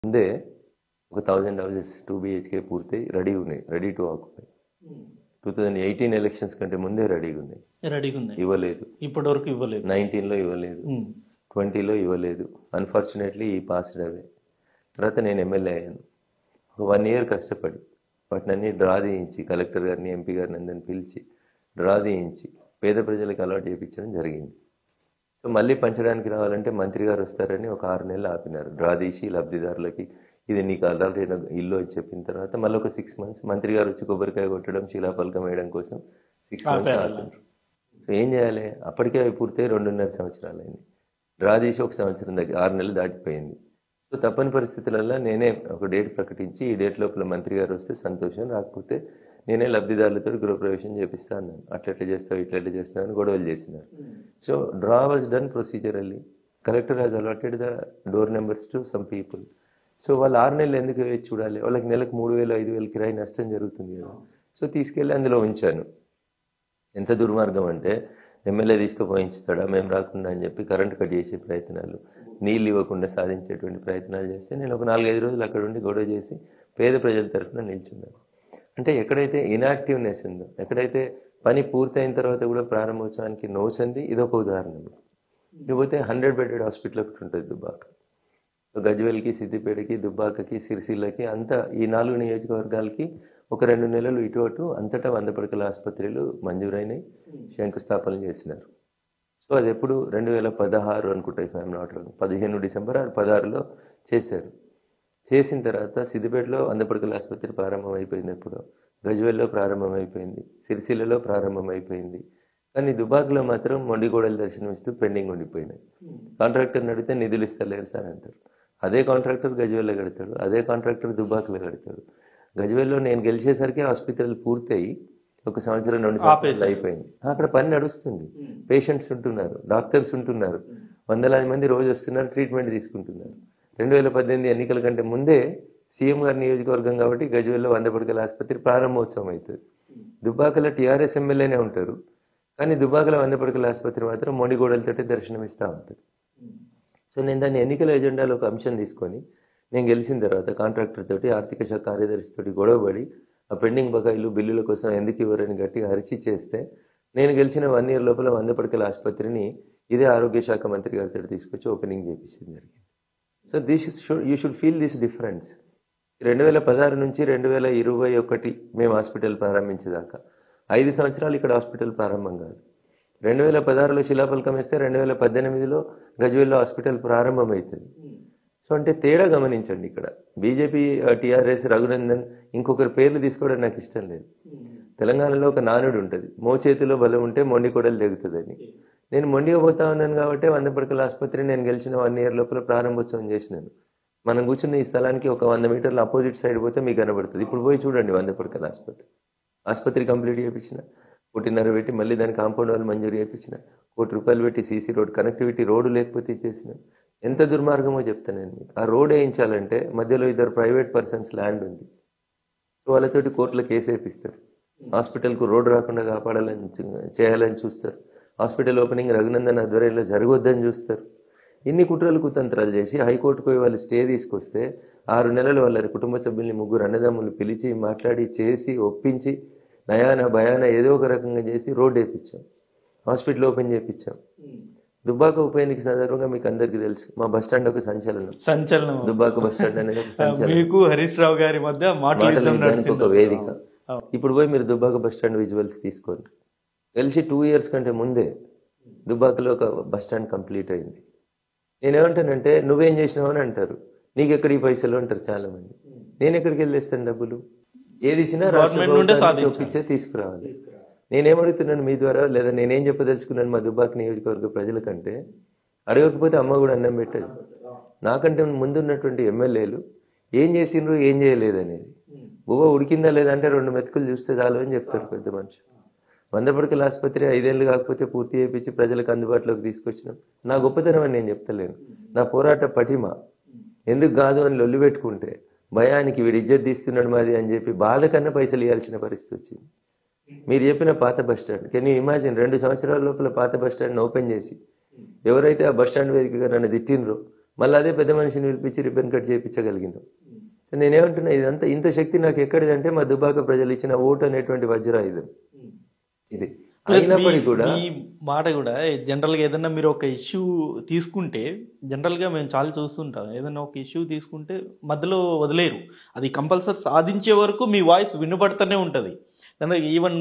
ముందే ఒక thousand houses two BHK పూర్తయి రెడీ ఉన్నాయి ready to occupy two thousand eighteen elections కంటే ముందే రెడీగా ఉన్నాయి రెడీగా ఉంది ఇవ్వలేదు ఇప్పటి వరకు ఇవ్వలేదు నైన్టీన్లో ఇవ్వలేదు ఉమ్. ట్వంటీలో ఇవ్వలేదు అన్ఫార్చునేట్లీ ఈ పాస్డ్ అవే తర్వాత నేను ఎమ్మెల్యే అయ్యాను ఒక వన్ ఇయర్ కష్టపడి వాటిని అన్ని డ్రా తీయించి కలెక్టర్ గారిని ఎంపీ గారిని అందరిని పిలిచి డ్రా తీయించి పేద ప్రజలకు అలవాటు చేయించడం జరిగింది సో మళ్ళీ పంచడానికి రావాలంటే మంత్రి గారు వస్తారని ఒక ఆరు నెలలు ఆపినారు డ్రా తీసి లబ్ధిదారులకి ఇది నీకు ఆల్రెడీ ఇల్లు అని చెప్పిన తర్వాత మళ్ళీ ఒక సిక్స్ మంత్స్ మంత్రి గారు వచ్చి కొబ్బరికాయ కొట్టడం శిలాపలకం వేయడం కోసం సిక్స్ మంత్స్ ఆపారు. ఆపారు సో ఏం చేయాలి అప్పటికే అవి పూర్తయి రెండున్నర సంవత్సరాలు అయింది డ్రా తీసి ఒక సంవత్సరం దగ్గర ఆరు నెలలు దాటిపోయింది సో తప్పని పరిస్థితులలో నేనే ఒక డేట్ ప్రకటించి ఈ డేట్ లోపల మంత్రి గారు వస్తే సంతోషం రాకపోతే నేనే లబ్ధిదారులతో గృహప్రవేశం చేపిస్తా అన్నాను అట్లా ఎట్లా చేస్తావు ఇట్లా ఎట్లా చేస్తావు అని గొడవలు చేసినారు so draw was done procedurally collector has allotted the door numbers to some people so వాళ్ళు ఆరు నెలలు ఎందుకు వేచి చూడాలి వాళ్ళకి నెలకు మూడు వేలు ఐదు వేలు కిరాయి నష్టం జరుగుతుంది కదా సో తీసుకెళ్ళి అందులో ఉంచాను ఎంత దుర్మార్గం అంటే ఎమ్మెల్యే తీసుకుపోయించుతాడా మేము రాకుండా అని చెప్పి కరెంట్ కట్ చేసే ప్రయత్నాలు నీళ్ళు ఇవ్వకుండా సాధించేటువంటి ప్రయత్నాలు చేస్తే నేను ఒక నాలుగైదు రోజులు అక్కడ ఉండి గొడవ చేసి పేద ప్రజల తరఫున నిల్చున్నాను అంటే ఎక్కడైతే ఇనాక్టివ్నెస్ ఉందో ఎక్కడైతే పని పూర్తయిన తర్వాత కూడా ప్రారంభోత్సవానికి నోచంది ఇదొక ఉదాహరణ ఇకపోతే హండ్రెడ్ బెడెడ్ హాస్పిటల్ ఒకటి ఉంటుంది దుబ్బాక సో గజ్వేల్కి సిద్దిపేటకి దుబ్బాకకి సిరిసిల్లకి అంతా ఈ నాలుగు నియోజకవర్గాలకి ఒక రెండు నెలలు ఇటు అటు అంతటా వంద పడకల ఆసుపత్రులు మంజూరైనాయి శంకుస్థాపన చేసినారు సో అది ఎప్పుడు రెండు వేల పదహారు అనుకుంటా ఇఫ్ ఐఎమ్ నాట్ రాంగ్ పదిహేను డిసెంబర్ ఆరు పదహారులో చేశారు చేసిన తర్వాత సిద్దిపేటలో వంద పడకల ఆసుపత్రి ప్రారంభం అయిపోయింది ఎప్పుడు గజ్వేల్లో ప్రారంభం అయిపోయింది సిరిసిల్లలో ప్రారంభం అయిపోయింది కానీ దుబాక్లో మాత్రం మొండిగోడలు దర్శనం ఇస్తూ పెండింగ్ ఉండిపోయినాయి కాంట్రాక్టర్ అడిగితే నిధులు ఇస్తలేరు సార్ అంటారు అదే కాంట్రాక్టర్ గజ్వేల్లో కడతాడు అదే కాంట్రాక్టర్ దుబాక్లో కడతాడు గజ్వేల్లో నేను గెలిచేసరికి హాస్పిటల్ పూర్తయి ఒక సంవత్సరం రెండు సంవత్సరాలు అయిపోయింది అక్కడ పని నడుస్తుంది పేషెంట్స్ ఉంటున్నారు డాక్టర్స్ ఉంటున్నారు వందలాది మంది రోజు వస్తున్నారు ట్రీట్మెంట్ తీసుకుంటున్నారు రెండు వేల పద్దెనిమిది ఎన్నికల కంటే ముందే సీఎం గారి నియోజకవర్గం కాబట్టి గజ్వేల్లో వంద పడకల ఆసుపత్రి ప్రారంభోత్సవం అవుతుంది దుబ్బాకలో టీఆర్ఎస్ ఎమ్మెల్యేనే ఉంటారు కానీ దుబ్బాకలో వంద పడకల ఆసుపత్రి మాత్రం మొండిగోడలతోటి దర్శనం ఇస్తూ ఉంటుంది సో నేను దాన్ని ఎన్నికల ఎజెండాలో ఒక అంశం తీసుకొని నేను గెలిచిన తర్వాత కాంట్రాక్టర్ తోటి ఆర్థిక శాఖ కార్యదర్శి తోటి గొడవపడి ఆ పెండింగ్ బకాయిలు బిల్లుల కోసం ఎందుకు ఇవ్వరని గట్టిగా అరిచి చేస్తే నేను గెలిచిన వన్ ఇయర్ లోపల వంద పడకల ఆసుపత్రిని ఇదే ఆరోగ్య శాఖ మంత్రి గారితో తీసుకొచ్చి ఓపెనింగ్ చేపించింది జరిగింది so this should you should feel this difference రెండు వేల పదహారు నుంచి రెండు వేల ఇరవై ఒకటి మేము హాస్పిటల్ ప్రారంభించేదాకా ఐదు సంవత్సరాలు ఇక్కడ హాస్పిటల్ ప్రారంభం కాదు రెండు వేల పదహారులో శిలాఫలకం వేస్తే రెండు వేల పద్దెనిమిదిలో గజ్వేల్లో హాస్పిటల్ ప్రారంభం అవుతుంది సో అంటే తేడా గమనించండి ఇక్కడ బీజేపీ టీఆర్ఎస్ రఘునందన్ ఇంకొకరి పేర్లు తీసుకోవడం నాకు ఇష్టం లేదు తెలంగాణలో ఒక నానుడు ఉంటుంది మోచేతిలో బలం ఉంటే మొండి కొడలు తెగుతుందని నేను మొండిగా పోతా ఉన్నాను కాబట్టి వంద పడకల ఆసుపత్రి నేను గెలిచిన వన్ ఇయర్ లోపల ప్రారంభోత్సవం చేసినాను మనం కూర్చున్న ఈ స్థలానికి ఒక వంద మీటర్ల అపోజిట్ సైడ్ పోతే మీకు కనబడుతుంది ఇప్పుడు పోయి చూడండి వంద పడకల ఆసుపత్రి ఆసుపత్రి కంప్లీట్ చేయించిన కోటిన్నర పెట్టి మళ్ళీ దాని కాంపౌండ్ వాళ్ళు మంజూరు చేయించిన కోటి రూపాయలు పెట్టి సీసీ రోడ్ కనెక్టివిటీ రోడ్డు లేకపోతే ఇచ్చేసిన ఎంత దుర్మార్గమో చెప్తాను నేను మీకు ఆ రోడ్ వేయించాలంటే మధ్యలో ఇద్దరు ప్రైవేట్ పర్సన్స్ ల్యాండ్ ఉంది సో వాళ్ళతోటి కోర్టులో కేసు వేపిస్తారు హాస్పిటల్కు రోడ్డు రాకుండా కాపాడాలని చూ- చేయాలని చూస్తారు హాస్పిటల్ ఓపెనింగ్ రఘునందన్ ఆధ్వర్యంలో జరగొద్దని చూస్తారు ఇన్ని కుట్రలు కుతంత్రాలు చేసి హైకోర్టుకు పోయి వాళ్ళు స్టే తీసుకొస్తే ఆరు నెలలు వాళ్ళ కుటుంబ సభ్యుల్ని ముగ్గురు అన్నదమ్ములు పిలిచి మాట్లాడి చేసి ఒప్పించి నయాన భయాన ఏదో ఒక రకంగా చేసి రోడ్ వేయించాం హాస్పిటల్ ఓపెన్ చేయించాం దుబ్బాక ఉప ఎన్నిక సందర్భంగా మీకు అందరికీ తెలుసు మా బస్ స్టాండ్ ఒక సంచలనం సంచలనం దుబ్బాక బస్ స్టాండ్ అనేది ఒక సంచలనం మీకు హరీష్ రావు గారి మధ్య మాటల మాటల యుద్ధం యుద్ధానికి నడిచింది ఒక వేదిక అవును. ఇప్పుడు పోయి మీరు దుబ్బాక బస్ స్టాండ్ విజువల్స్ తీసుకోండి కలిసి టూ ఇయర్స్ కంటే ముందే దుబ్బాకలో ఒక బస్ స్టాండ్ కంప్లీట్ అయింది నేనేమంటానంటే నువ్వేం చేసినావు అని అంటారు నీకు ఎక్కడ ఈ పైసలు అంటారు చాలా మంది నేను ఎక్కడికి వెళ్ళేస్తాను డబ్బులు ఏది ఇచ్చినా రాష్ట్ర Government నుండే ప్రభుత్వానికి సాధించాలి. ఒప్పించే తీసుకురావాలి నేనేమడుగుతున్నాను మీ ద్వారా లేదా నేనేం చెప్పదలుచుకున్నాను మా దుబ్బాక నియోజకవర్గ ప్రజలకంటే అడగకపోతే అమ్మ కూడా అన్నం పెట్టదు నాకంటే ముందున్నటువంటి ఎమ్మెల్యేలు ఏం చేసిండ్రు ఏం చేయలేదు అనేది బువ్వ ఉడికిందా లేదా అంటే రెండు మెతుకులు చూస్తే చాలు అని చెప్తారు పెద్ద మనిషి వంద పడకల ఆసుపత్రి ఐదేళ్ళు కాకపోతే పూర్తి చేయించి ప్రజలకు అందుబాటులోకి తీసుకొచ్చినాం నా గొప్పతనం అని నేను చెప్తలేను నా పోరాట పటిమ ఎందుకు కాదు అని లొల్లి పెట్టుకుంటే భయానికి వీడు ఇజ్జత్ తీస్తున్నాడు మాది అని చెప్పి బాధ కన్నా పైసలు ఇవ్వాల్సిన పరిస్థితి వచ్చింది మీరు చెప్పిన పాత bus stand can you imagine రెండు సంవత్సరాల లోపల పాత బస్ స్టాండ్ ఓపెన్ చేసి ఎవరైతే ఆ బస్ స్టాండ్ వేదికగా నన్ను తిట్టినరో మళ్ళీ అదే పెద్ద మనిషిని పిలిపించి రిబ్బన్ కట్ చేయించగలిగినాం సో నేనేమంటున్నా ఇదంతా ఇంత శక్తి నాకు ఎక్కడిదంటే మా దుబాక ప్రజలు ఇచ్చిన ఓటు అనేటువంటి వజ్రాయుధం ఇది Plus అయినప్పటికీ మీ- కూడా మీ మాట కూడా జనరల్ గా ఏదన్నా మీరు ఒక ఇష్యూ తీసుకుంటే జనరల్ గా మేము చాలా చూస్తుంటాం ఏదన్నా ఒక ఇష్యూ తీసుకుంటే మధ్యలో వదిలేరు అది కంపల్సరీ సాధించే వరకు మీ వాయిస్ వినబడుతూనే ఉంటది ఈవెన్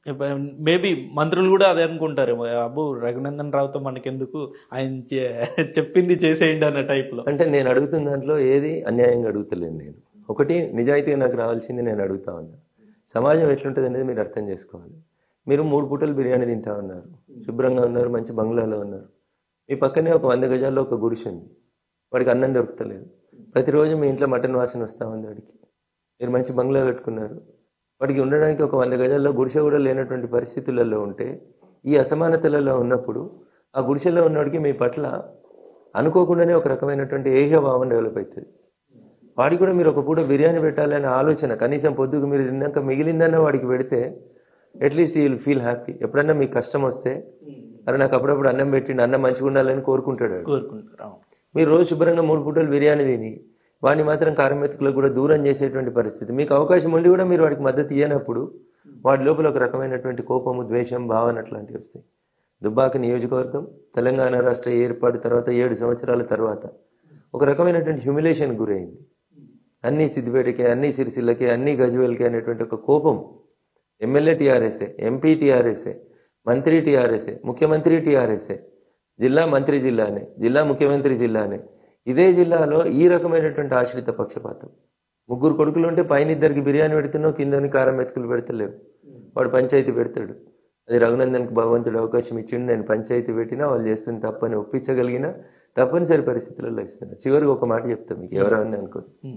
మేబీ మంత్రులు కూడా అదే అనుకుంటారు అబ్బు రఘునందన్ రావుతో మనకెందుకు ఆయన చే- చెప్పింది చేసేయండి అన్న టైప్ లో అంటే నేను అడుగుతున్న దాంట్లో ఏది అన్యాయంగా అడుగుతలేను నేను ఒకటి నిజాయితీగా నాకు రావాల్సింది నేను అడుగుతా ఉన్నా సమాజం ఎట్లుంటుంది అనేది మీరు అర్థం చేసుకోవాలి మీరు మూడు పూటలు బిర్యానీ తింటా ఉన్నారు శుభ్రంగా ఉన్నారు మంచి బంగ్లాలో ఉన్నారు మీ పక్కనే ఒక వంద గజాల్లో ఒక గుడిసె ఉంది వాడికి అన్నం దొరుకుతలేదు ప్రతిరోజు మీ ఇంట్లో మటన్ వాసన వస్తూ ఉంది వాడికి మీరు మంచి బంగ్లా కట్టుకున్నారు వాడికి ఉండడానికి ఒక వంద గజాల్లో గుడిసె కూడా లేనటువంటి పరిస్థితులలో ఉంటే ఈ అసమానతలలో ఉన్నప్పుడు ఆ గుడిసెలో ఉన్నవాడికి మీ పట్ల అనుకోకుండానే ఒక రకమైనటువంటి ఏహ్య భావం డెవలప్ అవుతుంది వాడికి కూడా మీరు ఒక పూట బిర్యానీ పెట్టాలనే ఆలోచన కనీసం పొద్దుకు మీరు తిన్నాక మిగిలిందన్న వాడికి పెడితే అట్లీస్ట్ ఈ ఫీల్ హ్యాపీ ఎప్పుడన్నా మీకు కష్టం వస్తే అరే నాకు అప్పుడప్పుడు అన్నం పెట్టిండి అన్నం మంచిగా ఉండాలని కోరుకుంటాడు వాడు. కోరుకుంటారు అవును. మీరు రోజు శుభ్రంగా మూడు పూటలు బిర్యానీ తిని వాడిని మాత్రం కారం మెతుకులకు కూడా దూరం చేసేటువంటి పరిస్థితి మీకు అవకాశం ఉండి కూడా మీరు వాడికి మద్దతు ఇవ్వనప్పుడు వాడి లోపల ఒక రకమైనటువంటి కోపము ద్వేషం భావన అట్లాంటివి వస్తాయి దుబ్బాక నియోజకవర్గం తెలంగాణ రాష్ట్ర ఏర్పాటు తర్వాత ఏడు సంవత్సరాల తర్వాత ఒక రకమైనటువంటి హ్యూమిలేషన్ గురైంది అన్ని సిద్దిపేటకి అన్ని సిరిసిల్లకి అన్ని గజ్వేల్కి అనేటువంటి ఒక కోపం ఎమ్మెల్యే టీఆర్ఎస్ఏ ఎంపీ టీఆర్ఎస్ఏ మంత్రి టీఆర్ఎస్ఏ ముఖ్యమంత్రి టీఆర్ఎస్ఏ జిల్లా మంత్రి జిల్లానే జిల్లా ముఖ్యమంత్రి జిల్లానే ఇదే జిల్లాలో ఈ రకమైనటువంటి ఆశ్రిత పక్షపాతం ముగ్గురు కొడుకులు ఉంటే పైన ఇద్దరికి బిర్యానీ పెడుతున్నావు కిందని కారం మెతుకులు పెడతలేవు వాడు పంచాయతీ పెడతాడు అది రఘునందన్కి భగవంతుడు అవకాశం ఇచ్చిండు నేను పంచాయతీ పెట్టినా వాళ్ళు చేస్తున్న తప్పని ఒప్పించగలిగిన తప్పనిసరి పరిస్థితులలో ఇస్తున్నా చివరికి ఒక మాట చెప్తా మీకు ఎవరన్నా అనుకో ఉమ్.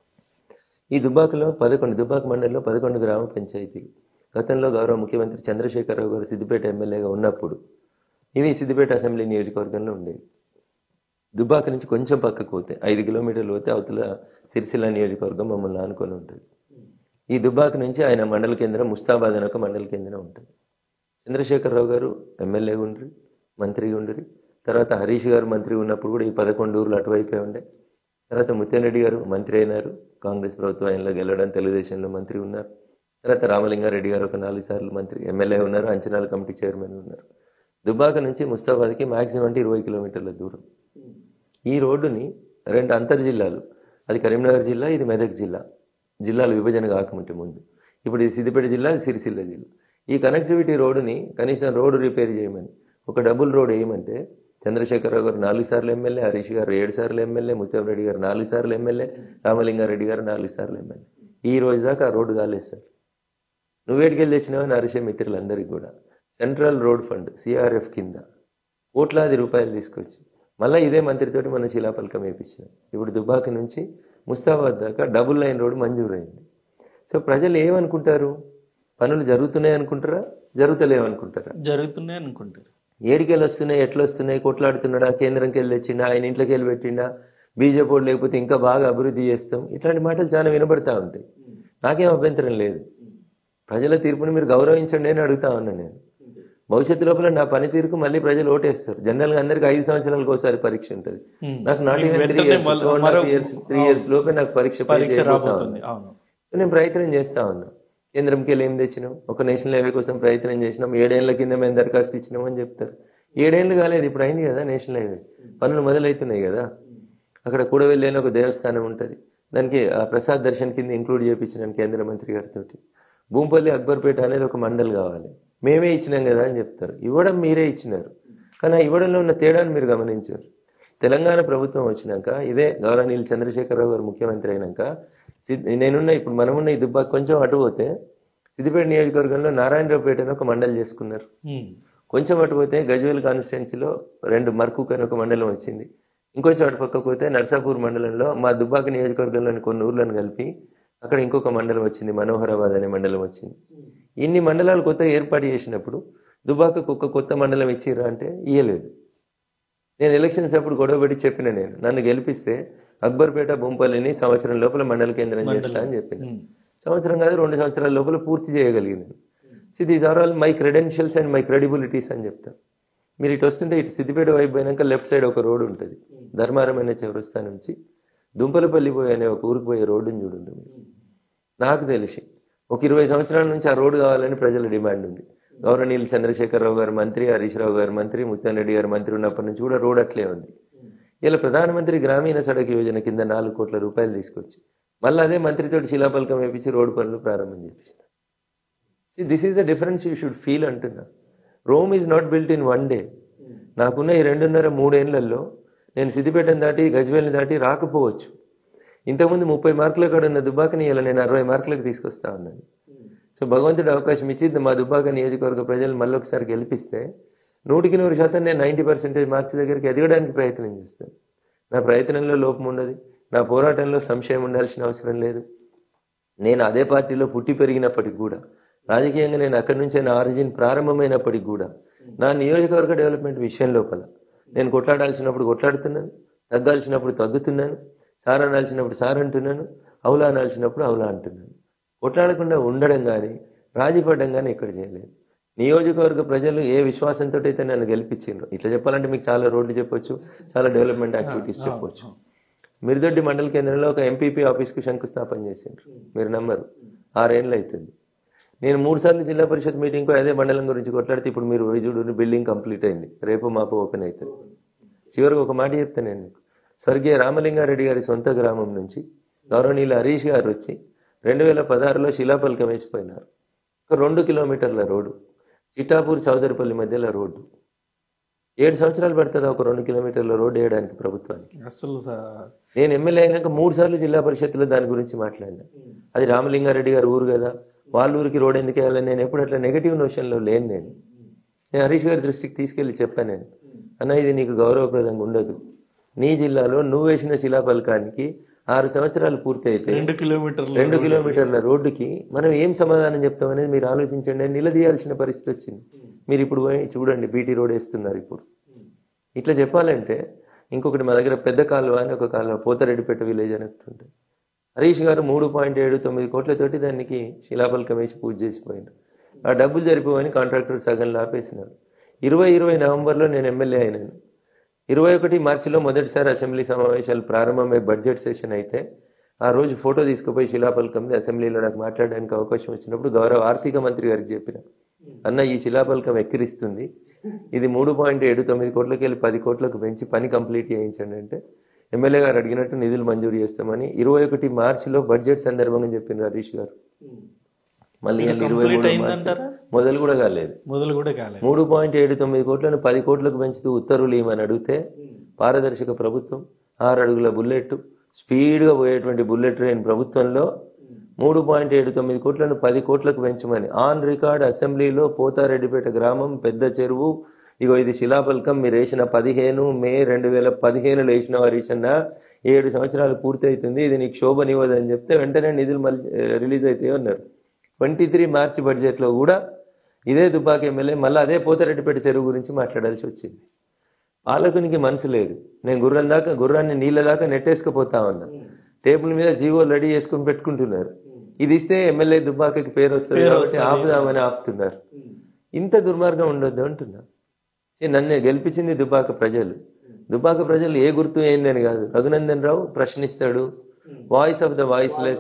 ఈ దుబ్బాకలో పదకొండు దుబ్బాక మండలిలో పదకొండు గ్రామ పంచాయతీలు గతంలో గౌరవ ముఖ్యమంత్రి చంద్రశేఖరరావు గారు సిద్దిపేట ఎమ్మెల్యేగా ఉన్నప్పుడు ఇవి సిద్దిపేట అసెంబ్లీ నియోజకవర్గంలో ఉండేవి దుబ్బాక నుంచి కొంచెం పక్కకు పోతే ఐదు కిలోమీటర్లు పోతే అవతల సిరిసిల్ల నియోజకవర్గం మమ్మల్ని ఆనుకొని ఉంటుంది ఈ దుబ్బాక నుంచి ఆయన మండల కేంద్రం ముస్తాబాద్ అని ఒక మండల కేంద్రం ఉంటుంది చంద్రశేఖరరావు గారు ఎమ్మెల్యేగా ఉండ్రి మంత్రిగా ఉండ్రి తర్వాత హరీష్ గారు మంత్రి ఉన్నప్పుడు కూడా ఈ పదకొండు ఊర్లు అటువైపే ఉండే తర్వాత ముత్యారెడ్డి గారు మంత్రి అయినారు కాంగ్రెస్ ప్రభుత్వం ఆయనలో గెలవడం తెలుగుదేశంలో మంత్రి ఉన్నారు తర్వాత రామలింగారెడ్డి గారు ఒక నాలుగు సార్లు మంత్రి ఎమ్మెల్యే ఉన్నారు అంచనాల కమిటీ చైర్మన్ ఉన్నారు దుబ్బాక నుంచి ముస్తాబాద్కి మాక్సిమం అంటే ఇరవై కిలోమీటర్ల దూరం ఈ రోడ్డుని రెండు అంతర్ జిల్లాలు అది కరీంనగర్ జిల్లా ఇది మెదక్ జిల్లా జిల్లాల విభజన కాకముంటే ముందు ఇప్పుడు ఇది సిద్దిపేట జిల్లా ఇది సిరిసిల్ల జిల్లా ఈ కనెక్టివిటీ రోడ్డుని కనీసం రోడ్డు రిపేర్ చేయమని ఒక డబుల్ రోడ్ వేయమంటే చంద్రశేఖరరావు గారు నాలుగు సార్లు ఎమ్మెల్యే హరీష్ గారు ఏడు సార్లు ఎమ్మెల్యే ముత్యంరెడ్డి గారు నాలుగు సార్లు ఎమ్మెల్యే రామలింగారెడ్డి గారు నాలుగు సార్లు ఎమ్మెల్యే ఈ రోజు దాకా ఆ రోడ్డు కాలేదు సార్ నువ్వేటికెళ్ళి తెచ్చినావని హరీష్ మిత్రులందరికీ కూడా సెంట్రల్ రోడ్ ఫండ్ సిఆర్ఎఫ్ కింద కోట్లాది రూపాయలు తీసుకొచ్చి మళ్ళీ ఇదే మంత్రితోటి మనం శిలాపలకం వేయించినాం ఇప్పుడు దుబాక నుంచి ముస్తాబాద్ దాకా డబుల్ లైన్ రోడ్ మంజూరైంది సో ప్రజలు ఏమనుకుంటారు పనులు జరుగుతున్నాయి అనుకుంటారా జరుగుతలేవు అనుకుంటారా జరుగుతున్నాయి అనుకుంటారు ఏడికెళ్ళి వస్తున్నాయి ఎట్లా వస్తున్నాయి కొట్లాడుతున్నాడా కేంద్రంకి వెళ్ళి తెచ్చిండా ఆయన ఇంట్లోకి వెళ్ళి పెట్టిండా బీజేపీ వాడు లేకపోతే ఇంకా బాగా అభివృద్ధి చేస్తాం ఇట్లాంటి మాటలు చాలా వినబడతా ఉంటాయి నాకేం అభ్యంతరం లేదు ప్రజల తీర్పుని మీరు గౌరవించండి అని అడుగుతా ఉన్నాను నేను భవిష్యత్తు లోపల నా పనితీరుకు మళ్ళీ ప్రజలు ఓటేస్తారు జనరల్గా అందరికి ఐదు సంవత్సరాలకు ఒకసారి పరీక్ష ఉంటుంది Hmm. నాకు నాట్ ఈవెన్ త్రీ వెంటనే ఇయర్స్ మళ్ళీ టూ అండ్ మరో- హాఫ్ ఇయర్స్ త్రీ ఇయర్స్ లోపే నాకు పరీక్ష పై పరీక్ష చేయబోతా రాబోతుంది ఉన్నా. అవును నేను ప్రయత్నం చేస్తా ఉన్నా కేంద్రంకి వెళ్ళి ఏం తెచ్చినాం ఒక నేషనల్ హైవే కోసం ప్రయత్నం చేసినాం ఏడేళ్ల కింద మేము దరఖాస్తు ఇచ్చినాం అని చెప్తారు ఏడేళ్ళు కాలేదు ఇప్పుడు అయింది కదా నేషనల్ హైవే పనులు మొదలవుతున్నాయి కదా అక్కడ కూడవెల్లి అని ఒక దేవస్థానం ఉంటుంది దానికి ఆ ప్రసాద్ దర్శన్ కింద ఇంక్లూడ్ చేయించినాను కేంద్ర మంత్రి గారితో భూంపల్లి అక్బర్పేట అనేది ఒక మండల్ కావాలి మేమే ఇచ్చినాం కదా అని చెప్తారు ఇవ్వడం మీరే ఇచ్చినారు కానీ ఆ ఇవ్వడంలో ఉన్న తేడాను మీరు గమనించారు తెలంగాణ ప్రభుత్వం వచ్చినాక ఇదే గౌరవనీయులు చంద్రశేఖరరావు గారు ముఖ్యమంత్రి అయినాక సిద్- నేనున్న ఇప్పుడు మనమున్న ఈ దుబ్బా కొంచెం అటు పోతే సిద్దిపేట నియోజకవర్గంలో నారాయణరావుపేట అని ఒక మండలి చేసుకున్నారు ఉమ్. కొంచెం అటు పోతే గజ్వేల్ కాన్స్టిట్యున్సీలో రెండు మర్కుక్ అని ఒక మండలం వచ్చింది ఇంకొంచెం అటు పక్క పోతే నర్సాపూర్ మండలంలో మా దుబ్బాక నియోజకవర్గంలోని కొన్ని ఊర్లను కలిపి అక్కడ ఇంకొక మండలం వచ్చింది మనోహరాబాద్ అనే మండలం వచ్చింది ఇన్ని మండలాలు కొత్త ఏర్పాటు చేసినప్పుడు దుబ్బాకకు ఒక కొత్త మండలం ఇచ్చిర్రా అంటే ఇయ్యలేదు నేను ఎలక్షన్స్ అప్పుడు గొడవపడి చెప్పిన నేను నన్ను గెలిపిస్తే అక్బర్పేట బొంపల్లిని సంవత్సరం లోపల మండల కేంద్రం చేస్తా అని చెప్పిన ఉమ్. సంవత్సరం కాదు రెండు సంవత్సరాల లోపల పూర్తి చేయగలిగినాను see these are all my credentials and my credibilities అని చెప్తాను మీరు ఇటు వస్తుంటే ఇటు సిద్దిపేట వైపు పోయినాక లెఫ్ట్ సైడ్ ఒక రోడ్డు ఉంటుంది ధర్మారం అనే చౌరస్తా నుంచి దుంపలపల్లి పోయి అనే ఒక ఊరికి పోయే రోడ్డుని చూడండి మీరు నాకు తెలిసి ఒక ఇరవై సంవత్సరాల నుంచి ఆ రోడ్డు కావాలని ప్రజల డిమాండ్ ఉంది గౌరవనీయులు చంద్రశేఖరరావు గారు మంత్రి హరీష్ రావు గారు మంత్రి ముత్యాన్ రెడ్డి గారు మంత్రి ఉన్నప్పటి నుంచి కూడా రోడ్ అట్లే ఉంది ఇలా ప్రధానమంత్రి గ్రామీణ సడక్ యోజన కింద నాలుగు కోట్ల రూపాయలు తీసుకొచ్చి మళ్ళీ అదే మంత్రితోటి శిలాపలకం వేపించి రోడ్డు పనులు ప్రారంభం చేపించిన this is the difference you should feel అంటున్నా Rome is not built in one day నాకున్న ఈ రెండున్నర మూడేళ్లలో నేను సిద్దిపేటను దాటి గజ్వేల్ని దాటి రాకపోవచ్చు ఇంతకుముందు ముప్పై మార్కుల కాడ ఉన్న దుబ్బాకని ఇలా నేను అరవై మార్కులకు తీసుకొస్తా ఉన్నాను సో భగవంతుడు అవకాశం ఇచ్చి మా దుబ్బాక నియోజకవర్గ ప్రజలు మళ్ళీ ఒకసారి గెలిపిస్తే నూటికి నూరు శాతం నేను నైంటీ పర్సెంటేజ్ మార్క్స్ దగ్గరికి ఎదగడానికి ప్రయత్నం చేస్తాను నా ప్రయత్నంలో లోపం ఉండదు నా పోరాటంలో సంశయం ఉండాల్సిన అవసరం లేదు నేను అదే పార్టీలో పుట్టి పెరిగినప్పటికి కూడా రాజకీయంగా నేను అక్కడి నుంచే నా ఆరిజిన్ ప్రారంభమైనప్పటికి కూడా నా నియోజకవర్గ డెవలప్మెంట్ విషయం లోపల నేను కొట్లాడాల్సినప్పుడు కొట్లాడుతున్నాను తగ్గాల్సినప్పుడు తగ్గుతున్నాను సార్ అనాల్సినప్పుడు సార్ అంటున్నాను అవులా అనాల్సినప్పుడు అవులా అంటున్నాను కొట్లాడకుండా ఉండడం కానీ రాజీ పడడం కానీ ఇక్కడ చేయలేదు నియోజకవర్గ ప్రజలు ఏ విశ్వాసంతో అయితే నన్ను గెలిపించారు ఇట్లా చెప్పాలంటే మీకు చాలా రోడ్లు చెప్పొచ్చు చాలా డెవలప్మెంట్ యాక్టివిటీస్ చెప్పొచ్చు మిరుదొడ్డి మండల కేంద్రంలో ఒక ఎంపీపీ ఆఫీస్కి శంకుస్థాపన చేసిండ్రు మీరు నమ్మరు ఆరేళ్ళు అవుతుంది నేను మూడు సార్లు జిల్లా పరిషత్ మీటింగ్కు అదే మండలం గురించి కొట్లాడితే ఇప్పుడు మీరు చూడు బిల్డింగ్ కంప్లీట్ అయింది రేపు మాపు ఓపెన్ అవుతుంది చివరికి ఒక మాట చెప్తాను నేను మీకు స్వర్గీయ రామలింగారెడ్డి గారి సొంత గ్రామం నుంచి గౌరవనీయులు హరీష్ గారు వచ్చి రెండు వేల పదహారులో శిలాపలకం వేసిపోయినారు ఒక రెండు కిలోమీటర్ల రోడ్డు చిట్టాపూర్ చౌదరిపల్లి మధ్యలో రోడ్డు ఏడు సంవత్సరాలు పడుతుందా ఒక రెండు కిలోమీటర్ల రోడ్డు వేయడానికి ప్రభుత్వానికి అసలు సా- నేను ఎమ్మెల్యే అయినాక మూడు సార్లు జిల్లా పరిషత్తులో దాని గురించి మాట్లాడినా అది రామలింగారెడ్డి గారి ఊరు కదా వాళ్ళ ఊరికి రోడ్ ఎందుకు వేయాలని నేను ఎప్పుడు అట్లా నెగిటివ్ నోషన్లో లేను నేను నేను హరీష్ గారి దృష్టికి తీసుకెళ్లి చెప్పాను నేను అన్న ఇది నీకు గౌరవప్రదంగా ఉండదు నీ జిల్లాలో నువ్వు వేసిన శిలాఫలకానికి ఆరు సంవత్సరాలు పూర్తి అయితే రెండు కిలోమీటర్లు రెండు కిలోమీటర్ల రోడ్డుకి మనం ఏం సమాధానం చెప్తాం అనేది మీరు ఆలోచించండి అని నిలదీయాల్సిన పరిస్థితి వచ్చింది మీరు ఇప్పుడు పోయి చూడండి బీటీ రోడ్ వేస్తున్నారు ఇప్పుడు ఇట్లా చెప్పాలంటే ఇంకొకటి మా దగ్గర పెద్ద కాలువ అని ఒక కాలువ పోతారెడ్డిపేట విలేజ్ అని ఒకటి ఉంటుంది హరీష్ గారు మూడు పాయింట్ ఏడు తొమ్మిది కోట్లతోటి దానికి శిలాఫలకం వేసి పూజ చేసిపోయిండు ఆ డబ్బులు జరిపోవని కాంట్రాక్టర్ సగం లాపేసినారు ఇరవై ఇరవై నవంబర్లో నేను ఎమ్మెల్యే అయినాను ఇరవై ఒకటి మార్చిలో మొదటిసారి అసెంబ్లీ సమావేశాలు ప్రారంభమై బడ్జెట్ సెషన్ అయితే ఆ రోజు ఫోటో తీసుకుపోయి శిలాఫలకంది అసెంబ్లీలో నాకు మాట్లాడడానికి అవకాశం వచ్చినప్పుడు గౌరవ ఆర్థిక మంత్రి గారికి చెప్పిన అన్న ఈ శిలాఫలకం ఎక్కిరిస్తుంది ఇది మూడు పాయింట్ ఏడు తొమ్మిది కోట్లకి వెళ్ళి పది కోట్లకు పెంచి పని కంప్లీట్ చేయించండి అంటే ఎమ్మెల్యే గారు అడిగినట్టు నిధులు మంజూరు చేస్తామని ఇరవై ఒకటి మార్చిలో బడ్జెట్ సందర్భంగా చెప్పింది హరీష్ గారు మళ్ళీ ఇవాళ ఇరవై కంప్లీట్ మూడు మార్చి అయిందంటారా మొదలు కూడా కాలేదు మొదలు కూడా కాలేదు మూడు పాయింట్ ఏడు తొమ్మిది కోట్లను పది కోట్లకు పెంచుతూ ఉత్తర్వులు ఇవ్వమని అడిగితే పారదర్శక ప్రభుత్వం ఆరు అడుగుల బుల్లెట్ స్పీడ్గా పోయేటువంటి బుల్లెట్ ట్రైన్ ప్రభుత్వంలో మూడు పాయింట్ ఏడు తొమ్మిది కోట్లను పది కోట్లకు పెంచమని ఆన్ రికార్డ్ అసెంబ్లీలో పోతారెడ్డిపేట గ్రామం పెద్ద చెరువు ఇగో ఇది శిలాఫలకం మీరు వేసిన పదిహేను మే రెండు వేల పదిహేనులో వేసిన వారు ఇచ్చిన ఏడు సంవత్సరాలు పూర్తి అవుతుంది ఇది నీకు శోభనివ్వదు అని చెప్తే వెంటనే నిధులు మళ్ళీ రిలీజ్ అవుతాయి అన్నారు ట్వంటీ త్రీ మార్చి బడ్జెట్లో కూడా ఇదే దుబ్బాక ఎమ్మెల్యే మళ్ళీ అదే పోతారెడ్డిపేట చెరువు గురించి మాట్లాడాల్సి వచ్చింది పాలకునికి మనసు లేదు నేను గుర్రం దాకా గుర్రాన్ని నీళ్ళ దాకా నెట్టేసుకుపోతా ఉన్నా టేబుల్ మీద జీవోలు రెడీ చేసుకుని పెట్టుకుంటున్నారు ఇది ఇస్తే ఎమ్మెల్యే దుబ్బాకకి పేరు వస్తుంది కాబట్టి ఆపుదామని ఆపుతున్నారు ఇంత దుర్మార్గం ఉండొద్దు అంటున్నా See, నన్ను గెలిపించింది దుబ్బాక ప్రజలు దుబ్బాక ప్రజలు ఏ గుర్తు ఏందని కాదు రఘునందన్ రావు ప్రశ్నిస్తాడు వాయిస్ ఆఫ్ ద వాయిస్లెస్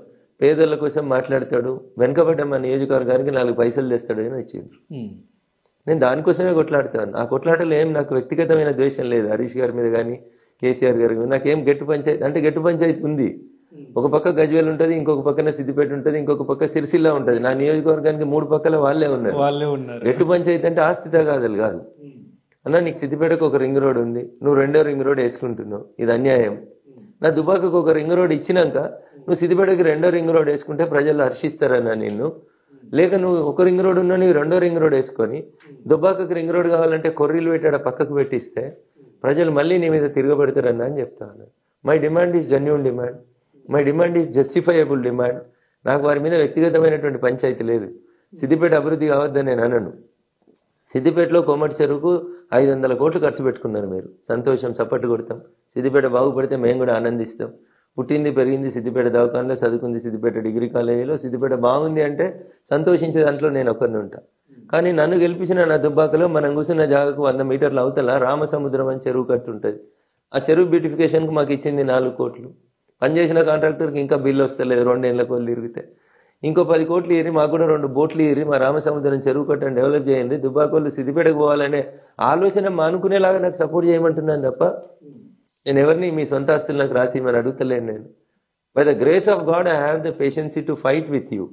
పేదల కోసం మాట్లాడతాడు వెనకబడ్డ మా నియోజకవర్గానికి నాలుగు పైసలు తెస్తాడు అని వచ్చింది ఉమ్. నేను దానికోసమే కొట్లాడతాను ఆ కొట్లాటలో ఏం నాకు వ్యక్తిగతమైన ద్వేషం లేదు హరీష్ గారి మీద కానీ కేసీఆర్ గారి మీద నాకేం గట్టు పంచాయతీ అంటే గట్టు పంచాయతీ ఉంది ఒక పక్క గజ్వేల్ ఉంటుంది ఇంకొక పక్కన సిద్దిపేట ఉంటుంది ఇంకొక పక్క సిరిసిల్ల ఉంటుంది నా నియోజకవర్గానికి మూడు పక్కల వాళ్ళే ఉన్నారు వాళ్ళే ఉన్నారు గట్టు పంచాయతీ అంటే ఆస్తి తగాదలు కాదు అన్న నీకు సిద్దిపేటకు ఒక రింగ్ రోడ్ ఉంది నువ్వు రెండో రింగ్ రోడ్ వేసుకుంటున్నావు ఇది అన్యాయం నా దుబాకకు ఒక రింగ్ రోడ్ ఇచ్చినాక నువ్వు సిద్దిపేటకి రెండో రింగ్ రోడ్ వేసుకుంటే ప్రజలు హర్షిస్తారన్న నిన్ను లేక నువ్వు ఒక రింగ్ రోడ్ ఉన్నా నువ్వు రెండో రింగ్ రోడ్ వేసుకొని దుబ్బాకకు రింగ్ రోడ్ కావాలంటే కొర్రీలు పెట్టాడ పక్కకు పెట్టిస్తే ప్రజలు మళ్ళీ నీ మీద తిరగబెడతారన్న అని చెప్తాను my demand is genuine demand my demand is justifiable demand నాకు వారి మీద వ్యక్తిగతమైనటువంటి పంచాయతీ లేదు సిద్దిపేట అభివృద్ధి కావద్దని నేను అనను సిద్దిపేటలో కోమటి చెరువుకు ఐదు వందల కోట్లు ఖర్చు పెట్టుకున్నారు మీరు సంతోషం చప్పట్లు కొడతాం సిద్దిపేట బాగుపడితే మేము కూడా ఆనందిస్తాం పుట్టింది పెరిగింది సిద్దిపేట దవాఖానలో చదువుకుంది సిద్దిపేట డిగ్రీ కాలేజీలో సిద్దిపేట బాగుంది అంటే సంతోషించే దాంట్లో నేను ఒకరిని ఉంటా కానీ నన్ను గెలిపించిన నా దుబ్బాకలో మనం కూర్చున్న జాగకు వంద మీటర్ల అవతల రామసముద్రం అని చెరువు కట్టుంటది ఆ చెరువు బ్యూటిఫికేషన్కి మాకు ఇచ్చింది నాలుగు కోట్లు పనిచేసిన కాంట్రాక్టర్కి ఇంకా బిల్లు వస్తలేదు రెండేళ్ల కోళ్ళు తిరిగితే ఇంకో పది కోట్లు ఇరి మాకు కూడా రెండు బోట్లు ఇరి మా రామసముద్రం చెరువు కట్టని డెవలప్ చేయండి దుబ్బాకోళ్ళు సిద్దిపేటకు పోవాలనే ఆలోచన మానుకునేలాగా నాకు సపోర్ట్ చేయమంటున్నాను తప్ప నేను ఎవరిని మీ సొంత ఆస్తులు నాకు రాసి మరి అడుగుతలేను నేను by the grace of God I have the patiency to fight with you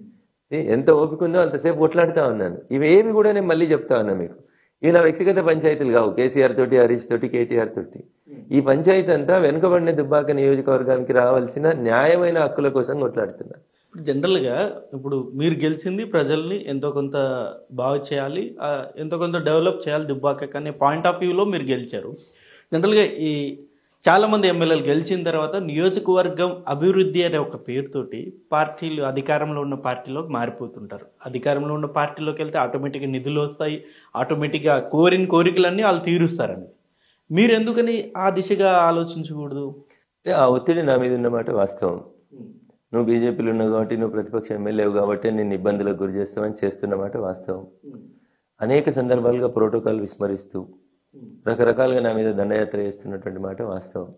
ఎంత ఓపిక ఉందో అంతసేపు కొట్లాడుతా ఉన్నాను ఇవేమి కూడా నేను మళ్ళీ చెప్తా ఉన్నా మీకు ఇవి నా వ్యక్తిగత పంచాయతీలు కావు కేసీఆర్ తోటి హరీష్ తోటి కేటీఆర్ తోటి ఈ పంచాయతీ అంతా వెనుకబడిన దుబ్బాక నియోజకవర్గానికి రావాల్సిన న్యాయమైన హక్కుల కోసం కొట్లాడుతున్నా ఇప్పుడు జనరల్గా ఇప్పుడు మీరు గెలిచింది ప్రజల్ని ఎంతో కొంత బాగా చేయాలి ఆ, ఎంతో కొంత డెవలప్ చేయాలి దుబ్బాక కానీ పాయింట్ ఆఫ్ వ్యూలో మీరు గెలిచారు జనరల్గా ఈ చాలా మంది ఎమ్మెల్యేలు గెలిచిన తర్వాత నియోజకవర్గం అభివృద్ధి అనే ఒక పేరుతోటి పార్టీలు అధికారంలో ఉన్న పార్టీలోకి మారిపోతుంటారు అధికారంలో ఉన్న పార్టీలోకి వెళ్తే ఆటోమేటిక్గా నిధులు వస్తాయి ఆటోమేటిక్గా కోరిన కోరికలన్నీ వాళ్ళు తీరుస్తారని మీరు ఎందుకని ఆ దిశగా ఆలోచించకూడదు అంటే ఆ ఒత్తిడి నా మీద ఉన్నమాట వాస్తవం నువ్వు బీజేపీలో ఉన్నావు కాబట్టి నువ్వు ప్రతిపక్ష ఎమ్మెల్యేవు కాబట్టి నేను ఇబ్బందులకు గురి చేస్తామని చేస్తున్నమాట వాస్తవం అనేక సందర్భాలుగా ప్రోటోకాల్ విస్మరిస్తూ రకరకాలుగా నా మీద దండయాత్ర చేస్తున్నటువంటి మాట వాస్తవం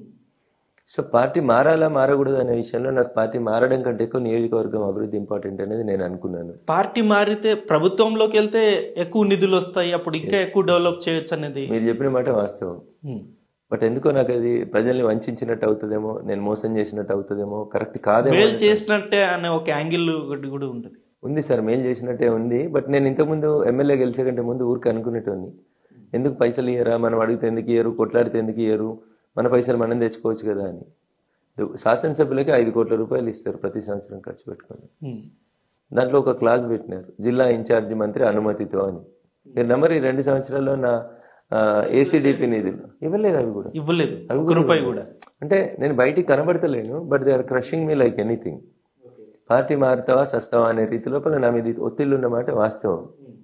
సో పార్టీ మారాలా మారకూడదు అనే విషయంలో నాకు పార్టీ మారడం కంటే ఎక్కువ నియోజకవర్గం అభివృద్ధి ఇంపార్టెంట్ అనేది నేను అనుకున్నాను పార్టీ మారితే ప్రభుత్వంలోకి వెళ్తే ఎక్కువ నిధులు వస్తాయి అప్పుడు ఇంకా ఎక్కువ డెవలప్ చేయొచ్చు అనేది మీరు చెప్పిన మాట వాస్తవం ఉమ్. బట్ ఎందుకో నాకు అది ప్రజల్ని వంచినట్టు అవుతుందేమో నేను మోసం చేసినట్టు అవుతుందేమో కరెక్ట్ కాదేమో మేలు చేసినట్టే అనే ఒక యాంగిల్ ఒకటి కూడా ఉంటుంది ఉంది సార్ మెయిల్ చేసినట్టే ఉంది బట్ నేను ఇంతకుముందు ఎమ్మెల్యే గెలిచే కంటే ముందు ఊరికి అనుకునేటోని ఎందుకు పైసలు ఇయ్యరా మనం అడిగితే ఎందుకు ఇయ్యరు కొట్లాడితే ఎందుకు ఇయ్యరు మన పైసలు మనం తెచ్చుకోవచ్చు కదా అని దు- శాసనసభ్యులకి ఐదు కోట్ల రూపాయలు ఇస్తారు ప్రతి సంవత్సరం ఖర్చు పెట్టుకొని ఉమ్. దాంట్లో ఒక క్లాజ్ పెట్టినారు జిల్లా ఇన్ఛార్జి మంత్రి అనుమతితో అని మీరు నమ్మరు ఈ రెండు సంవత్సరాల్లో నా ఏసీడీపీ నిధులు ఇవ్వలేదు అవి కూడా ఇవ్వలేదు అవి ఒక రూపాయి కూడా అంటే నేను బయటికి కనబడతలేను but they are crushing me like anything party మారుతావా సస్తావా అనే రీతి లోపల నా మీద ఒత్తిళ్ళు ఉన్నమాట వాస్తవం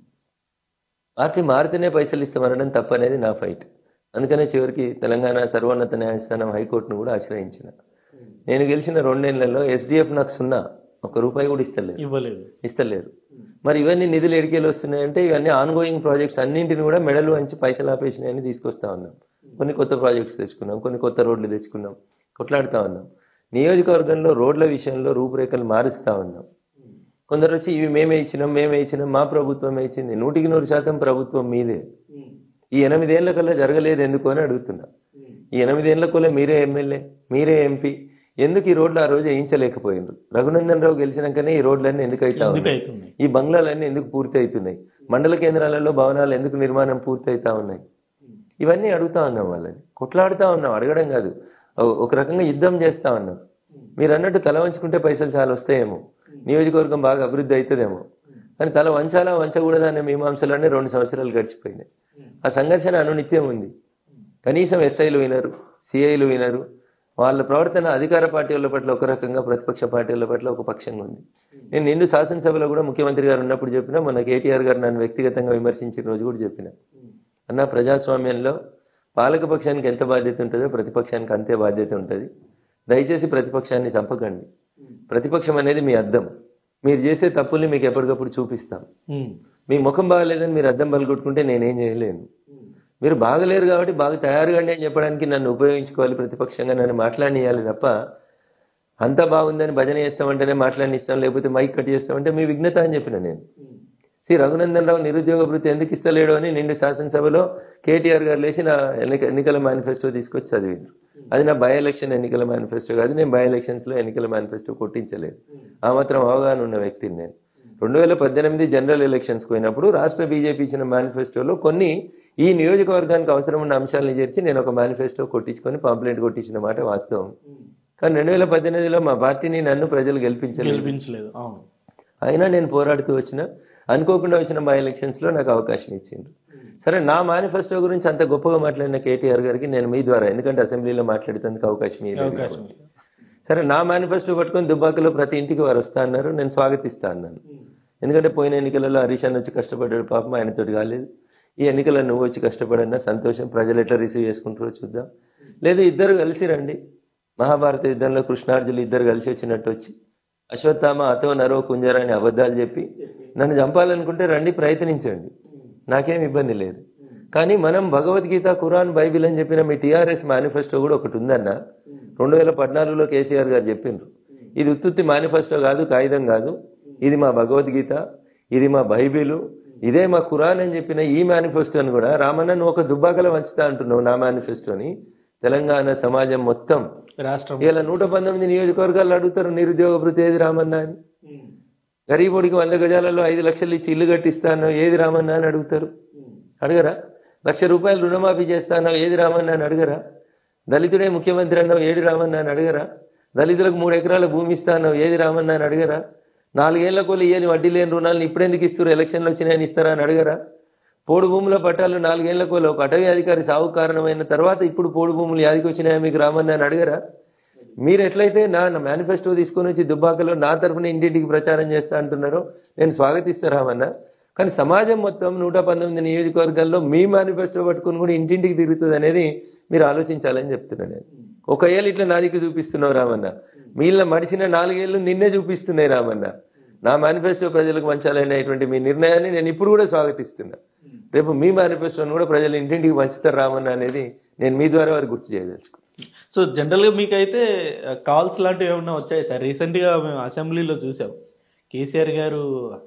పార్టీ మారితేనే పైసలు ఇస్తామనడం తప్పనేది నా ఫైట్ అందుకనే చివరికి తెలంగాణ సర్వోన్నత న్యాయస్థానం హైకోర్టును కూడా ఆశ్రయించిన నేను గెలిచిన రెండేళ్లలో ఎస్డిఎఫ్ నాకు సున్నా ఒక రూపాయి కూడా ఇస్తలేదు ఇవ్వలేదు ఇస్తలేరు మరి ఇవన్నీ నిధులు ఎడికేలు వస్తున్నాయంటే ఇవన్నీ ఆన్ గోయింగ్ ప్రాజెక్ట్స్ అన్నింటిని కూడా మెడలు వంచి పైసలు ఆపేసినాయని తీసుకొస్తా ఉన్నాం కొన్ని కొత్త ప్రాజెక్ట్స్ తెచ్చుకున్నాం కొన్ని కొత్త రోడ్లు తెచ్చుకున్నాం కొట్లాడుతా ఉన్నాం నియోజకవర్గంలో రోడ్ల విషయంలో రూపురేఖలు మారుస్తా ఉన్నాం కొందరు వచ్చి ఇవి మేమే ఇచ్చినాం మేమే ఇచ్చినాం మా ప్రభుత్వమే ఇచ్చింది నూటికి నూరు శాతం ప్రభుత్వం మీదే ఈ ఎనిమిదేళ్ల కల్లా జరగలేదు ఎందుకు అని అడుగుతున్నా ఈ ఎనిమిదేళ్ల కల్లా మీరే ఎమ్మెల్యే మీరే ఎంపీ ఎందుకు ఈ రోడ్లు ఆ రోజు వేయించలేకపోయినారు రఘునందన్ రావు గెలిచినాకనే ఈ రోడ్లన్నీ ఎందుకు అవుతా ఎందుకు ఉన్నాయి అవుతుంది ఈ బంగ్లాలన్నీ ఎందుకు పూర్తి అవుతున్నాయి మండల కేంద్రాలలో భవనాలు ఎందుకు నిర్మాణం పూర్తి అవుతా ఉన్నాయి ఇవన్నీ అడుగుతా ఉన్నాం వాళ్ళని కొట్లాడుతా ఉన్నాం అడగడం కాదు ఓ- ఒక రకంగా యుద్ధం చేస్తా ఉన్నాం మీరు అన్నట్టు తల వంచుకుంటే పైసలు చాలా వస్తాయేమో నియోజకవర్గం బాగా అభివృద్ధి అవుతుందేమో కానీ తల వంచాలా వంచకూడదా అనే మీమాంసలన్నీ రెండు సంవత్సరాలు గడిచిపోయినాయి ఆ సంఘర్షణ అనునిత్యం ఉంది కనీసం ఎస్ఐలు వినరు సిఐలు వినరు వాళ్ళ ప్రవర్తన అధికార పార్టీల పట్ల ఒక రకంగా ప్రతిపక్ష పార్టీల పట్ల ఒక పక్షంగా ఉంది నేను నిండు శాసనసభలో కూడా ముఖ్యమంత్రి గారు ఉన్నప్పుడు చెప్పినా మన కేటీఆర్ గారు నన్ను వ్యక్తిగతంగా విమర్శించిన రోజు కూడా చెప్పిన అన్న ప్రజాస్వామ్యంలో పాలక పక్షానికి ఎంత బాధ్యత ఉంటుందో ప్రతిపక్షానికి అంతే బాధ్యత ఉంటుంది దయచేసి ప్రతిపక్షాన్ని చంపకండి ప్రతిపక్షం అనేది మీ అద్దం మీరు చేసే తప్పుల్ని మీకు ఎప్పటికప్పుడు చూపిస్తాం ఉమ్. మీ ముఖం బాగలేదని మీరు అద్దం పలుకొట్టుకుంటే నేనేం చేయలేను మీరు బాగలేరు కాబట్టి బాగా తయారుగాండి అని చెప్పడానికి నన్ను ఉపయోగించుకోవాలి ప్రతిపక్షంగా నన్ను మాట్లాడియాలి తప్ప అంతా బాగుందని భజన చేస్తామంటేనే మాట్లాడిస్తాం లేకపోతే మైక్ కట్ చేస్తామంటే మీ విఘ్నత అని చెప్పిన నేను శ్రీ రఘునందన్ రావు నిరుద్యోగ భృతి ఎందుకు ఇస్తలేడు అని నిండు శాసనసభలో కేటీఆర్ గారు లేచి నా ఎన్నిక ఎన్నికల మేనిఫెస్టో తీసుకొచ్చి చదివిండ్రు అది నా బై ఎలక్షన్ ఎన్నికల మేనిఫెస్టో కాదు నేను బై ఎలక్షన్స్ లో ఎన్నికల మేనిఫెస్టో కొట్టించలేదు ఆ మాత్రం అవగాహన ఉన్న వ్యక్తిని నేను రెండు వేల పద్దెనిమిది జనరల్ ఎలక్షన్స్ పోయినప్పుడు రాష్ట్ర బీజేపీ ఇచ్చిన మేనిఫెస్టోలో కొన్ని ఈ నియోజకవర్గానికి అవసరం ఉన్న అంశాలను చేర్చి నేను ఒక మేనిఫెస్టో కొట్టించుకొని పాంప్లెంట్ కొట్టించిన మాట వాస్తవం కానీ రెండు వేల పద్దెనిమిదిలో మా పార్టీని నన్ను ప్రజలు గెలిపించలేదు గెలిపించలేదు అవును అయినా నేను పోరాడుతూ వచ్చిన అనుకోకుండా వచ్చిన మా ఎలక్షన్స్ లో నాకు అవకాశం ఇచ్చిండ్రు సరే నా మేనిఫెస్టో గురించి అంత గొప్పగా మాట్లాడిన కేటీఆర్ గారికి నేను మీ ద్వారా ఎందుకంటే అసెంబ్లీలో మాట్లాడేందుకు అవకాశం ఇవ్వలేదు అవకాశం సరే నా మేనిఫెస్టో పట్టుకొని దుబ్బాకలో ప్రతి ఇంటికి వారు వస్తా అన్నారు నేను స్వాగతిస్తా అన్నాను ఎందుకంటే పోయిన ఎన్నికలలో హరీష్ అన్న వచ్చి కష్టపడ్డాడు పాపం ఆయనతోటి కాలేదు ఈ ఎన్నికల్లో నువ్వు వచ్చి కష్టపడన్నా సంతోషం ప్రజలు ఎట్లా రిసీవ్ చేసుకుంటారో చూద్దాం లేదు ఇద్దరు కలిసి రండి మహాభారత యుద్ధంలో కృష్ణార్జులు ఇద్దరు కలిసి వచ్చినట్టు వచ్చి అశ్వత్థామ అతో నరో కుంజర అని అబద్ధాలు చెప్పి నన్ను చంపాలనుకుంటే రండి ప్రయత్నించండి నాకేం ఇబ్బంది లేదు కానీ మనం భగవద్గీత ఖురాన్ బైబిల్ అని చెప్పిన మీ టీఆర్ఎస్ మేనిఫెస్టో కూడా ఒకటి ఉందన్న రెండు వేల పద్నాలుగులో కేసీఆర్ గారు చెప్పిండ్రు ఇది ఉత్తుత్తి మేనిఫెస్టో కాదు కాగితం కాదు ఇది మా భగవద్గీత ఇది మా బైబిలు ఇదే మా ఖురాన్ అని చెప్పిన ఈ మేనిఫెస్టోని కూడా రామన్న నువ్వు ఒక దుబ్బాకల వంచుతా అంటున్నావు నా మేనిఫెస్టోని తెలంగాణ సమాజం మొత్తం రాష్ట్రం ఇలా నూట పంతొమ్మిది నియోజకవర్గాలు అడుగుతారు నిరుద్యోగ భృతి ఏది రామన్న అని గరీబుడికి వంద గజాలలో ఐదు లక్షలు ఇచ్చి ఇల్లు కట్టిస్తాను ఏది రామన్న అని అడుగుతారు అడగరా లక్ష రూపాయలు రుణమాఫీ చేస్తాను ఏది రామన్న అని అడగరా దళితుడే ముఖ్యమంత్రి అన్నావు ఏది రామన్న అని అడగరా దళితులకు మూడు ఎకరాల భూమి ఇస్తాను ఏది రామన్న అని అడగరా నాలుగేళ్ల కొలు ఇయ్యని వడ్డీ లేని రుణాలను ఇప్పుడెందుకు ఇస్తారు ఎలక్షన్లు వచ్చినాయని ఇస్తారా అని అడగరా పోడు భూముల పట్టాలు నాలుగేళ్ల కోలు ఒక అటవీ అధికారి సాగు కారణమైన తర్వాత ఇప్పుడు పోడు భూములు యాదికి వచ్చినాయా మీకు రామన్న అని అడగరా మీరు ఎట్లయితే నా మేనిఫెస్టో తీసుకొని వచ్చి దుబ్బాకలో నా తరఫున ఇంటింటికి ప్రచారం చేస్తా అంటున్నారో నేను స్వాగతిస్తారామన్నా కానీ సమాజం మొత్తం నూట పంతొమ్మిది నియోజకవర్గాల్లో మీ మేనిఫెస్టో పట్టుకుని కూడా ఇంటింటికి తిరుగుతుంది అనేది మీరు ఆలోచించాలని చెప్తున్నాను నేను ఒక ఏళ్ళు ఇట్లా నా దిక్కు చూపిస్తున్నావు రామన్న మీళ్ళ మడిచిన నాలుగేళ్ళు నిన్నే చూపిస్తున్నాయి రామన్న నా మేనిఫెస్టో ప్రజలకు పంచాలనేటువంటి మీ నిర్ణయాన్ని నేను ఇప్పుడు కూడా స్వాగతిస్తున్నా రేపు మీ మేనిఫెస్టోని కూడా ప్రజలు ఇంటింటికి పంచుతారు రామన్న అనేది నేను మీ ద్వారా వారికి గుర్తు చేయదలుచుకున్నాను సో జనరల్గా మీకైతే కాల్స్ లాంటివి ఏమన్నా వచ్చాయి సార్ రీసెంట్గా మేము అసెంబ్లీలో చూసాం కేసీఆర్ గారు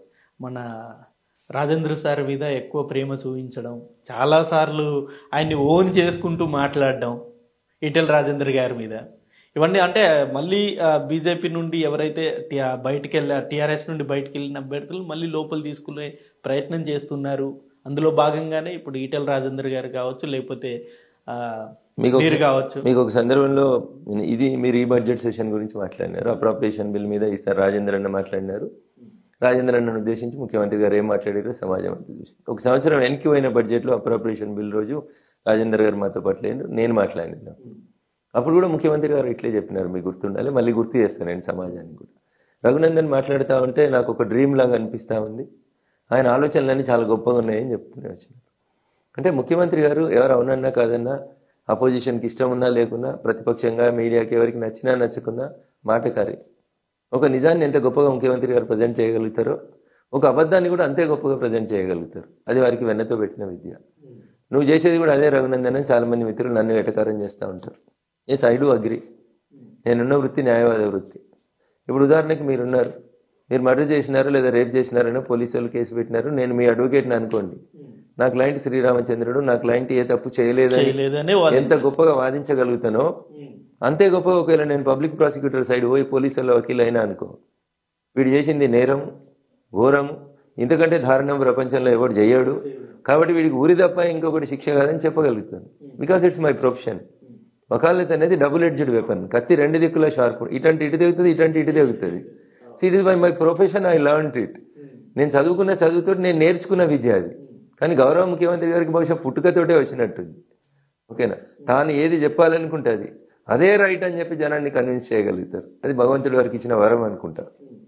మన రాజేంద్ర సార్ మీద ఎక్కువ ప్రేమ చూపించడం చాలాసార్లు ఆయన్ని ఓన్ చేసుకుంటూ మాట్లాడడం ఈటెల రాజేంద్ర గారి మీద ఇవన్నీ అంటే మళ్ళీ బీజేపీ నుండి ఎవరైతే టి- బయటికి వెళ్ళా టీఆర్ఎస్ నుండి బయటికి వెళ్ళిన అభ్యర్థులు మళ్ళీ లోపల తీసుకునే ప్రయత్నం చేస్తున్నారు అందులో భాగంగానే ఇప్పుడు ఈటెల రాజేంద్ర గారు కావచ్చు లేకపోతే ఆ, మీకు ఒక- మీరు కావచ్చు మీకు ఒక సందర్భంలో నేను ఇది మీరు ఈ బడ్జెట్ సెషన్ గురించి మాట్లాడినారు అప్రాప్రియేషన్ బిల్ మీద ఈసారి రాజేంద్ర అన్న మాట్లాడినారు రాజేంద్ర అన్నను ఉద్దేశించి ముఖ్యమంత్రి గారు ఏం మాట్లాడారో సమాజం అంతా చూసి ఒక సంవత్సరం వెనక్కి అయిన బడ్జెట్లో అప్రాప్రియేషన్ బిల్ రోజు రాజేంద్ర గారు మాతో పాటు లేరు నేను మాట్లాడినాను అప్పుడు కూడా ముఖ్యమంత్రి గారు ఇట్లే చెప్పినారు మీకు గుర్తుండాలి మళ్ళీ గుర్తు చేస్తాను నేను సమాజానికి కూడా రఘునందన్ మాట్లాడుతూ ఉంటే నాకు ఒక డ్రీమ్ లాగా అనిపిస్తూ ఉంది ఆయన ఆలోచనలన్నీ చాలా గొప్పగా ఉన్నాయని చెప్తూనే వచ్చినారు అంటే ముఖ్యమంత్రి గారు ఎవరు అవునన్నా కాదన్నా అపోజిషన్కి ఇష్టం ఉన్నా లేకున్నా ప్రతిపక్షంగా మీడియాకి ఎవరికి నచ్చినా నచ్చకున్నా మాటకారి ఒక నిజాన్ని ఎంత గొప్పగా ముఖ్యమంత్రి గారు ప్రజెంట్ చేయగలుగుతారో ఒక అబద్ధాన్ని కూడా అంతే గొప్పగా ప్రజెంట్ చేయగలుగుతారు అది వారికి వెన్నతో పెట్టిన విద్య నువ్వు చేసేది కూడా అదే రఘునందన్ అని చాలా మంది మిత్రులు నన్ను వెటకారం చేస్తూ ఉంటారు ఎస్ ఐ డూ అగ్రి నేనున్న వృత్తి న్యాయవాద వృత్తి ఇప్పుడు ఉదాహరణకి మీరున్నారు మీరు మర్డర్ చేసినారు లేదా రేప్ చేసినారని పోలీసు వాళ్ళు కేసు పెట్టినారు నేను మీ అడ్వకేట్ని అనుకోండి నా క్లయింట్ శ్రీరామచంద్రుడు నా క్లయింట్ ఏ తప్పు చేయలేదని చేయలేదని వాళ్ళు ఎంత గొప్పగా వాదించగలుగుతానో అంతే గొప్పగా ఒకవేళ నేను పబ్లిక్ ప్రాసిక్యూటర్ సైడ్ పోయి పోలీసుల వకీల్ అయినా అనుకో వీడు చేసింది నేరం ఘోరం ఇంతకంటే దారుణం ప్రపంచంలో ఎవడు చేయడు కాబట్టి వీడికి ఊరి తప్ప ఇంకొకటి శిక్ష కాదని చెప్పగలుగుతాను బికాస్ ఇట్స్ మై ప్రొఫెషన్ వకాలత్ అనేది డబుల్ ఎడ్జ్డ్ వెపన్ కత్తి రెండు దిక్కుల షార్ప్ ఇటంటి ఇటు తెగుతుంది ఇటంటి ఇటు తెగుతుంది so it is by my profession I learn it నేను చదువుకున్న చదువుతో నేను నేర్చుకున్న విద్య అది కానీ గౌరవ ముఖ్యమంత్రి గారికి బహుశా పుట్టుకతోటే వచ్చినట్టుంది ఓకేనా తాను ఏది చెప్పాలనుకుంటే అది అదే రైట్ అని చెప్పి జనాన్ని కన్విన్స్ చేయగలుగుతారు అది భగవంతుడి వారికి ఇచ్చిన వరం అనుకుంటా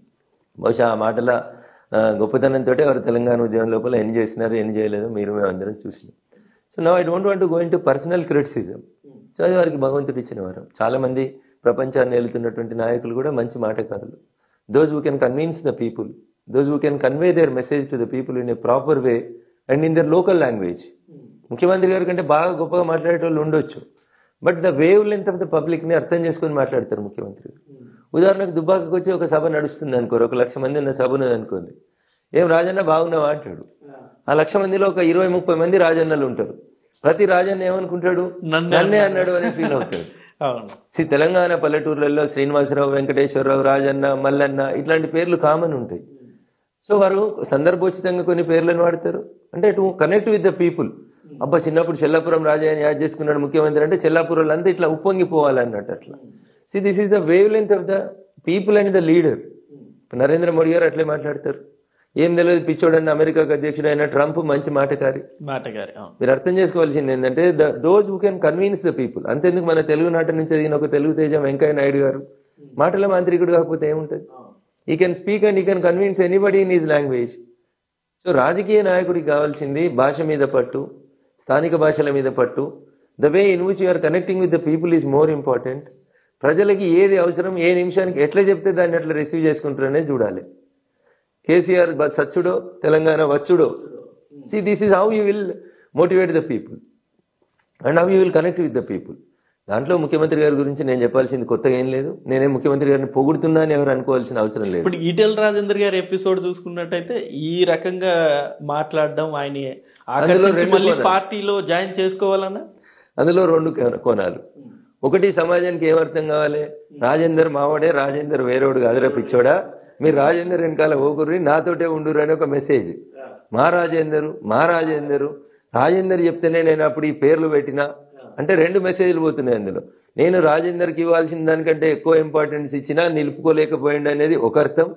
బహుశా ఆ మాటల ఆ, గొప్పతనంతో వారు తెలంగాణ ఉద్యమం లోపల ఎన్ని చేసినారు ఎన్ని చేయలేదో మీరు మేము అందరం చూసినాం సో నా I don't want go into personal criticism so అది వారికి భగవంతుడు ఇచ్చిన వరం చాలా మంది ప్రపంచాన్ని వెళుతున్నటువంటి నాయకులు కూడా మంచి మాటకారులు those who can convince the people those who can convey their message to the people in a proper way and in their local language ముఖ్యమంత్రి గారి కంటే బాగా గొప్పగా మాట్లాడే వాళ్ళు ఉండొచ్చు but the wavelength of the public ని అర్థం చేసుకొని మాట్లాడతారు ముఖ్యమంత్రి గారు ఉదాహరణకు దుబ్బాకకు వచ్చి ఒక సభ నడుస్తుంది అనుకోరు ఒక లక్ష మంది ఉన్న సభ ఉన్నది అనుకోండి ఏం రాజన్న బాగున్నావా అంటాడు ఆ లక్ష మందిలో ఒక ఇరవై ముప్పై మంది రాజన్నలు ఉంటారు ప్రతి రాజన్న ఏమనుకుంటాడు నన్నే నన్నే అన్నాడు అని ఫీల్ అవుతాడు అవును సి తెలంగాణ పల్లెటూర్లలో శ్రీనివాసరావు వెంకటేశ్వరరావు రాజన్న మల్లన్న ఇట్లాంటి పేర్లు కామన్ ఉంటాయి సో వారు సందర్భోచితంగా కొన్ని పేర్లను వాడతారు అంటే to connect with the people అబ్బా చిన్నప్పుడు చెల్లాపురం రాజాని యాడ్ చేసుకున్నాడు ముఖ్యమంత్రి అంటే చెల్లాపురం అంతా ఇట్లా ఉప్పొంగిపోవాలన్నట్టు అట్లా see this is the wavelength of the people and the leader Narendra Modi garu అట్లే మాట్లాడతారు ఏం తెలియదు పిచ్చోడన్న అమెరికాకు అధ్యక్షుడు అయిన ట్రంప్ మంచి మాటకారి మాటగారి అవును మీరు అర్థం చేసుకోవాల్సింది ఏంటంటే the those who can convince the people అంతేందుకు మన తెలుగు నాట నుంచి ఎదిగిన ఒక తెలుగు తేజం వెంకయ్య నాయుడు గారు మాటల మాంత్రికుడు కాకపోతే ఏముంటుంది he can speak and he can convince anybody in his language so రాజకీయ నాయకుడికి కావాల్సింది భాష మీద పట్టు స్థానిక భాషల మీద పట్టు the way in which you're connecting with the people is more important ప్రజలకి ఏది అవసరం ఏ నిమిషానికి ఎట్లా చెప్తే దాన్ని అట్లా రిసీవ్ చేసుకుంటారనే చూడాలి కేసీఆర్ బ- సచ్చుడో తెలంగాణ వచ్చుడో see this is how you will motivate the people and how you will connect with the people దాంట్లో ముఖ్యమంత్రి గారి గురించి నేను చెప్పాల్సింది కొత్తగా ఏం లేదు నేనే ముఖ్యమంత్రి గారిని పొగుడుతున్నా అని ఎవరు అనుకోవాల్సిన అవసరం లేదు ఇప్పుడు ఈటెల రాజేందర్ గారి ఎపిసోడ్ చూసుకున్నట్టయితే ఈ రకంగా మాట్లాడడం ఆయన ఆకర్షించి రెండు మళ్ళీ కోణాలు. పార్టీలో జాయిన్ చేసుకోవాలన్నా అందులో రెండు కోణ- కోణాలు ఒకటి సమాజానికి ఏమర్థం కావాలి రాజేందర్ మావాడే రాజేందర్ వేరేవాడు కాదురా పిచ్చోడా మీరు రాజేందర్ వెనకాల ఓకుర్రి నాతోటే ఉండురు అని ఒక మెసేజ్ మా రాజేందరు మా రాజేందరు రాజేందర్ చెప్తేనే నేను అప్పుడు ఈ పేర్లు పెట్టినా అంటే రెండు మెసేజ్లు పోతున్నాయి అందులో నేను రాజేందర్కి ఇవ్వాల్సిన దానికంటే ఎక్కువ ఇంపార్టెన్స్ ఇచ్చినా నిలుపుకోలేకపోయింది అనేది ఒక అర్థం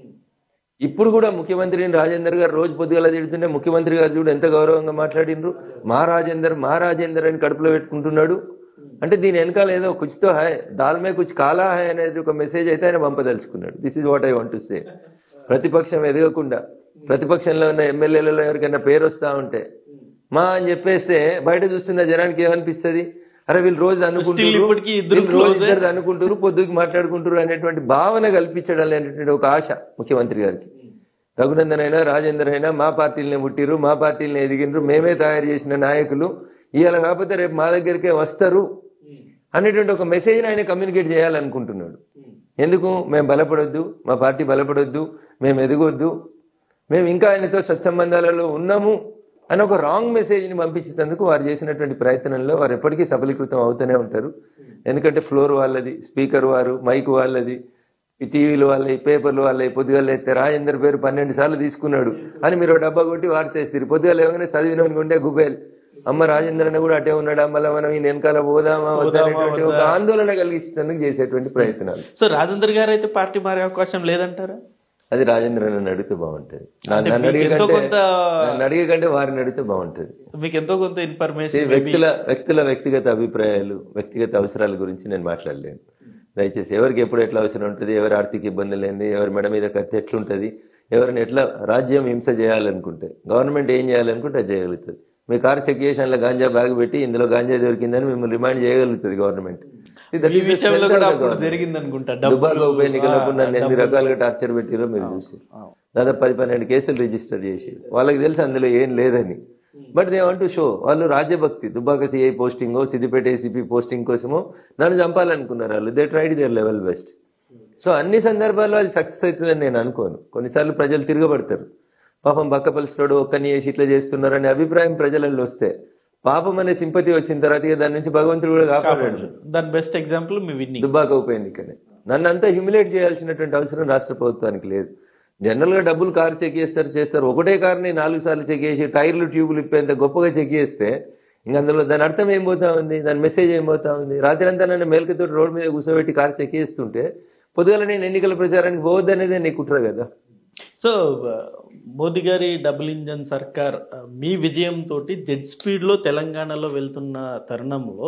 ఇప్పుడు కూడా ముఖ్యమంత్రిని రాజేందర్ గారు రోజు పొద్దుగల తిడుతుంటే ముఖ్యమంత్రి గారు చూడు ఎంత గౌరవంగా మాట్లాడినరు మా రాజేందర్ మా రాజేందర్ అని కడుపులో పెట్టుకుంటున్నాడు అంటే దీని వెనకాల ఏదో కుచితో హాయ్ దాల్మే కుచ్ కాలా హాయ్ అనేది ఒక మెసేజ్ అయితే ఆయన పంపదలుచుకున్నాడు this is what I want to say ప్రతిపక్షం ఎదగకుండా ప్రతిపక్షంలో ఉన్న ఎమ్మెల్యేలలో ఎవరికైనా పేరు వస్తా ఉంటే మా అని చెప్పేస్తే బయట చూస్తున్న జనానికి ఏమనిపిస్తుంది అరే వీళ్ళు రోజు అనుకుంటారు ఇప్పటికీ ఇద్దరు వీళ్ళు రోజు close ఏ. ఇద్దరు అనుకుంటారు పొద్దుకి మాట్లాడుకుంటారు అనేటువంటి భావన కల్పించడం అనేటువంటి ఒక ఆశ ముఖ్యమంత్రి గారికి రఘునందన్ అయినా రాజేందర్ అయినా మా పార్టీలనే పుట్టిరు మా పార్టీలనే ఎదిగినరు మేమే తయారు చేసిన నాయకులు ఇవాళ కాకపోతే రేపు మా దగ్గరికే వస్తారు అనేటువంటి ఒక మెసేజ్ని ఆయన కమ్యూనికేట్ చేయాలనుకుంటున్నాడు ఎందుకు మేము బలపడొద్దు మా పార్టీ బలపడొద్దు మేము ఎదగొద్దు మేము ఇంకా ఆయనతో సత్సంబంధాలలో ఉన్నాము అని ఒక రాంగ్ మెసేజ్ని పంపించేందుకు వారు చేసినటువంటి ప్రయత్నంలో వారు ఎప్పటికీ సఫలీకృతం అవుతూనే ఉంటారు ఎందుకంటే ఫ్లోర్ వాళ్ళది స్పీకర్ వారు మైక్ వాళ్ళది ఈ టీవీలు వాళ్ళవి పేపర్లు వాళ్ళవి పొద్దుగాల అయితే రాజేందర్ పేరు పన్నెండు సార్లు తీసుకున్నాడు అని మీరు ఒక డబ్బా కొట్టి వార్త వేస్తారు పొద్దుగాల ఏమైనా చదివిన ఉండే గుబేల్ అమ్మ రాజేంద్ర అన్న కూడా అటే ఉన్నాడు మళ్ళీ మనం ఈ వెనకాల పోదామా వద్దా అనేటువంటి ఒక ఆందోళన కలిగించేందుకు చేసేటువంటి ప్రయత్నాలు సో రాజేందర్ గారు అయితే పార్టీ మారే అవకాశం లేదంటారా అది రాజేంద్ర నన్ను అడిగితే బాగుంటుంది నా- అంటే నన్ను మీకు అడిగే ఎంతో కంటే కొంత- నన్ను అడిగే కంటే వారిని అడిగితే బాగుంటుంది మీకు ఎంతో కొంత See, ఇన్ఫర్మేషన్ వ్యక్తుల వ్యక్తుల వ్యక్తిగత అభిప్రాయాలు వ్యక్తిగత అవసరాల గురించి నేను మాట్లాడలేను దయచేసి ఎవరికి ఎప్పుడు ఎట్లా అవసరం ఉంటుంది ఎవరి ఆర్థిక ఇబ్బందులు ఏంది ఎవరి మెడ మీద కత్తి ఎట్లుంటుంది ఎవరిని ఎట్లా రాజ్యం హింస చేయాలనుకుంటే గవర్నమెంట్ ఏం చేయాలనుకుంటే అది చేయగలుగుతుంది మీ కార్ చెక్ చేసి అందులో గాంజా బ్యాగ్ పెట్టి ఇందులో గాంజా దొరికిందని మిమ్మల్ని రిమైండ్ చేయగలుగుతుంది గవర్నమెంట్ See, that ఈ is the విషయంలో strength కూడా of the అప్పుడు government. జరిగింది అనుకుంటా దుబాయ్లో ఉప ఎన్నికలప్పుడు నన్ను ఎన్ని డబ్బులు. రకాలుగా టార్చర్ పెట్టిరో మీరు చూసి దాదాపు పది పన్నెండు కేసులు రిజిస్టర్ చేసి వాళ్ళకి తెలుసు అందులో ఏం లేదని but they want to show వాళ్ళు రాజ్యభక్తి Dubbaka CI posting Siddipet ACP posting కోసమో నన్ను చంపాలనుకున్నారు వాళ్ళు they tried their level best so అన్ని సందర్భాల్లో అది సక్సెస్ అవుతుందని నేను అనుకోను కొన్నిసార్లు ప్రజలు తిరగబడతారు పాపం బక్కపలిసినోడు ఒక్కని చేసి ఇట్లా చేస్తున్నారనే అభిప్రాయం ప్రజలలో వస్తే పాపం అనే సింపతి వచ్చిన తర్వాత ఇక దాని నుంచి భగవంతుడు కూడా కాపాడాడు దాని best example me winning Dubbaka ఉప ఎన్నికనే నన్ను అంతా హ్యూమిలేట్ చేయాల్సినటువంటి అవసరం రాష్ట్ర ప్రభుత్వానికి లేదు జనరల్ గా డబ్బులు కారు చెక్ చేస్తారు చేస్తారు ఒకటే కార్ని నాలుగు సార్లు చెక్ చేసి టైర్లు ట్యూబులు ఇప్పేంత గొప్పగా చెక్ చేస్తే ఇంక అందులో దాని అర్థం ఏం పోతా ఉంది దాని మెసేజ్ ఏం పోతా ఉంది రాత్రి అంతా నన్ను మేల్కతో రోడ్డు మీద కూర్చోబెట్టి కారు చెక్ చేస్తుంటే పొద్దుగల నేను ఎన్నికల ప్రచారానికి పోవద్దు అనేదే నీ కుట్ర కదా సో ఆ, మోదీ గారి డబుల్ ఇంజన్ సర్కార్ ఆ, మీ విజయంతో జెడ్ స్పీడ్లో తెలంగాణలో వెళ్తున్న తరుణంలో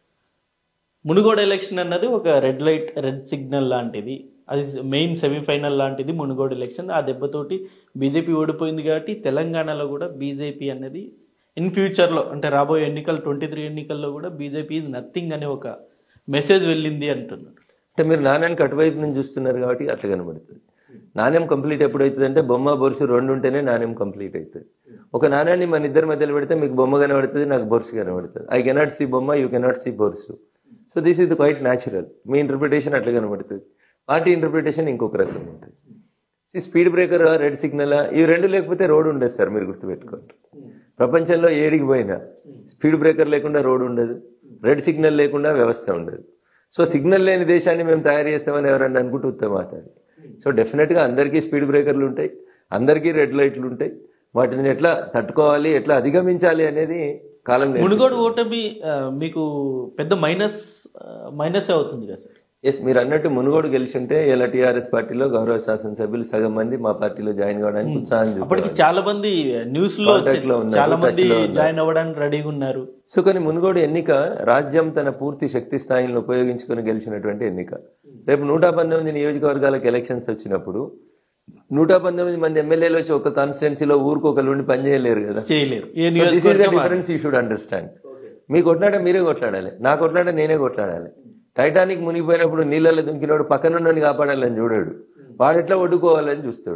మునుగోడు ఎలక్షన్ అన్నది ఒక రెడ్ లైట్ రెడ్ సిగ్నల్ లాంటిది అది మెయిన్ సెమీఫైనల్ లాంటిది మునుగోడు ఎలక్షన్ ఆ దెబ్బతోటి బీజేపీ ఓడిపోయింది కాబట్టి తెలంగాణలో కూడా బీజేపీ అనేది ఇన్ ఫ్యూచర్లో అంటే రాబోయే ఎన్నికలు ట్వంటీ త్రీ ఎన్నికల్లో కూడా బీజేపీ ఇది నథింగ్ అనే ఒక మెసేజ్ వెళ్ళింది అంటున్నారు అంటే మీరు నాణ్యానికి అటువైపు నుంచి చూస్తున్నారు కాబట్టి అట్లా కనబడుతుంది నాణ్యం కంప్లీట్ ఎప్పుడు అవుతుంది అంటే బొమ్మ బొరుసు రెండు ఉంటేనే నాణ్యం కంప్లీట్ అవుతుంది ఒక నాణ్యాన్ని మన ఇద్దరి మధ్యలో పెడితే మీకు బొమ్మ కనబడుతుంది నాకు బొరుసు కనబడుతుంది ఐ కెనాట్ సీ బొమ్మ యూ కెనాట్ సీ బొరుసు so this is quite natural మీ ఇంటర్ప్రిటేషన్ అట్లా కనబడుతుంది పార్టీ ఇంటర్ప్రిటేషన్ ఇంకొక రకంగా ఉంటుంది see speed breaker red signal ఇవి రెండు లేకపోతే రోడ్ ఉండదు సార్ మీరు గుర్తుపెట్టుకోండి ప్రపంచంలో ఏడికి పోయినా స్పీడ్ బ్రేకర్ లేకుండా రోడ్ ఉండదు రెడ్ సిగ్నల్ లేకుండా వ్యవస్థ ఉండదు సో సిగ్నల్ లేని దేశాన్ని మేము తయారు చేస్తామని ఎవరన్నా అనుకుంటూ ఉత్తమాతారు సో డెఫినెట్గా అందరికీ స్పీడ్ బ్రేకర్లు ఉంటాయి అందరికీ రెడ్ లైట్లు ఉంటాయి వాటిని ఎట్లా తట్టుకోవాలి ఎట్లా అధిగమించాలి అనేది కాలం నేర్పిస్తుంది. మునుగోడు ఓటమి ఆ, మీకు పెద్ద మైనస్ మైనస్ అవుతుంది కదా సార్ ఎస్ మీరు అన్నట్టు మునుగోడు గెలిచింటే ఇలా టీఆర్ఎస్ పార్టీలో గౌరవ శాసనసభ్యులు సగం మంది మా పార్టీలో జాయిన్ కావడానికి ఉత్సాహం అప్పటికి చూపేవారు. చాలా మంది న్యూస్ లో Contact లో ఉన్నారు, చాలా మంది touch లో ఉన్నారు. జాయిన్ అవ్వడానికి రెడీగా ఉన్నారు సో కానీ మునుగోడు ఎన్నిక రాజ్యం తన పూర్తి శక్తి స్థాయిలను ఉపయోగించుకొని గెలిచినటువంటి ఎన్నిక రేపు నూట పంతొమ్మిది నియోజకవర్గాలకు ఎలక్షన్స్ వచ్చినప్పుడు నూట పంతొమ్మిది మంది ఎమ్మెల్యేలు వచ్చి ఒక కాన్స్టిట్యున్సీలో ఊరికి ఒకరు ఉండి పనిచేయలేరు కదా చేయలేరు ఏ దిస్ ఈస్ ద నియోజకవర్గం డిఫరెన్స్ యూ షుడ్ అండర్స్టాండ్ మీ కొట్లాట మీరే కొట్లాడాలి నా కొట్లాట నేనే కొట్లాడాలి టైటానిక్ మునిగిపోయినప్పుడు నీళ్ళలో దుంకినోడు పక్కనున్నని కాపాడాలని చూడాడు వాడు ఎట్లా ఒడ్డుకోవాలని చూస్తాడు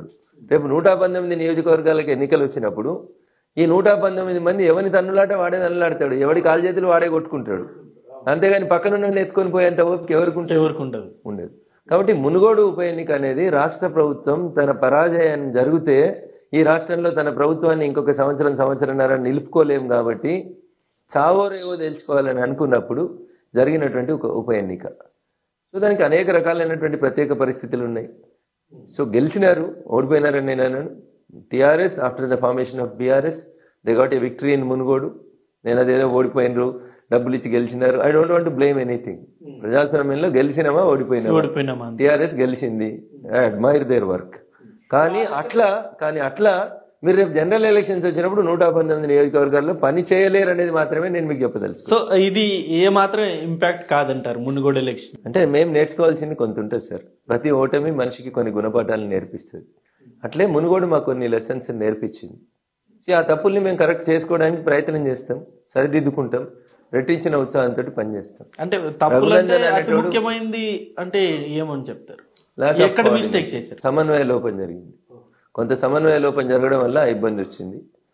రేపు నూట పంతొమ్మిది నియోజకవర్గాలకు ఎన్నికలు వచ్చినప్పుడు ఈ నూట పంతొమ్మిది మంది ఎవరిని తన్నులాట వాడే తన్నులాడతాడు ఎవడి కాలు చేతులు వాడే కొట్టుకుంటాడు అంతేగాని పక్కనున్న ఎత్తుకొని పోయేంత ఓపిక ఎవరికి ఉంటుంది? ఎవరికి ఉండదు ఉండదు కాబట్టి మునుగోడు ఉప ఎన్నిక అనేది రాష్ట్ర ప్రభుత్వం తన పరాజయం జరిగితే ఈ రాష్ట్రంలో తన ప్రభుత్వాన్ని ఇంకొక సంవత్సరం సంవత్సరంన్నర నిలుపుకోలేం కాబట్టి చావో రేవో తెలుసుకోవాలని అనుకున్నప్పుడు జరిగినటువంటి ఒక ఉప ఎన్నిక సో దానికి అనేక రకాలైనటువంటి ప్రత్యేక పరిస్థితులు ఉన్నాయి సో గెలిచినారు ఓడిపోయినారని నేను అన్నాను TRS after the formation of BRS they got a victory in Munugode నేను అదేదో ఓడిపోయినరు డబ్బులు ఇచ్చి గెలిచినారు I don't want blame anything ప్రజాస్వామ్యంలో గెలిచినామా ఓడిపోయినామా ఓడిపోయినామా అంతే. టిఆర్ఎస్ గెలిచింది అడ్మైర్ దేర్ వర్క్ కానీ అట్లా కానీ అట్లా మీరు రేపు జనరల్ ఎలక్షన్స్ వచ్చినప్పుడు నూట పంతొమ్మిది నియోజకవర్గాల్లో పని చేయలేరు అనేది మాత్రమే నేను మీకు చెప్పదలుచు సో ఇది ఏ మాత్రం ఇంపాక్ట్ కాదంటారు మునుగోడు ఎలక్షన్ అంటే మేము నేర్చుకోవాల్సింది కొంత ఉంటుంది సార్ ప్రతి ఓటమి మనిషికి కొన్ని గుణపాఠాలను నేర్పిస్తుంది అట్లే మునుగోడు మాకు కొన్ని లెసన్స్ నేర్పించింది See, ఆ తప్పుల్ని మేము కరెక్ట్ చేసుకోవడానికి ప్రయత్నం చేస్తాం సరిదిద్దుకుంటాం రెట్టించిన ఉత్సాహంతో పనిచేస్తాం అంటే తప్పులు అంటే రఘునందన్ అతి అనేటోడు- ముఖ్యమైనది అంటే ఏమని చెప్తారు Lack of ఎక్కడ coordination. మిస్టేక్ చేశారు సమన్వయ లోపం జరిగింది కొంత సమన్వయ లోపం జరగడం వల్ల ఆ ఇబ్బంది వచ్చింది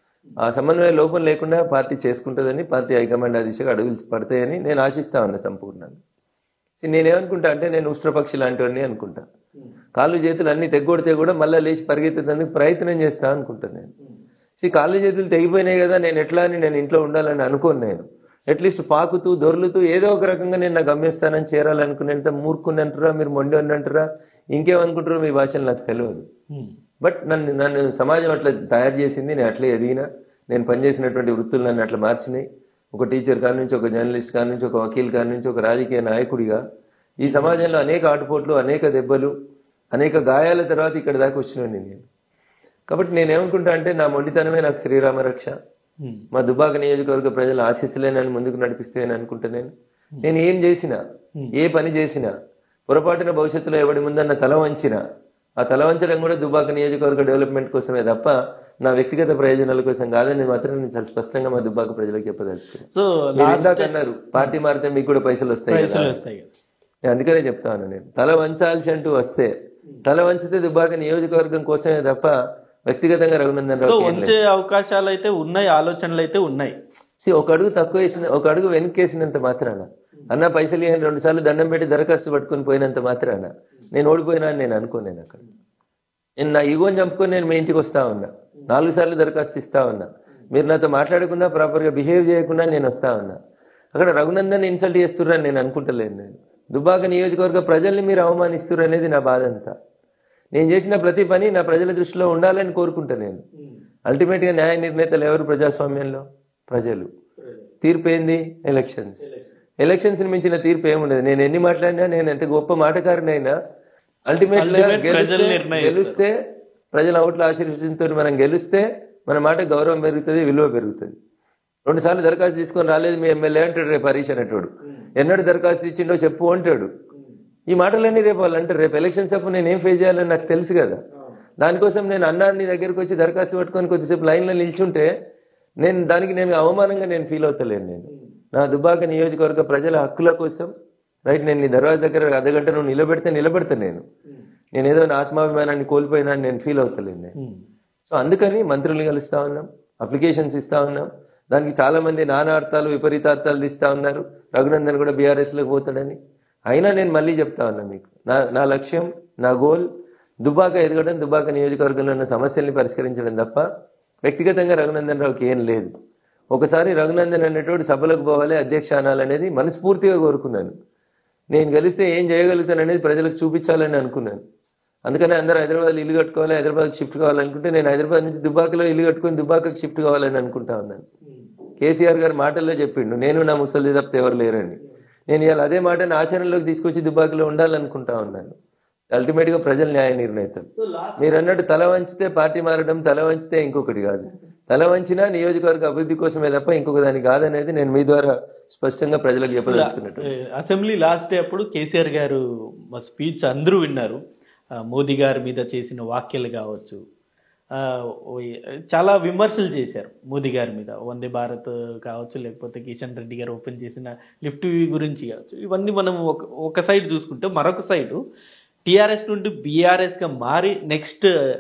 ఆ సమన్వయ లోపం లేకుండా పార్టీ చేసుకుంటుందని పార్టీ హైకమాండ్ ఆ దిశగా అడుగులు పడతాయని నేను ఆశిస్తా ఉన్నా సంపూర్ణంగా See, నేనేమనుకుంటా అంటే నేను ఉష్ట్రపక్షి లాంటివన్నీ అనుకుంటా కాళ్ళు చేతులు అన్ని తెగ్గొడితే కూడా మళ్ళీ లేచి పరిగెత్తేందుకు ప్రయత్నం చేస్తా అనుకుంటా నేను సి కాళ్ళు చేతులు తెగిపోయినాయి కదా నేను ఎట్లా అని నేను ఇంట్లో ఉండాలని అనుకోను నేను అట్లీస్ట్ పాకుతూ దొర్లుతూ ఏదో ఒక రకంగా నేను నా గమ్యస్థానం చేరాలనుకునేంత మూర్ఖున్నంటారా మీరు మొండి ఉన్నంటారా ఇంకేమనుకుంటారో మీ భాషలు నాకు తెలియదు Hmm. బట్ నన్ను నన్ను సమాజం అట్లా తయారు చేసింది నేను అట్లే ఎదిగిన నేను పనిచేసినటువంటి వృత్తులు నన్ను అట్లా మార్చినాయి ఒక టీచర్ కాడి నుంచి ఒక జర్నలిస్ట్ కాడి నుంచి ఒక వకీల్ కాడి నుంచి ఒక రాజకీయ నాయకుడిగా ఈ సమాజంలో అనేక ఆటుపోట్లు అనేక దెబ్బలు అనేక గాయాల తర్వాత ఇక్కడ దాకా వచ్చినాను నేను కాబట్టి నేనేమనుకుంటా అంటే నా మొండితనమే నాకు శ్రీరామ రక్ష Hmm. మా దుబాక నియోజకవర్గ ప్రజల ఆశీస్సులే నన్ను ముందుకు నడిపిస్తే అని అనుకుంటా నేను నేను ఏం చేసినా ఏ పని చేసినా పొరపాటున భవిష్యత్తులో ఎవడి ముందన్న తల వంచినా ఆ తల వంచడం కూడా దుబాక నియోజకవర్గ డెవలప్మెంట్ కోసమే తప్ప నా వ్యక్తిగత ప్రయోజనాల కోసం కాదని మాత్రం నేను చాలా స్పష్టంగా మా దుబాక ప్రజలకు చెప్పదలుచుకున్నాను సో మీరు ఇందాక అన్నారు పార్టీ మారితే మీకు కూడా పైసలు వస్తాయి కదా పైసలు వస్తాయి కదా. నేను అందుకనే చెప్తాను నేను తల వంచాల్సి అంటూ వస్తే తల వంచితే దుబాక నియోజకవర్గం కోసమే తప్ప వ్యక్తిగతంగా రఘునందన్ సో రావు వచ్చే అవకాశాలు అయితే ఉన్నాయి ఆలోచనలు అయితే ఉన్నాయి సి ఒక అడుగు తక్కువ వేసిన ఒక అడుగు వెనక్కేసినంత మాత్రాన అన్న పైసలు ఇవ్వని రెండు సార్లు దండం పెట్టి దరఖాస్తు పట్టుకొని పోయినంత మాత్రాన నేను ఓడిపోయినా అని నేను అనుకోలేను అక్కడ నేను నా ఈగోని చంపుకొని నేను మీ ఇంటికి వస్తా ఉన్నా నాలుగు సార్లు దరఖాస్తు ఇస్తా ఉన్నా మీరు నాతో మాట్లాడకుండా ప్రాపర్గా బిహేవ్ చేయకుండా నేను వస్తా ఉన్నా అక్కడ రఘునందన్ ఇన్సల్ట్ చేస్తుర్రని నేను అనుకుంటలేను నేను దుబాక నియోజకవర్గ ప్రజల్ని మీరు అవమానిస్తుర్రు అనేది నా బాధ అంతా నేను చేసిన ప్రతి పని నా ప్రజల దృష్టిలో ఉండాలని కోరుకుంటా నేను అల్టిమేట్గా న్యాయ నిర్ణేతలు ఎవరు ప్రజాస్వామ్యంలో ప్రజలు తీర్పు ఏంది ఎలక్షన్స్ ఎలక్షన్స్ మించిన తీర్పు ఏముండదు నేను ఎన్ని మాట్లాడినా నేను ఎంత గొప్ప మాటకారినైనా అల్టిమేట్ గా Ultimate ప్రజలు గెలిస్తే నిర్ణయిస్తారు. గెలిస్తే ప్రజల ఓట్ల ఆశీర్వదించడంతో మనం గెలిస్తే మన మాట గౌరవం పెరుగుతుంది విలువ పెరుగుతుంది రెండు సార్లు దరఖాస్తు తీసుకొని రాలేదు మీ ఎమ్మెల్యే అంటాడు రేపు హరీష్ అనేటోడు ఎన్నడు దరఖాస్తు ఇచ్చిండో చెప్పు అంటాడు ఈ మాటలన్నీ రేపు వాళ్ళు అంటారు రేపు ఎలక్షన్స్ అప్పుడు నేను ఏం ఫేస్ చేయాలని నాకు తెలుసు కదా దానికోసం నేను అన్నాన్ని దగ్గరికి వచ్చి దరఖాస్తు పట్టుకొని కొద్దిసేపు లైన్లో నిల్చుంటే నేను దానికి నేను అవమానంగా నేను ఫీల్ అవుతలేను నేను నా దుబాక నియోజకవర్గ ప్రజల హక్కుల కోసం రైట్ నేను నీ దర్వాజ దగ్గర అర్ధగంట నువ్వు నిలబెడితే నిలబెడతా నేను నేను ఏదో నా ఆత్మాభిమానాన్ని కోల్పోయినా అని నేను ఫీల్ అవుతలేను నేను Hmm. సో అందుకని మంత్రులు కలుస్తా ఉన్నాం అప్లికేషన్స్ ఇస్తా ఉన్నాం దానికి చాలా మంది నానార్థాలు విపరీతార్థాలు తీస్తా ఉన్నారు రఘునందన్ కూడా బీఆర్ఎస్ లోకి పోతాడని అయినా నేను మళ్ళీ చెప్తా ఉన్నా మీకు నా నా లక్ష్యం నా గోల్ దుబాక ఎదగడం దుబాక నియోజకవర్గంలో ఉన్న సమస్యల్ని పరిష్కరించడం తప్ప వ్యక్తిగతంగా రఘునందన్ రావుకి ఏం లేదు ఒకసారి రఘునందన్ అనేటోడు సభలకు పోవాలి అధ్యక్ష అనాలనేది మనస్ఫూర్తిగా కోరుకున్నాను నేను గెలిస్తే ఏం చేయగలుగుతాను అనేది ప్రజలకు చూపించాలని అనుకున్నాను అందుకని అందరూ హైదరాబాద్ ఇల్లు కట్టుకోవాలి హైదరాబాద్ షిఫ్ట్ కావాలనుకుంటే నేను హైదరాబాద్ నుంచి దుబాకలో ఇల్లు కట్టుకొని దుబాకకు షిఫ్ట్ కావాలని అనుకుంటా ఉన్నాను కేసీఆర్ గారు మాటల్లో చెప్పిండు నేను నా ముసలి తప్పితే ఎవరు లేరండి నేను ఇవాళ అదే మాటను ఆచరణలోకి తీసుకొచ్చి దుబాకలో ఉండాలనుకుంటా ఉన్నాను అల్టిమేట్ గా ప్రజలు న్యాయ నిర్ణయితం మీరు అన్నట్టు తల వంచితే పార్టీ మారడం తల వంచితే ఇంకొకటి కాదు తల వంచినా నియోజకవర్గ అభివృద్ధి కోసమే తప్ప ఇంకొక దాని కాదనేది నేను మీ ద్వారా స్పష్టంగా ప్రజలకు చెప్పదలుచుకున్నట్టు ఏ, అసెంబ్లీ లాస్ట్ డే అప్పుడు కేసీఆర్ గారు మా స్పీచ్ అందరూ విన్నారు ఆ, మోదీ గారి మీద చేసిన వ్యాఖ్యలు కావచ్చు ఆ, ఓ- చాలా విమర్శలు చేశారు మోదీ గారి మీద వందే భారత్ కావచ్చు లేకపోతే కిషన్ రెడ్డి గారు ఓపెన్ చేసిన లిఫ్ట్ గురించి కావచ్చు ఇవన్నీ మనం ఒక ఒక సైడ్ చూసుకుంటే మరొక సైడు టీఆర్ఎస్ నుండి బీఆర్ఎస్గా మారి నెక్స్ట్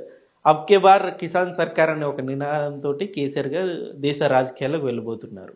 అబ్కే బార్ కిసాన్ సర్కార్ అనే ఒక నినాదంతో కేసీఆర్ గారు దేశ రాజకీయాలకు వెళ్ళబోతున్నారు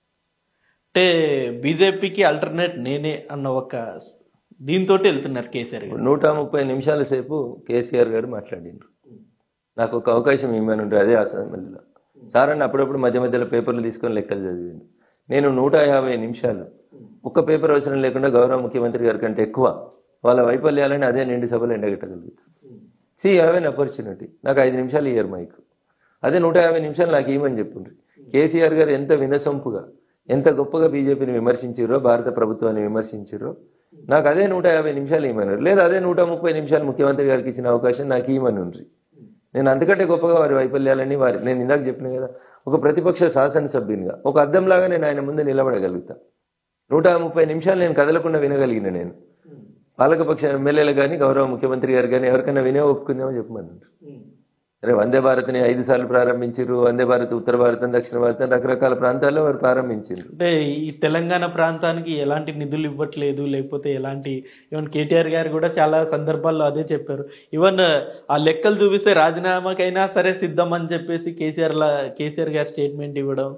అంటే బీజేపీకి అల్టర్నేట్ నేనే అన్న ఒక దీంతో వెళ్తున్నారు కేసీఆర్ గారు నూట ముప్పై నిమిషాల సేపు కేసీఆర్ గారు మాట్లాడిండ్రు నాకు ఒక అవకాశం ఇవ్వమని ఉండే అదే అసెంబ్లీలో సార్ అని అప్పుడప్పుడు మధ్య మధ్యలో పేపర్లు తీసుకొని లెక్కలు చదివింది నేను నూట యాభై నిమిషాలు ఒక్క పేపర్ అవసరం లేకుండా గౌరవ ముఖ్యమంత్రి గారి కంటే ఎక్కువ వాళ్ళ వైఫల్యాలని అదే నిండు సభలో ఎండగట్టగలుగుతాను సి హ్యావ్ ఎన్ ఆపర్చునిటీ నాకు ఐదు నిమిషాలు ఇయ్యరు మైక్ అదే నూట యాభై నిమిషాలు నాకు ఇవ్వమని చెప్పుండ్రి కేసీఆర్ గారు ఎంత వినసొంపుగా ఎంత గొప్పగా బీజేపీని విమర్శించారో భారత ప్రభుత్వాన్ని విమర్శించారో నాకు అదే నూట యాభై నిమిషాలు ఇవ్వమన్నారు లేదా అదే నూట ముప్పై నిమిషాలు ముఖ్యమంత్రి గారికి ఇచ్చిన అవకాశం నాకు ఇవ్వమని ఉండ్రి నేను అంతకంటే గొప్పగా వారి వైఫల్యాలని వారి నేను ఇందాక చెప్పిన కదా ఒక ప్రతిపక్ష శాసనసభ్యునిగా ఒక అద్దంలాగా నేను ఆయన ముందు నిలబడగలుగుతా నూట ముప్పై నిమిషాలు నేను కదలకుండా వినగలిగిన నేను పాలకపక్ష ఎమ్మెల్యేలు కానీ గౌరవ ముఖ్యమంత్రి గారు కానీ ఎవరికైనా వినే ఒప్పుకుందామో చెప్పమన్నారు సరే వందే భారత్ని ఐదు సార్లు ప్రారంభించారు వందే భారత్ ఉత్తర భారతం దక్షిణ భారతం రకరకాల ప్రాంతాల్లో వారు ప్రారంభించారు అంటే ఈ తెలంగాణ ప్రాంతానికి ఎలాంటి నిధులు ఇవ్వట్లేదు లేకపోతే ఎలాంటి ఈవెన్ కేటీఆర్ గారు కూడా చాలా సందర్భాల్లో అదే చెప్పారు ఈవెన్ ఆ లెక్కలు చూపిస్తే రాజీనామాకైనా సరే సిద్ధం అని చెప్పేసి కేసీఆర్ లా కేసీఆర్ గారు స్టేట్మెంట్ ఇవ్వడం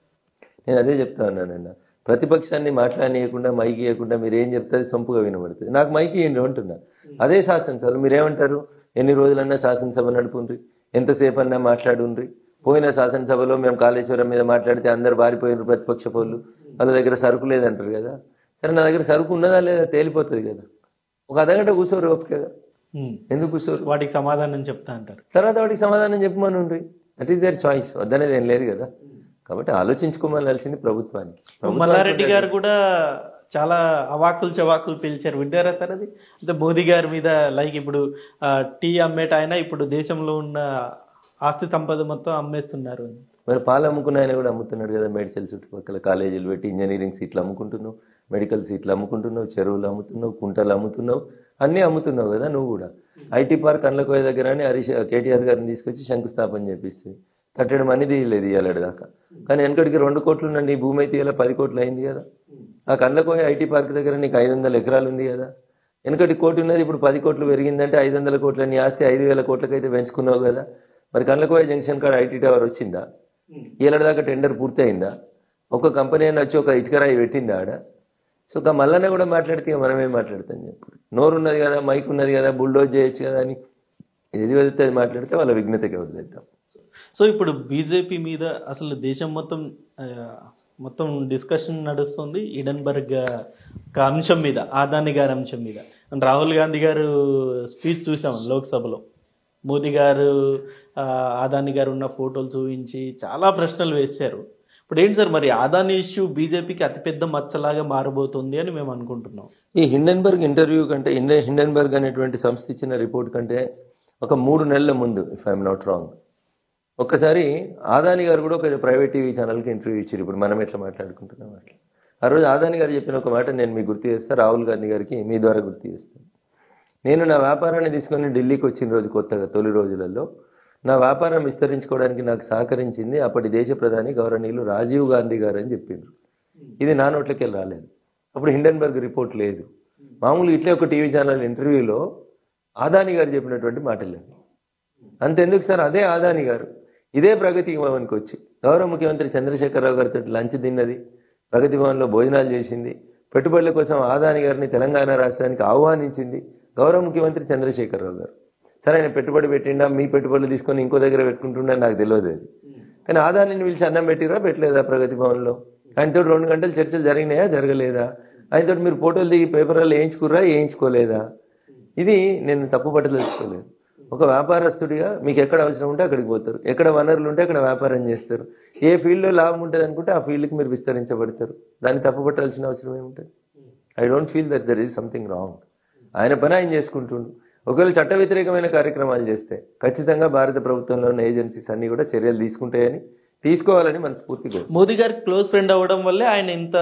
నేను అదే చెప్తా ఉన్నానన్న ప్రతిపక్షాన్ని మాట్లాడనీయకుండా మైకి ఇవ్వకుండా మీరు ఏం చెప్తే అది సొంపుగా వినబడుతుంది నాకు మైకి ఇవ్వండి అంటున్నా అదే శాసనసభలు మీరేమంటారు ఎన్ని రోజులన్నా శాసనసభ నడుపుండ్రి ఎంతసేపు అన్నా మాట్లాడుండ్రి పోయిన శాసనసభలో మేము కాళేశ్వరం మీద మాట్లాడితే అందరు బారిపోయినారు ప్రతిపక్ష పౌరులు వాళ్ళ దగ్గర సరుకు లేదంటారు కదా సరే నా దగ్గర సరుకు ఉన్నదా లేదా తేలిపోతుంది కదా ఒక అర్ధగంట కూర్చోరు ఓపికగా ఉమ్. ఎందుకు కూర్చోరు వాటికి సమాధానం చెప్తా అంటారు తర్వాత వాటికి సమాధానం చెప్పమని ఉండ్రి దట్ ఈస్ దేర్ చాయిస్ వద్దనేది ఏం లేదు కదా కాబట్టి ఆలోచించుకోమనాల్సింది ప్రభుత్వానికి మల్లారెడ్డి గారు కూడా చాలా అవాకులు చవాకులు పిలిచారు వింటారా సార్ అది అంటే మోదీ గారి మీద లైక్ ఇప్పుడు ఆ, టీ అమ్మేట ఆయన ఇప్పుడు దేశంలో ఉన్న ఆస్తి సంపద మొత్తం అమ్మేస్తున్నారు అని. మరి పాలు అమ్ముకున్న ఆయన కూడా అమ్ముతున్నాడు కదా మెడిసిన్ చుట్టుపక్కల కాలేజీలు పెట్టి ఇంజనీరింగ్ సీట్లు అమ్ముకుంటున్నావు మెడికల్ సీట్లు అమ్ముకుంటున్నావు చెరువులు అమ్ముతున్నావు కుంటలు అమ్ముతున్నావు అన్నీ అమ్ముతున్నావు కదా నువ్వు కూడా ఐటీ పార్క్ అండ్లకోయ దగ్గర అని హరీష్ కేటీఆర్ గారిని తీసుకొచ్చి శంకుస్థాపన చేపిస్తుంది తట్టడం అనేది తీయలేదు ఇయ్యాలడు దాకా కానీ వెనకడికి రెండు కోట్లు ఉన్న నీ భూమి అయితే ఇలా పది కోట్లు అయింది కదా ఆ కండ్లకోయ ఐటీ పార్క్ దగ్గర నీకు ఐదు వందల ఎకరాలు ఉంది కదా వెనకటి కోటి ఉన్నది ఇప్పుడు పది కోట్లు పెరిగిందంటే ఐదు వందల కోట్ల నీ ఆస్తి ఐదు వేల కోట్లకైతే పెంచుకున్నావు కదా మరి కండ్లకోయ జంక్షన్ కాడ ఐటీ టవర్ వచ్చిందా ఏళ్ళ దాకా టెండర్ పూర్తి అయిందా ఒక కంపెనీ అయినా వచ్చి ఒక ఇటుకరాయి పెట్టిందా ఆడ సో ఒక మల్లన్న కూడా మాట్లాడితే ఇక మనమేం మాట్లాడతాం చెప్పు నోరు ఉన్నది కదా మైక్ ఉన్నది కదా బుల్డోజ్ చేయొచ్చు కదా అని ఏది వెళ్తే అది మాట్లాడితే వాళ్ళ విఘ్నతకి వదిలేద్దాం సో ఇప్పుడు బీజేపీ మీద అసలు దేశం మొత్తం ఆ, మొత్తం డిస్కషన్ నడుస్తుంది ఇడన్బర్గ్ ఒక అంశం మీద ఆదాని గారి అంశం మీద అండ్ రాహుల్ గాంధీ గారు స్పీచ్ చూసాం లోక్సభలో మోదీ గారు ఆ, ఆదాని గారు ఉన్న ఫోటోలు చూపించి చాలా ప్రశ్నలు వేశారు ఇప్పుడు ఏంటి సార్ మరి ఆదాని ఇష్యూ బీజేపీకి అతిపెద్ద మచ్చలాగా మారబోతుంది అని మేము అనుకుంటున్నాం ఈ హిండెన్బర్గ్ ఇంటర్వ్యూ కంటే హిండె- హిండెన్బర్గ్ అనేటువంటి సంస్థ ఇచ్చిన రిపోర్ట్ కంటే ఒక మూడు నెలల ముందు ఇఫ్ ఐఎమ్ నాట్ రాంగ్ ఒక్కసారి ఆదాని గారు కూడా ఒక ప్రైవేట్ టీవీ ఛానల్కి ఇంటర్వ్యూ ఇచ్చారు ఇప్పుడు మనం ఎట్లా మాట్లాడుకుంటున్నాం అట్లా ఆ రోజు ఆదాని గారు చెప్పిన ఒక మాట నేను మీకు గుర్తు చేస్తా రాహుల్ గాంధీ గారికి మీ ద్వారా గుర్తు చేస్తాను నేను నా వ్యాపారాన్ని తీసుకొని ఢిల్లీకి వచ్చిన రోజు కొత్తగా తొలి రోజులలో నా వ్యాపారం విస్తరించుకోవడానికి నాకు సహకరించింది అప్పటి దేశ ప్రధాని గౌరవనీయులు రాజీవ్ గాంధీ గారు అని చెప్పిండ్రు ఇది నా నోట్లకి వెళ్ళి రాలేదు అప్పుడు హిండెన్బర్గ్ రిపోర్ట్ లేదు మామూలుగా ఇట్లే ఒక టీవీ ఛానల్ ఇంటర్వ్యూలో ఆదాని గారు చెప్పినటువంటి మాటలు అవి. అంతెందుకు సార్ అదే ఆదాని గారు ఇదే ప్రగతి భవన్కి వచ్చి గౌరవ ముఖ్యమంత్రి చంద్రశేఖరరావు గారితో లంచ్ తిన్నది ప్రగతి భవన్లో భోజనాలు చేసింది పెట్టుబడుల కోసం ఆదాని గారిని తెలంగాణ రాష్ట్రానికి ఆహ్వానించింది గౌరవ ముఖ్యమంత్రి చంద్రశేఖరరావు గారు సరే ఆయన పెట్టుబడి పెట్టిండా మీ పెట్టుబడులు తీసుకొని ఇంకో దగ్గర పెట్టుకుంటుండే నాకు తెలియదు అది కానీ ఆదానిని పిలిచి అన్నం పెట్టిరా పెట్టలేదా ప్రగతి భవన్లో ఆయనతో రెండు గంటలు చర్చలు జరిగినాయా జరగలేదా ఆయనతో మీరు ఫోటోలు దిగి పేపర్లలో వేయించుకుర్రా వేయించుకోలేదా ఇది నేను తప్పు పట్టదలుచుకోలేదు ఒక వ్యాపారస్తుడిగా మీకు ఎక్కడ అవసరం ఉంటే అక్కడికి పోతారు ఎక్కడ వనరులు ఉంటే అక్కడ వ్యాపారం చేస్తారు ఏ ఫీల్డ్లో లాభం ఉంటుంది అనుకుంటే ఆ ఫీల్డ్కి మీరు విస్తరించబడతారు దాన్ని తప్పు పట్టాల్సిన అవసరం ఏముంటుంది I don't feel that there is something wrong ఆయన పని ఆయన చేసుకుంటుండు ఒకవేళ చట్ట వ్యతిరేకమైన కార్యక్రమాలు చేస్తే ఖచ్చితంగా భారత ప్రభుత్వంలో ఉన్న ఏజెన్సీస్ అన్ని కూడా చర్యలు తీసుకుంటాయని తీసుకోవాలని మనస్ఫూర్తిగా మోదీ గారికి క్లోజ్ ఫ్రెండ్ అవ్వడం వల్లే ఆయన ఇంత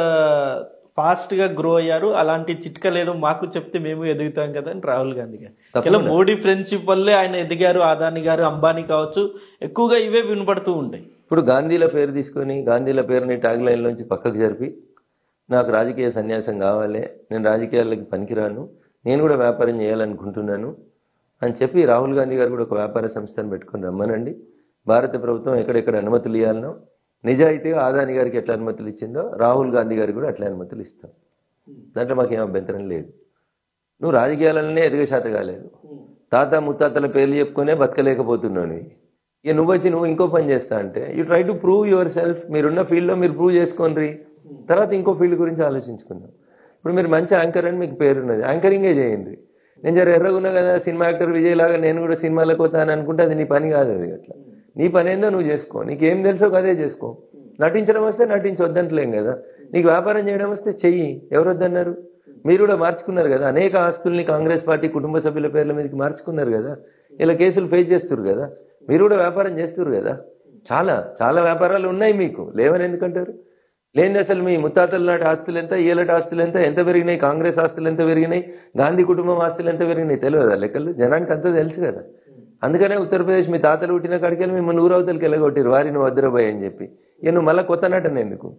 ఫాస్ట్ గా గ్రో అయ్యారు అలాంటి చిట్కలేదో మాకు చెప్తే మేము ఎదుగుతాం కదా అని రాహుల్ గాంధీ గారు ఇలా మోడీ ఫ్రెండ్షిప్ వల్లే ఆయన ఎదిగారు అదాని గారు అంబానీ కావచ్చు ఎక్కువగా ఇవే వినపడుతూ ఉంటాయి ఇప్పుడు గాంధీల పేరు తీసుకొని గాంధీల పేరుని ట్యాగ్ లైన్లోంచి పక్కకు జరిపి నాకు రాజకీయ సన్యాసం కావాలి నేను రాజకీయాలకి పనికిరాను నేను కూడా వ్యాపారం చేయాలనుకుంటున్నాను అని చెప్పి రాహుల్ గాంధీ గారు కూడా ఒక వ్యాపార సంస్థను పెట్టుకొని రమ్మనండి భారత ప్రభుత్వం ఎక్కడెక్కడ అనుమతులు ఇవ్వాలనో నిజాయితీగా ఆదాని గారికి ఎట్లా అనుమతులు ఇచ్చిందో రాహుల్ గాంధీ గారికి కూడా అట్లా అనుమతులు ఇస్తాం దాంట్లో మాకేం అభ్యంతరం లేదు నువ్వు రాజకీయాలనే ఎదగ శాత కాలేదు తాత ముత్తాతల పేర్లు చెప్పుకునే బతకలేకపోతున్నావు నువ్వు ఇక నువ్వు వచ్చి నువ్వు ఇంకో పని చేస్తా అంటే you try to prove yourself మీరున్న ఫీల్డ్లో మీరు ప్రూవ్ చేసుకోండి తర్వాత ఇంకో ఫీల్డ్ గురించి ఆలోచించుకుందాం ఇప్పుడు మీరు మంచి యాంకర్ అని మీకు పేరున్నది యాంకరింగే చేయండి నేను జర ఎర్రగున్నా కదా సినిమా యాక్టర్ విజయ్ లాగా నేను కూడా సినిమాలకు పోతాను అనుకుంటే అది నీ పని కాదు అది అట్లా నీ పని ఏందో నువ్వు చేసుకో నీకేం తెలుసో అదే చేసుకో నటించడం వస్తే నటించొద్దంటలేం కదా నీకు వ్యాపారం చేయడం వస్తే చెయ్యి ఎవరు వద్దన్నారు మీరు కూడా మార్చుకున్నారు కదా అనేక ఆస్తుల్ని కాంగ్రెస్ పార్టీ కుటుంబ సభ్యుల పేర్ల మీదకి మార్చుకున్నారు కదా ఇలా కేసులు ఫేస్ చేస్తారు కదా మీరు కూడా వ్యాపారం చేస్తారు కదా చాలా చాలా వ్యాపారాలు ఉన్నాయి మీకు లేవని ఎందుకంటారు లేని అసలు మీ ముత్తాతల నాటి ఆస్తులు ఎంత ఏలటి ఆస్తులు ఎంత ఎంత పెరిగినాయి కాంగ్రెస్ ఆస్తులు ఎంత పెరిగినాయి గాంధీ కుటుంబం ఆస్తులు ఎంత పెరిగినాయి తెలియదా లెక్కలు జనానికి అంతా తెలుసు కదా అందుకనే ఉత్తరప్రదేశ్ మీ తాతలు పుట్టిన కాడికి వెళ్ళి మిమ్మల్ని ఊరవతలకి వెళ్ళగొట్టారు వారి నువ్వు వద్దరబాయ్ అని చెప్పి ఇక నువ్వు మళ్ళీ కొత్త నటన ఎందుకు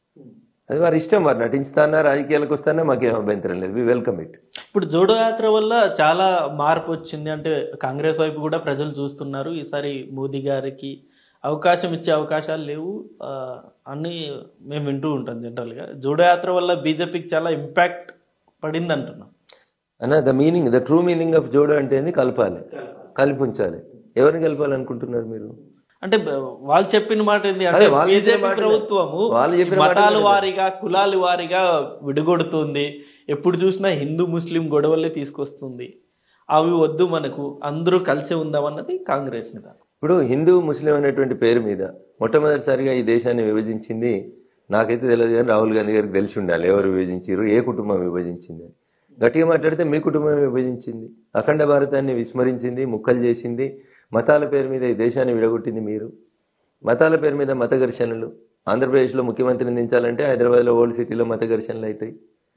అది వారి ఇష్టం వారు నటించుతానా రాజకీయాలకు వస్తానా మాకేం అభ్యంతరం లేదు వి వెల్కమ్ ఇట్ ఇప్పుడు జోడో యాత్ర వల్ల చాలా మార్పు వచ్చింది అంటే కాంగ్రెస్ వైపు కూడా ప్రజలు చూస్తున్నారు ఈసారి మోదీ గారికి అవకాశం ఇచ్చే అవకాశాలు లేవు ఆ, అని మేము వింటూ ఉంటాం జనరల్గా జోడో యాత్ర వల్ల బీజేపీకి చాలా ఇంపాక్ట్ పడింది అంటున్నాం అన్న the meaning the true meaning of Jodo అంటే ఏంది కలపాలి కలిపి ఉంచాలి ఎవరిని కలపాలనుకుంటున్నారు మీరు అంటే బ- వాళ్ళు చెప్పిన మాట ఏంటి అంటే అదే, వాళ్ళు చెప్పిన బీజేపీ మాట ప్రభుత్వము వాళ్ళు చెప్పిన మాట మతాల వినలేదు. వారీగా కులాల వారీగా విడగొడుతుంది ఎప్పుడు చూసినా హిందూ ముస్లిం గొడవలే తీసుకొస్తుంది అవి వద్దు మనకు అందరూ కలిసి ఉందామన్నది కాంగ్రెస్ మీద ఇప్పుడు హిందూ ముస్లిం అనేటువంటి పేరు మీద మొట్టమొదటిసారిగా ఈ దేశాన్ని విభజించింది నాకైతే తెలియదు కానీ రాహుల్ గాంధీ గారికి తెలిసి ఉండాలి ఎవరు విభజించారు ఏ కుటుంబం విభజించింది అని. గట్టిగా మాట్లాడితే మీ కుటుంబం విభజించింది అఖండ భారతాన్ని విస్మరించింది ముక్కలు చేసింది మతాల పేరు మీద ఈ దేశాన్ని విడగొట్టింది మీరు మతాల పేరు మీద మత ఘర్షణలు ఆంధ్రప్రదేశ్లో ముఖ్యమంత్రిని దించాలంటే హైదరాబాద్లో ఓల్డ్ సిటీలో మత ఘర్షణలు అవుతాయి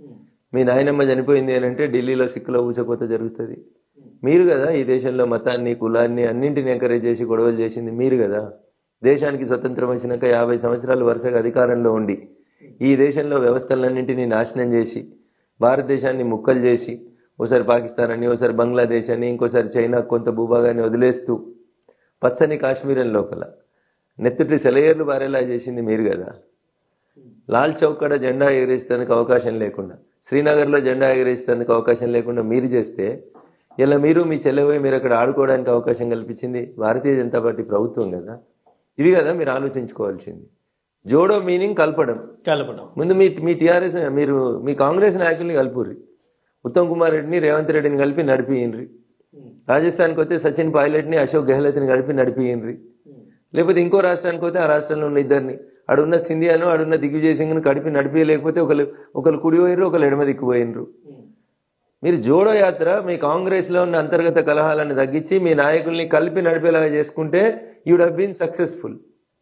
మీ నాయనమ్మ చనిపోయింది అని అంటే ఢిల్లీలో సిక్కులో ఊచకోత జరుగుతుంది మీరు కదా ఈ దేశంలో మతాన్ని కులాన్ని అన్నింటిని ఎంకరేజ్ చేసి గొడవలు చేసింది మీరు కదా దేశానికి స్వతంత్రం వచ్చినాక యాభై సంవత్సరాలు వరుసగా అధికారంలో ఉండి ఈ దేశంలో వ్యవస్థలన్నింటినీ నాశనం చేసి భారతదేశాన్ని ముక్కలు చేసి ఓసారి పాకిస్తాన్ అని ఓసారి బంగ్లాదేశ్ అని ఇంకోసారి చైనా కొంత భూభాగాన్ని వదిలేస్తూ పచ్చని కాశ్మీరం లోపల నెత్తుటి సెలయేర్లు బారేలా చేసింది మీరు కదా లాల్ చౌక్ కాడ జెండా ఎగరేసేందుకు అవకాశం లేకుండా శ్రీనగర్లో జెండా ఎగరేసేందుకు అవకాశం లేకుండా మీరు చేస్తే ఇలా మీరు మీ చెల్లెపోయి మీరు అక్కడ ఆడుకోవడానికి అవకాశం కల్పించింది భారతీయ జనతా పార్టీ ప్రభుత్వం కదా ఇవి కదా మీరు ఆలోచించుకోవాల్సింది జోడో మీనింగ్ కలపడం కలపడం ముందు మీ మీ టీఆర్ఎస్ మీరు మీ కాంగ్రెస్ నాయకుల్ని కలుపుర్రి ఉత్తమ్ కుమార్ రెడ్డిని రేవంత్ రెడ్డిని కలిపి నడిపియండ్రి రాజస్థాన్కి వస్తే సచిన్ పైలట్ని అశోక్ గెహ్లోత్ని కలిపి నడిపియండ్రి లేకపోతే ఇంకో రాష్ట్రానికి పోతే ఆ రాష్ట్రంలో ఉన్న ఇద్దరిని ఆడున్న సింధియాను ఆడున్న దిగ్విజయ్ సింగ్ను కడిపి నడిపియలేకపోతే ఒకరు ఒకరు కుడి పోయినరు ఒకరు ఎడమ దిక్కు పోయినరు మీరు జోడో యాత్ర మీ కాంగ్రెస్లో ఉన్న అంతర్గత కలహాలను తగ్గించి మీ నాయకుల్ని కలిపి నడిపేలాగా చేసుకుంటే you'd have been successful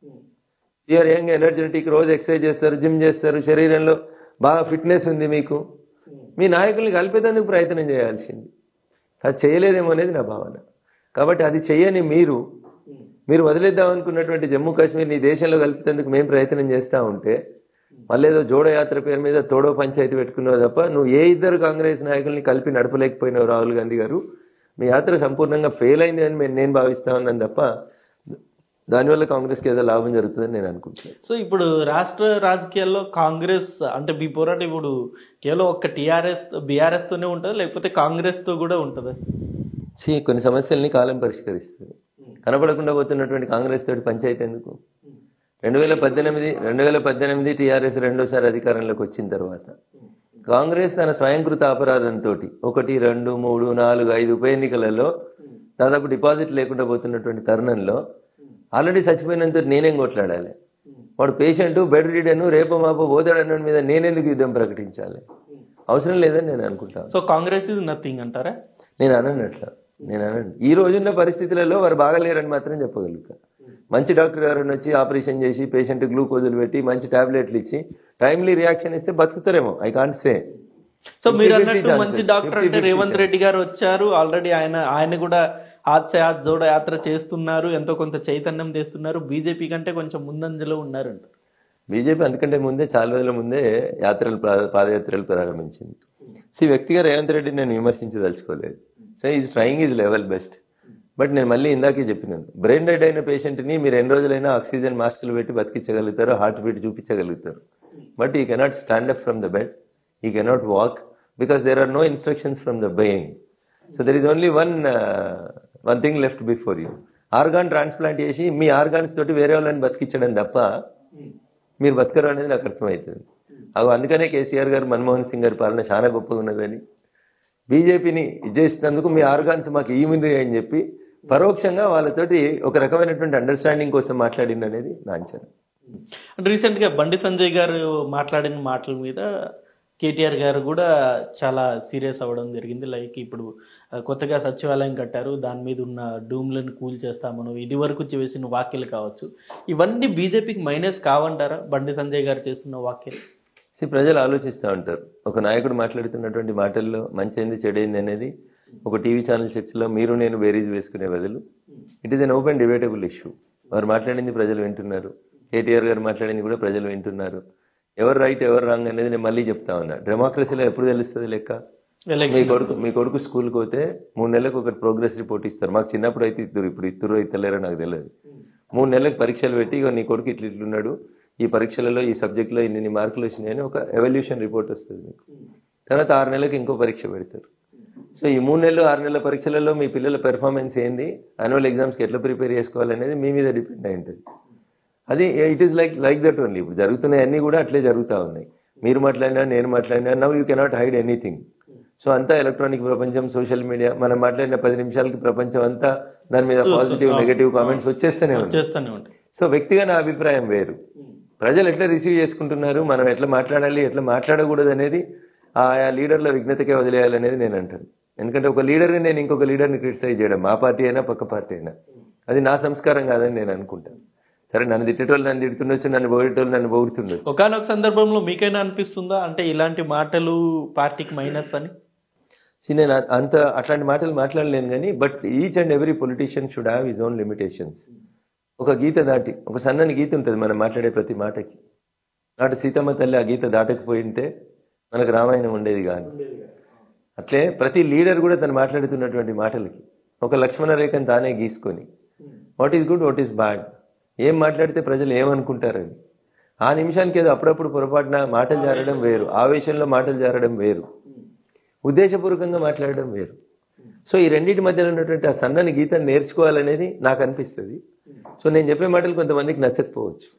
you're young energetic రోజు ఎక్సర్సైజ్ చేస్తారు జిమ్ చేస్తారు శరీరంలో బాగా ఫిట్నెస్ ఉంది మీకు మీ నాయకుల్ని కలిపేందుకు ప్రయత్నం చేయాల్సింది అది చేయలేదేమో అనేది నా భావన కాబట్టి అది చేయని మీరు మీరు వదిలేద్దాం అనుకున్నటువంటి జమ్మూ కాశ్మీర్ నీ దేశంలో కలిపేందుకు మేము ప్రయత్నం చేస్తూ ఉంటే మళ్ళీ ఏదో జోడో యాత్ర పేరు మీద తోడో పంచాయతీ పెట్టుకున్నావు తప్ప నువ్వు ఏ ఇద్దరు కాంగ్రెస్ నాయకుల్ని కలిపి నడపలేకపోయినావు రాహుల్ గాంధీ గారు మీ యాత్ర సంపూర్ణంగా ఫెయిల్ అయింది అని మేము- నేను భావిస్తా ఉన్నాను తప్ప దానివల్ల కాంగ్రెస్కి ఏదో లాభం జరుగుతుందని నేను అనుకుంటున్నాను సో ఇప్పుడు రాష్ట్ర రాజకీయాల్లో కాంగ్రెస్ అంటే మీ పోరాటం ఇప్పుడు కేవలం ఒక్క టీఆర్ఎస్ బీఆర్ఎస్ తోనే ఉంటుంది లేకపోతే కాంగ్రెస్ తో కూడా ఉంటుంది సి కొన్ని సమస్యల్ని కాలం పరిష్కరిస్తుంది కనపడకుండా పోతున్నటువంటి కాంగ్రెస్ తోటి పంచాయతీ ఎందుకు రెండు వేల పద్దెనిమిది రెండు వేల పద్దెనిమిది టీఆర్ఎస్ రెండోసారి అధికారంలోకి వచ్చిన తర్వాత కాంగ్రెస్ తన స్వయంకృత అపరాధంతో ఒకటి రెండు మూడు నాలుగు ఐదు ఉప ఎన్నికలలో దాదాపు డిపాజిట్ లేకుండా పోతున్నటువంటి తరుణంలో ఆల్రెడీ చచ్చిపోయినంత నేనేం కొట్లాడాలి వాడు పేషెంట్ బెడ్ రీడను రేపు మాపో పోతాడన్న మీద నేనెందుకు యుద్ధం ప్రకటించాలి అవసరం లేదని నేను అనుకుంటాను సో కాంగ్రెస్ ఇస్ నథింగ్ అంటారా నేను అనన్నట్ల నేను అనండి ఈ రోజున్న పరిస్థితులలో వారు బాగలేరని మాత్రం చెప్పగలుగుతా మంచి డాక్టర్ ఎవరైనా వచ్చి ఆపరేషన్ చేసి పేషెంట్ గ్లూకోజులు పెట్టి మంచి టాబ్లెట్లు ఇచ్చి టైమ్లీ రియాక్షన్ ఇస్తే బతుకుతారేమో ఐ కాంట్ సే సో మీరు 50-50 అన్నట్టు మంచి chances. డాక్టర్ అంటే 50-50 రేవంత్ chances. రెడ్డి గారు వచ్చారు ఆల్రెడీ ఆయన ఆయన కూడా హాత్ సే హాత్ జోడ యాత్ర చేస్తున్నారు ఎంతో కొంత చైతన్యం తెస్తున్నారు బీజేపీ కంటే కొంచెం ముందంజలో ఉన్నారంట బీజేపీ అందుకంటే ముందే చాలా రోజుల ముందే యాత్రలు ప్రా- పాదయాత్రలు ప్రారంభించింది సి వ్యక్తిగా రేవంత్ రెడ్డిని నేను విమర్శించదలుచుకోలేదు so is trying his level best but నేను మళ్ళీ ఇందాకే చెప్పినాను బ్రెయిన్ డెడ్ అయిన పేషెంట్ని మీరు ఎన్ని రోజులైనా ఆక్సిజన్ మాస్కులు పెట్టి బతికించగలుగుతారు హార్ట్ బీట్ చూపించగలుగుతారు but he cannot stand up from the bed he cannot walk because there are no instructions from the brain so there is only one one thing left before you organ transplant చేసి మీ organs తోటి వేరే వాళ్ళని బతికించడం తప్ప మీరు బతకరు అనేది నాకు అర్థమవుతుంది అవి అందుకనే కేసీఆర్ గారు మన్మోహన్ సింగ్ గారి పాలన చాలా గొప్పగా ఉన్నదని బీజేపీని చేసినందుకు మీ ఆర్గాన్స్ మాకు ఈమిని అని చెప్పి పరోక్షంగా వాళ్ళతోటి ఒక రకమైనటువంటి అండర్స్టాండింగ్ కోసం మాట్లాడింది అనేది నా అంచనా అంటే రీసెంట్గా బండి సంజయ్ గారు మాట్లాడిన మాటల మీద కేటీఆర్ గారు కూడా చాలా సీరియస్ అవ్వడం జరిగింది లైక్ ఇప్పుడు ఆ, కొత్తగా సచివాలయం కట్టారు దాని మీద ఉన్న డూమ్లను కూల్ చేస్తామను ఇది వరకు చేసిన వ్యాఖ్యలు కావచ్చు ఇవన్నీ బీజేపీకి మైనస్ కావంటారా బండి సంజయ్ గారు చేస్తున్న వ్యాఖ్యలు సి ప్రజలు ఆలోచిస్తూ ఉంటారు ఒక నాయకుడు మాట్లాడుతున్నటువంటి మాటల్లో మంచి ఏంది చెడైంది అనేది ఒక టీవీ ఛానల్ చర్చలో మీరు నేను బేరీజ్ వేసుకునే బదులు it is an open debatable issue వారు మాట్లాడింది ప్రజలు వింటున్నారు కేటీఆర్ గారు మాట్లాడింది కూడా ప్రజలు వింటున్నారు ఎవరు రైట్ ఎవరు రాంగ్ అనేది నేను మళ్ళీ చెప్తా ఉన్నా డెమోక్రసీలో ఎప్పుడు తెలుస్తుంది లెక్క మీ ఎలక్షన్ కొడుకు మీ కొడుకు స్కూల్కి పోతే మూడు నెలలకు ఒక ప్రోగ్రెస్ రిపోర్ట్ ఇస్తారు మాకు చిన్నప్పుడు అయితే ఇద్దరు ఇప్పుడు ఇద్దరు ఇస్తలేరో నాకు తెలియదు మూడు నెలలకు పరీక్షలు పెట్టి ఇగో నీ కొడుకు ఇట్లా ఇట్లున్నాడు ఈ పరీక్షలలో ఈ సబ్జెక్ట్లో ఇన్ని మార్కులు వచ్చినాయని ఒక ఎవల్యూషన్ రిపోర్ట్ వస్తుంది మీకు తర్వాత ఆరు నెలలకు ఇంకో పరీక్ష పెడతారు సో ఈ మూడు నెలలు ఆరు నెలల పరీక్షలలో మీ పిల్లల పెర్ఫార్మెన్స్ ఏంది యాన్యువల్ ఎగ్జామ్స్కి ఎట్లా ప్రిపేర్ చేసుకోవాలనేది మీ మీద డిపెండ్ అయి ఉంటుంది అది it is like like that only ఇప్పుడు జరుగుతున్నాయి అన్నీ కూడా అట్లే జరుగుతూ ఉన్నాయి మీరు మాట్లాడినా నేను మాట్లాడినా now you cannot hide anything so అంతా ఎలక్ట్రానిక్ ప్రపంచం సోషల్ మీడియా మనం మాట్లాడిన పది నిమిషాలకి ప్రపంచం అంతా దాని మీద పాజిటివ్ నెగటివ్ కామెంట్స్ వచ్చేస్తూనే ఉన్నాయి చేస్తూనే ఉంటాయి సో వ్యక్తిగత అభిప్రాయం వేరు ప్రజలు ఎట్లా రిసీవ్ చేసుకుంటున్నారు మనం ఎట్లా మాట్లాడాలి ఎట్లా మాట్లాడకూడదు అనేది ఆయా లీడర్ల విఘ్నతకే వదిలేయాలనేది నేను అంటాను ఎందుకంటే ఒక లీడర్ని నేను ఇంకొక లీడర్ని క్రిటిసైజ్ చేయడం మా పార్టీ అయినా పక్క పార్టీ అయినా అది నా సంస్కారం కాదని నేను అనుకుంటాను సరే నన్ను తిట్టేటోళ్ళు నన్ను తిడుతుండొచ్చు నన్ను పొగిడేటోళ్ళు నన్ను పొగుడుతుండొచ్చు ఒకనొక సందర్భంలో మీకైనా అనిపిస్తుందా అంటే ఇలాంటి మాటలు పార్టీకి మైనస్ అని See, నేను అ- అంత అట్లాంటి మాటలు మాట్లాడలేను కానీ but each and every politician should have his own limitations ఒక గీత దాటి ఒక సన్నని గీత ఉంటుంది మనం మాట్లాడే ప్రతి మాటకి నాటి సీతమ్మ తల్లి ఆ గీత దాటకపోయి ఉంటే మనకు రామాయణం ఉండేది కాదు అట్లే ప్రతి లీడర్ కూడా తను మాట్లాడుతున్నటువంటి మాటలకి ఒక లక్ష్మణ రేఖను తానే గీసుకొని what is good what is bad ఏం మాట్లాడితే ప్రజలు ఏమనుకుంటారని ఆ నిమిషానికి ఏదో అప్పుడప్పుడు పొరపాటున మాటలు జారడం వేరు ఆవేశంలో మాటలు జారడం వేరు ఉద్దేశపూర్వకంగా మాట్లాడడం వేరు సో ఈ రెండింటి మధ్యలో ఉన్నటువంటి ఆ సన్నని గీతను నేర్చుకోవాలనేది నాకు అనిపిస్తుంది సో నేను చెప్పే మాటలు కొంతమందికి నచ్చకపోవచ్చు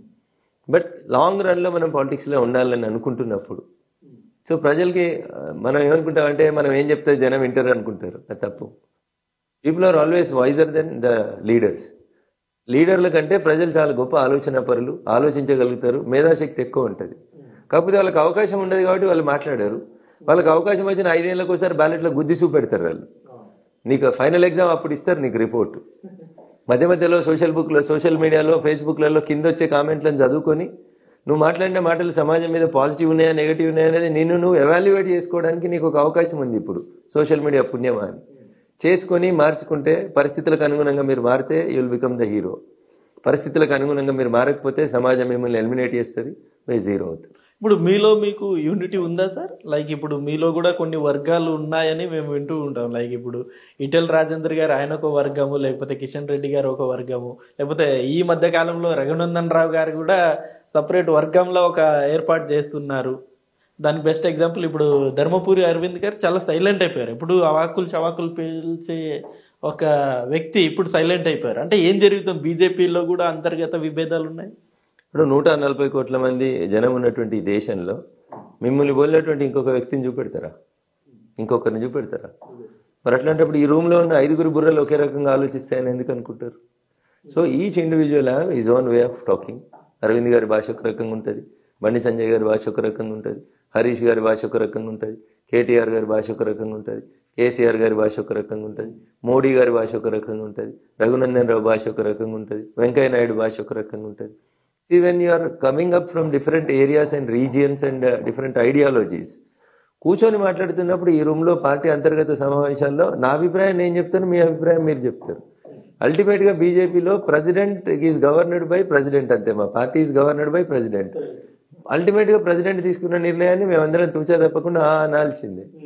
బట్ లాంగ్ రన్లో మనం పాలిటిక్స్లో ఉండాలని అనుకుంటున్నప్పుడు సో ప్రజలకి ఆ, మనం ఏమనుకుంటామంటే మనం ఏం చెప్తే జనం వింటారు అనుకుంటారు అది తప్పు people are always wiser than the leaders లీడర్ల కంటే ప్రజలు చాలా గొప్ప ఆలోచన పరులు ఆలోచించగలుగుతారు మేధాశక్తి ఎక్కువ ఉంటుంది కాకపోతే వాళ్ళకి అవకాశం ఉండదు కాబట్టి వాళ్ళు మాట్లాడారు వాళ్ళకి అవకాశం వచ్చిన ఐదేళ్ళకి ఒకసారి బ్యాలెట్లో గుద్ది చూపెడతారు వాళ్ళు నీకు ఫైనల్ ఎగ్జామ్ అప్పుడు ఇస్తారు నీకు రిపోర్ట్ మధ్య మధ్యలో సోషల్ బుక్లో సోషల్ మీడియాలో ఫేస్బుక్లలో కింద వచ్చే కామెంట్లను చదువుకొని నువ్వు మాట్లాడిన మాటలు సమాజం మీద పాజిటివ్ ఉన్నాయా నెగిటివ్ ఉన్నాయా అనేది నిన్ను నువ్వు ఎవాల్యుయేట్ చేసుకోవడానికి నీకు ఒక అవకాశం ఉంది ఇప్పుడు సోషల్ మీడియా పుణ్యమా అని చేసుకొని మార్చుకుంటే పరిస్థితులకు అనుగుణంగా మీరు మారితే you will become the hero పరిస్థితులకు అనుగుణంగా మీరు మారకపోతే సమాజం మిమ్మల్ని ఎలిమినేట్ చేస్తుంది మీరు జీరో అవుతుంది ఇప్పుడు మీలో మీకు యూనిటీ ఉందా సార్ లైక్ ఇప్పుడు మీలో కూడా కొన్ని వర్గాలు ఉన్నాయని మేము వింటూ ఉంటాం లైక్ ఇప్పుడు ఈటెల రాజేందర్ గారు ఆయన ఒక వర్గము లేకపోతే కిషన్ రెడ్డి గారు ఒక వర్గము లేకపోతే ఈ మధ్య కాలంలో రఘునందన్ రావు గారు కూడా సపరేట్ వర్గంలో ఒక ఏర్పాటు చేస్తున్నారు దానికి బెస్ట్ ఎగ్జాంపుల్ ఇప్పుడు ధర్మపురి అరవింద్ గారు చాలా సైలెంట్ అయిపోయారు ఇప్పుడు అవాకులు చవాకులు పీల్చే ఒక వ్యక్తి ఇప్పుడు సైలెంట్ అయిపోయారు అంటే ఏం జరుగుతుంది బీజేపీలో కూడా అంతర్గత విభేదాలు ఉన్నాయి ఇప్పుడు నూట నలభై కోట్ల మంది జనం ఉన్నటువంటి ఈ దేశంలో మిమ్మల్ని పోలినటువంటి ఇంకొక వ్యక్తిని చూపెడతారా ఇంకొకరిని చూపెడతారా మరి అట్లాంటప్పుడు ఈ రూమ్లో ఉన్న ఐదుగురు బుర్రలు ఒకే రకంగా ఆలోచిస్తాయని ఎందుకు అనుకుంటారు so each individual have his own way of talking Aravind గారి భాష ఒక రకంగా ఉంటుంది బండి సంజయ్ గారి భాష ఒక రకంగా ఉంటుంది హరీష్ గారి భాష ఒక రకంగా ఉంటుంది కేటీఆర్ గారి భాష ఒక రకంగా ఉంటుంది కేసీఆర్ గారి భాష ఒక రకంగా ఉంటుంది మోడీ గారి భాష ఒక రకంగా ఉంటుంది రఘునందన్ రావు భాష ఒక రకంగా ఉంటుంది వెంకయ్య నాయుడు భాష ఒక రకంగా ఉంటుంది See, when you are coming up from different areas and regions and uh, different ideologies, కూర్చొని మాట్లాడుతున్నప్పుడు ఈ రూమ్లో పార్టీ అంతర్గత సమావేశాల్లో నా అభిప్రాయం నేను చెప్తాను మీ అభిప్రాయం మీరు చెప్తారు అల్టిమేట్గా బీజేపీలో president is governed by president అంతే మా party is governed by president అల్టిమేట్గా ప్రెసిడెంట్ తీసుకున్న నిర్ణయాన్ని మేమందరం తూచా తప్పకుండా ఆ అనాల్సిందే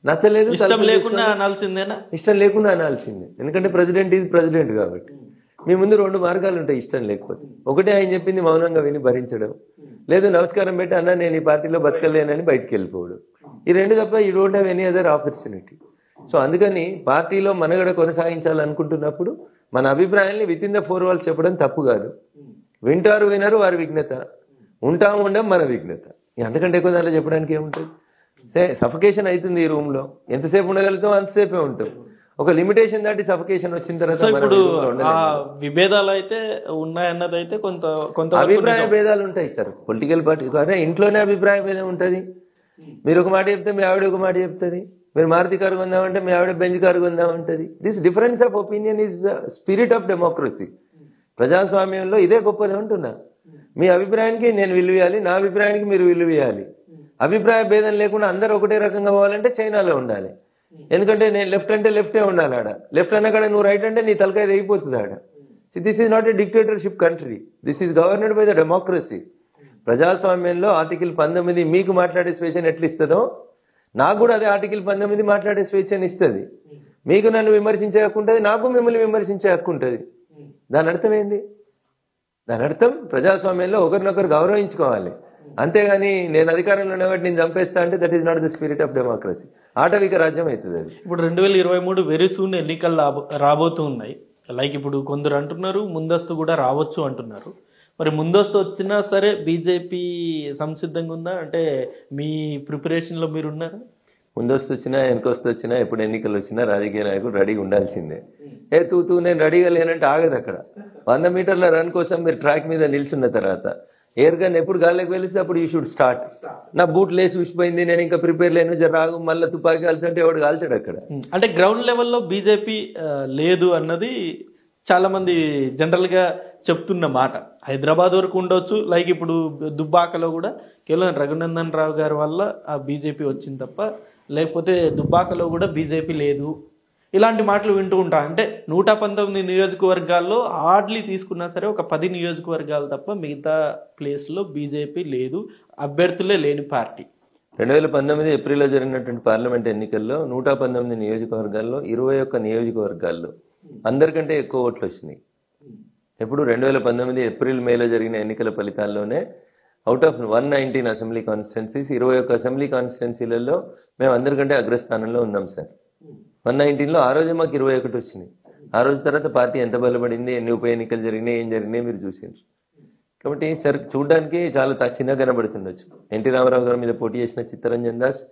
నచ్చలేదు ఇష్టం తలుపులు లేకుండా తీసుకొని- అనాల్సిందేనా ఇష్టం లేకుండా అనాల్సిందే ఎందుకంటే ప్రెసిడెంట్ ఈజ్ ప్రెసిడెంట్ కాబట్టి మీ ముందు రెండు మార్గాలు ఉంటాయి ఇష్టం లేకపోతే ఒకటే ఆయన చెప్పింది మౌనంగా విని భరించడం లేదు నమస్కారం పెట్టి అన్న నేను ఈ పార్టీలో బతకలేనని బయటికి వెళ్ళిపోవడం ఈ రెండు తప్ప we don't have any other opportunity so అందుకని పార్టీలో మనగడ కొనసాగించాలనుకుంటున్నప్పుడు మన అభిప్రాయాల్ని within the four walls చెప్పడం తప్పు కాదు వింటారు వినరు వారి విఘ్నత ఉంటాం ఉండం మన విఘ్నత అంతకంటే ఎక్కువ దాంట్లో చెప్పడానికి ఏముంటుంది సే సఫకేషన్ అవుతుంది ఈ రూమ్ లో ఎంతసేపు ఉండగలుగుతాం అంతసేపే ఉంటాం ఒక లిమిటేషన్ దాటి సఫకేషన్ వచ్చిన తర్వాత సో మనం ఇప్పుడు ఈ room లో ఉండలేం. ఆ విభేదాలు అయితే ఉన్నాయన్నది అయితే కొంత కొంత అభిప్రాయ భేదాలు ఉంటాయి సార్ పొలిటికల్ పార్టీ అరే ఇంట్లోనే అభిప్రాయ భేదం ఉంటుంది మీరు ఒక మాట చెప్తే మీ ఆవిడ ఒక మాట చెప్తుంది మీరు మారుతి కారు కొందామంటే మీ ఆవిడ బెంజ్ కారు కొందామంటది this difference of opinion is the spirit of democracy ప్రజాస్వామ్యంలో ఇదే గొప్పది అంటున్నా మీ అభిప్రాయానికి నేను విలువ ఇవ్వాలి నా అభిప్రాయానికి మీరు విలువ ఇవ్వాలి అభిప్రాయ భేదం లేకుండా అందరూ ఒకటే రకంగా పోవాలంటే చైనాలో ఉండాలి ఎందుకంటే నేను లెఫ్ట్ అంటే లెఫ్టే ఉండాలి ఆడ లెఫ్ట్ అన్నకాడ నువ్వు రైట్ అంటే నీ తలకాయ అయిపోతుంది ఆడ this is not a dictatorship country this is governed by the democracy ప్రజాస్వామ్యంలో ఆర్టికల్ పంతొమ్మిది మీకు మాట్లాడే స్వేచ్ఛను ఎట్లా ఇస్తుందో నాకు కూడా అదే ఆర్టికల్ పంతొమ్మిది మాట్లాడే స్వేచ్ఛను ఇస్తుంది మీకు నన్ను విమర్శించే హక్కు ఉంటుంది నాకు మిమ్మల్ని విమర్శించే హక్కు ఉంటుంది దాని అర్థం ఏంది దాని అర్థం ప్రజాస్వామ్యంలో ఒకరినొకరు గౌరవించుకోవాలి అంతేగాని నేను అధికారంలో ఉన్నవాటి నేను చంపేస్తా అంటే that is not the spirit of democracy ఆటవిక రాజ్యం అవుతుంది అది ఇప్పుడు రెండు వేల ఇరవై మూడు వెరీ సూన్ ఎన్నికలు రాబో రాబోతూ ఉన్నాయి లైక్ ఇప్పుడు కొందరు అంటున్నారు ముందస్తు కూడా రావచ్చు అంటున్నారు మరి ముందస్తు వచ్చినా సరే బీజేపీ సంసిద్ధంగా ఉందా అంటే మీ ప్రిపరేషన్లో మీరు ఉన్నారా ముందొస్తు వచ్చినా వెనకొస్తు వచ్చినా ఎప్పుడు ఎన్నికలు వచ్చినా రాజకీయ నాయకుడు రెడీగా ఉండాల్సిందే ఏ తూ తూ నేను రెడీగా లేనంటే ఆగదు అక్కడ వంద మీటర్ల రన్ కోసం మీరు ట్రాక్ మీద నిల్చున్న తర్వాత ఎయిర్ గన్ ఎప్పుడు గాలికి వెలిస్తే అప్పుడు యూ షుడ్ స్టార్ట్ నా బూట్ లేసి ఉసిపోయింది నేను ఇంకా ప్రిపేర్ లేను జర రాగు మళ్ళీ తుపాకీ కాల్చుంటే ఎవడు కాల్చాడు అక్కడ ఉమ్, అంటే గ్రౌండ్ లెవెల్లో బీజేపీ లేదు అన్నది చాలా మంది జనరల్ గా చెప్తున్న మాట హైదరాబాద్ వరకు ఉండొచ్చు లైక్ ఇప్పుడు దుబ్బాకలో కూడా కేవలం రఘునందన్ రావు గారి వల్ల ఆ బీజేపీ వచ్చింది తప్ప లేకపోతే దుబ్బాకలో కూడా బీజేపీ లేదు ఇలాంటి మాటలు వింటూ ఉంటా అంటే నూట పంతొమ్మిది నియోజకవర్గాల్లో హార్డ్లీ తీసుకున్నా సరే ఒక పది నియోజకవర్గాలు తప్ప మిగతా ప్లేస్లో బీజేపీ లేదు అభ్యర్థులే లేని పార్టీ రెండు వేల పంతొమ్మిది ఏప్రిల్లో జరిగినటువంటి పార్లమెంట్ ఎన్నికల్లో నూట పంతొమ్మిది నియోజకవర్గాల్లో ఇరవై ఒక్క నియోజకవర్గాల్లో అందరికంటే ఎక్కువ ఓట్లు వచ్చినాయి ఎప్పుడు రెండు వేల పంతొమ్మిది ఏప్రిల్ మేలో జరిగిన ఎన్నికల ఫలితాల్లోనే out of one nineteen assembly constituencies ఇరవై ఒక్క అసెంబ్లీ కాన్స్టిట్యున్సీలలో మేము అందరికంటే అగ్రస్థానంలో ఉన్నాం సార్ వన్ నైన్టీన్లో ఆ రోజే మాకు ఇరవై ఒకటి వచ్చినాయి ఆ రోజు తర్వాత పార్టీ ఎంత బలపడింది ఎన్ని ఉప ఎన్నికలు జరిగినాయి ఏం జరిగినాయి మీరు చూసిండ్రు కాబట్టి సార్ చూడడానికి చాలా త- చిన్నగా కనబడుతుండొచ్చు ఎన్టీ రామారావు గారి మీద పోటీ చేసిన చిత్తరంజన్ దాస్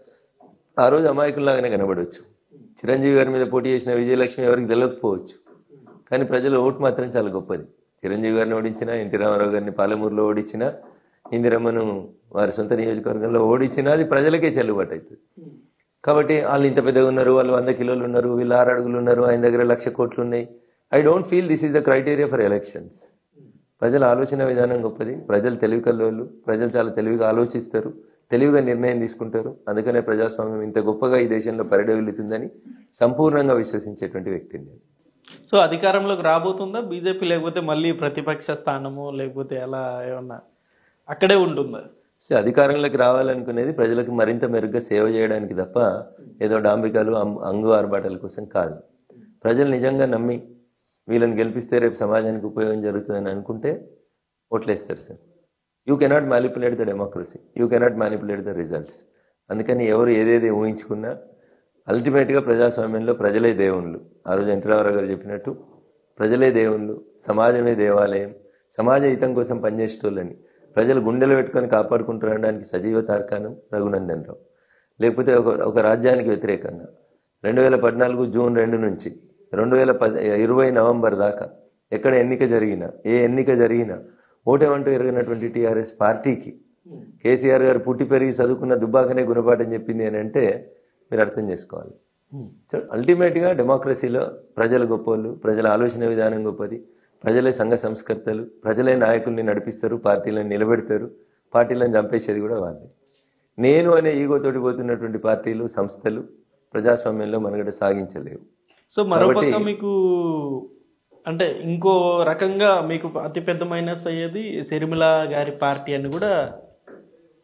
ఆ రోజు అమాయకుల్లాగానే కనబడవచ్చు చిరంజీవి గారి మీద పోటీ చేసిన విజయలక్ష్మి ఎవరికి తెలియకపోవచ్చు కానీ ప్రజల ఓటు మాత్రం చాలా గొప్పది చిరంజీవి గారిని ఓడించిన ఎన్టీ రామారావు గారిని పాలమూరులో ఓడించిన ఇందిరమ్మను వారి సొంత నియోజకవర్గంలో ఓడించినా అది ప్రజలకే చెల్లుబాటు అవుతుంది కాబట్టి వాళ్ళు ఇంత పెద్దగా ఉన్నారు వాళ్ళు వంద కిలోలు ఉన్నారు వీళ్ళు ఆరు అడుగులు ఉన్నారు ఆయన దగ్గర లక్ష కోట్లు ఉన్నాయి I don't feel this is the criteria for elections ప్రజల ఆలోచన విధానం గొప్పది ప్రజలు తెలివి కల్లోళ్ళు ప్రజలు చాలా తెలివిగా ఆలోచిస్తారు తెలివిగా నిర్ణయం తీసుకుంటారు అందుకనే ప్రజాస్వామ్యం ఇంత గొప్పగా ఈ దేశంలో పరిడవిల్లుతుందని సంపూర్ణంగా విశ్వసించేటువంటి వ్యక్తిని నేను సో అధికారంలోకి రాబోతుందా బీజేపీ లేకపోతే మళ్ళీ ప్రతిపక్ష స్థానము లేకపోతే అలా ఏమన్నా అక్కడే ఉంటుందా సో అధికారంలోకి రావాలనుకునేది ప్రజలకు మరింత మెరుగ్గా సేవ చేయడానికి తప్ప ఏదో డాంబికాలు అం- అంగు ఆర్భాటాల కోసం కాదు ప్రజలు నిజంగా నమ్మి వీళ్ళని గెలిపిస్తే రేపు సమాజానికి ఉపయోగం జరుగుతుందని అనుకుంటే ఓట్లేస్తారు sir you cannot manipulate the democracy you cannot manipulate the results అందుకని ఎవరు ఏదేది ఊహించుకున్నా అల్టిమేట్గా ప్రజాస్వామ్యంలో ప్రజలే దేవుళ్ళు ఆ రోజు ఎన్టీ రామారావు గారు చెప్పినట్టు ప్రజలే దేవుళ్ళు సమాజమే దేవాలయం సమాజ హితం కోసం పనిచేసేటోళ్ళని ప్రజలు గుండెలు పెట్టుకొని కాపాడుకుంటారనడానికి సజీవ తార్కాణం రఘునందన్ రావు లేకపోతే ఒక ఒక రాజ్యానికి వ్యతిరేకంగా రెండు వేల పద్నాలుగు జూన్ రెండు నుంచి రెండు వేల పది ఇరవై నవంబర్ దాకా ఎక్కడ ఎన్నిక జరిగినా ఏ ఎన్నిక జరిగినా ఓటేమంటూ ఎరిగినటువంటి టీఆర్ఎస్ పార్టీకి కేసీఆర్ గారు పుట్టి పెరిగి చదువుకున్న దుబ్బాకనే గుణపాఠం చెప్పింది అని అంటే మీరు అర్థం చేసుకోవాలి సో అల్టిమేట్గా డెమోక్రసీలో ప్రజలు గొప్పోళ్ళు ప్రజల ఆలోచన విధానం గొప్పది ప్రజలే సంఘ సంస్కర్తలు ప్రజలే నాయకుల్ని నడిపిస్తారు పార్టీలను నిలబెడతారు పార్టీలను చంపేసేది కూడా వాళ్ళే నేను అనే ఈగోతోటి పోతున్నటువంటి పార్టీలు సంస్థలు ప్రజాస్వామ్యంలో మనుగడ సాగించలేవు సో మరోపక్క కాబట్టి- మీకు అంటే ఇంకో రకంగా మీకు అతిపెద్ద మైనస్ అయ్యేది శర్మిల గారి పార్టీ అని కూడా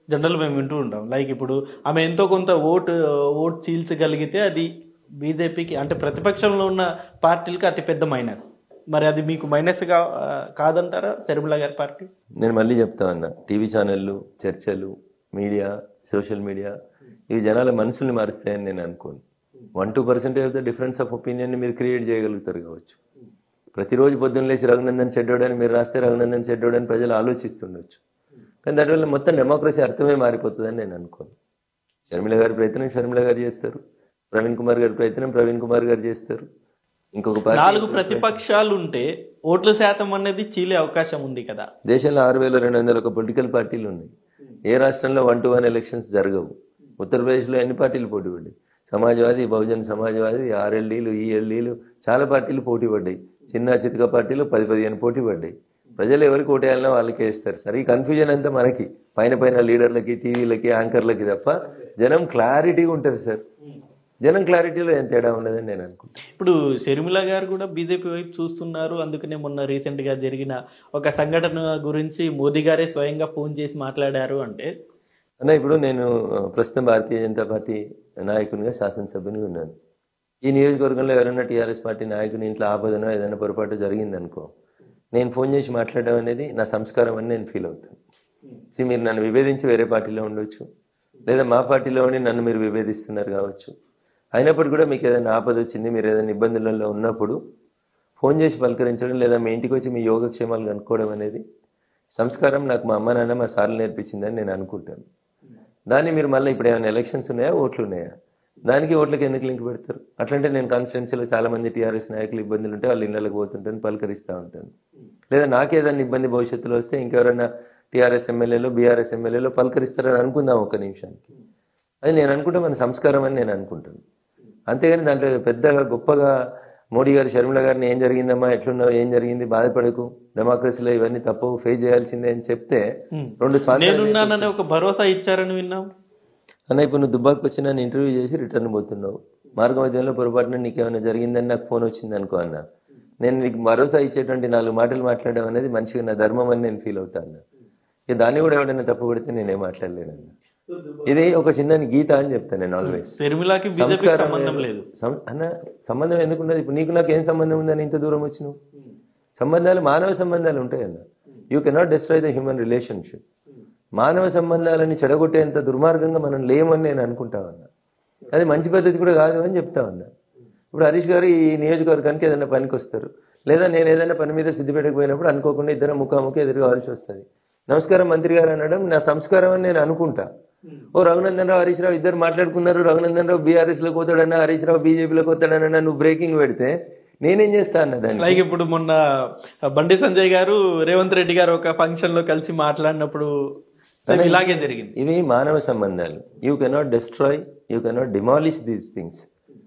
జనరల్ మేము వింటూ ఉంటాం లైక్ ఇప్పుడు ఆమె ఎంతో కొంత ఓటు ఓట్ చీల్చగలిగితే అది బీజేపీకి అంటే ప్రతిపక్షంలో ఉన్న పార్టీలకి అతి పెద్ద మైనస్ మరి అది మీకు మైనస్ గా ఆ, కాదంటారా శర్మిల గారి పార్టీ నేను మళ్ళీ చెప్తా ఉన్నా టీవీ ఛానళ్ళు చర్చలు మీడియా సోషల్ మీడియా ఇవి జనాల మనసుల్ని మారుస్తాయని నేను అనుకోను one two percentage of the difference of ఒపీనియన్ని మీరు క్రియేట్ చేయగలుగుతారు కావచ్చు ప్రతిరోజు పొద్దున్న లేచి రఘునందన్ చెడ్డోడని మీరు రాస్తే రఘునందన్ చెడ్డోడని ప్రజలు ఆలోచిస్తుండొచ్చు కానీ దానివల్ల మొత్తం డెమోక్రసీ అర్థమే మారిపోతుందని నేను అనుకోను షర్మిల గారి ప్రయత్నం షర్మిల గారు చేస్తారు ప్రవీణ్ కుమార్ గారి ప్రయత్నం ప్రవీణ్ కుమార్ గారు చేస్తారు ఇంకొక పార్టీ నాలుగు ప్రతిపక్షాలు ఉంటే ఓట్ల శాతం అనేది చీలే అవకాశం ఉంది కదా దేశంలో ఆరు వేల రెండు వందల ఒక పొలిటికల్ పార్టీలు ఉన్నాయి ఏ రాష్ట్రంలో వన్ టు వన్ ఎలక్షన్స్ జరగవు ఉత్తరప్రదేశ్లో ఎన్ని పార్టీలు పోటీ పడ్డాయి సమాజ్వాదీ బహుజన్ సమాజ్వాదీ ఆర్ఎల్డీలు ఈఎల్డీలు చాలా పార్టీలు పోటీ పడ్డాయి చిన్న చితక పార్టీలు పది పదిహేను పోటీ పడ్డాయి ప్రజలు ఎవరికి ఓటేయాలనో వాళ్ళకే ఇస్తారు సరే ఈ కన్ఫ్యూజన్ అంతా మనకి పైన పైన లీడర్లకి టీవీలకి యాంకర్లకి తప్ప జనం క్లారిటీగా ఉంటారు సార్ జనం క్లారిటీలో ఏం తేడా ఉండదని నేను అనుకుంటాను ఇప్పుడు షర్మిల గారు కూడా బీజేపీ వైపు చూస్తున్నారు అందుకనే మొన్న రీసెంట్ గా జరిగిన ఒక సంఘటన గురించి మోదీ గారే స్వయంగా ఫోన్ చేసి మాట్లాడారు అంటే అన్న ఇప్పుడు నేను ఆ, ప్రస్తుతం భారతీయ జనతా పార్టీ నాయకునిగా శాసనసభ్యునిగా ఉన్నాను ఈ నియోజకవర్గంలో ఎవరైనా టీఆర్ఎస్ పార్టీ నాయకుని ఇంట్లో ఆపదనో ఏదైనా పొరపాటు జరిగిందనుకో నేను ఫోన్ చేసి మాట్లాడడం అనేది నా సంస్కారం అని నేను ఫీల్ అవుతాను సి మీరు నన్ను విభేదించి వేరే పార్టీలో ఉండొచ్చు లేదా మా పార్టీలో ఉండి నన్ను మీరు విభేదిస్తున్నారు కావచ్చు అయినప్పుడు కూడా మీకు ఏదైనా ఆపద వచ్చింది మీరు ఏదైనా ఇబ్బందులలో ఉన్నప్పుడు ఫోన్ చేసి పలకరించడం లేదా మీ ఇంటికి వచ్చి మీ యోగక్షేమాలు కనుక్కోవడం అనేది సంస్కారం నాకు మా అమ్మ నాన్న మా సార్లు నేర్పించిందని నేను అనుకుంటాను దాన్ని మీరు మళ్ళీ ఇప్పుడు ఏమైనా ఎలక్షన్స్ ఉన్నాయా ఓట్లు ఉన్నాయా దానికి ఓట్లకి ఎందుకు లింక్ పెడతారు అట్లంటే నేను కాన్స్టిట్యున్సీలో చాలా మంది టీఆర్ఎస్ నాయకులు ఇబ్బందులు ఉంటే వాళ్ళ ఇళ్ళకి పోతుంటాను పలకరిస్తూ ఉంటాను లేదా నాకేదైనా ఇబ్బంది భవిష్యత్తులో వస్తే ఇంకెవరైనా టీఆర్ఎస్ ఎమ్మెల్యేలో బీఆర్ఎస్ ఎమ్మెల్యేలో పలకరిస్తారని అనుకుందాం ఒక నిమిషానికి అది నేను అనుకుంటే మన సంస్కారం అని నేను అనుకుంటాను అంతేగాని దాంట్లో ఏదో పెద్దగా గొప్పగా మోడీ గారు షర్మిల గారిని ఏం జరిగిందమ్మా ఎట్లున్నావు ఏం జరిగింది బాధపడకు డెమోక్రసీలో ఇవన్నీ తప్పు ఫేస్ చేయాల్సిందే అని చెప్తే రెండు స్వాతంత్రాలు నేనున్నానని ఒక భరోసా ఇచ్చారని విన్నాం అన్న ఇప్పుడు నువ్వు దుబ్బాకి వచ్చి నన్ను ఇంటర్వ్యూ చేసి రిటర్న్ పోతున్నావు మార్గ మధ్యంలో పొరపాటున నీకు ఏమైనా జరిగిందని నాకు ఫోన్ వచ్చింది అనుకో అన్న నేను నీకు భరోసా ఇచ్చేటువంటి నాలుగు మాటలు మాట్లాడడం అనేది మనిషిగా నా ధర్మం అని నేను ఫీల్ అవుతాను ఇక దాన్ని కూడా ఎవడైనా తప్పు పడితే నేనేం మాట్లాడలేనన్న ఇది ఒక చిన్న గీత అని చెప్తాను నేను ఆల్వేస్ షర్మిలకి బీజేపీ సంస్కారం సంబంధం లేదు సం- అన్న సంబంధం ఎందుకు ఉండదు ఇప్పుడు నీకు నాకు ఏం సంబంధం ఉందని ఇంత దూరం వచ్చినావు సంబంధాలు మానవ సంబంధాలు ఉంటాయి అన్న you cannot destroy the human relationship మానవ సంబంధాలని చెడగొట్టేంత దుర్మార్గంగా మనం లేమని నేను అనుకుంటా ఉన్నా అది మంచి పద్ధతి కూడా కాదు అని చెప్తా ఉన్నా ఇప్పుడు హరీష్ గారు ఈ నియోజకవర్గానికి ఏదైనా పనికి వస్తారు లేదా నేను ఏదైనా పని మీద సిద్ధిపేటకు పోయినప్పుడు అనుకోకుండా ఇద్దరు ముఖాముఖి ఎదురుకోవాల్సి వస్తుంది నమస్కారం మంత్రి గారు అనడం నా సంస్కారం అని నేను అనుకుంటా ఓ రఘునందన్ రావు హరీష్ రావు ఇద్దరు మాట్లాడుకున్నారు రఘునందన్ రావు బీఆర్ఎస్ లోకి పోతాడన్నా హరీష్ రావు బీజేపీలోకి పోతాడన్నా నువ్వు బ్రేకింగ్ పెడితే నేనేం చేస్తా అన్న దాన్ని లైక్ ఇప్పుడు మొన్న బండి సంజయ్ గారు రేవంత్ రెడ్డి గారు ఒక ఫంక్షన్ లో కలిసి మాట్లాడినప్పుడు సేమ్ ఇలాగే జరిగింది ఇవి మానవ సంబంధాలు you cannot destroy you cannot demolish these things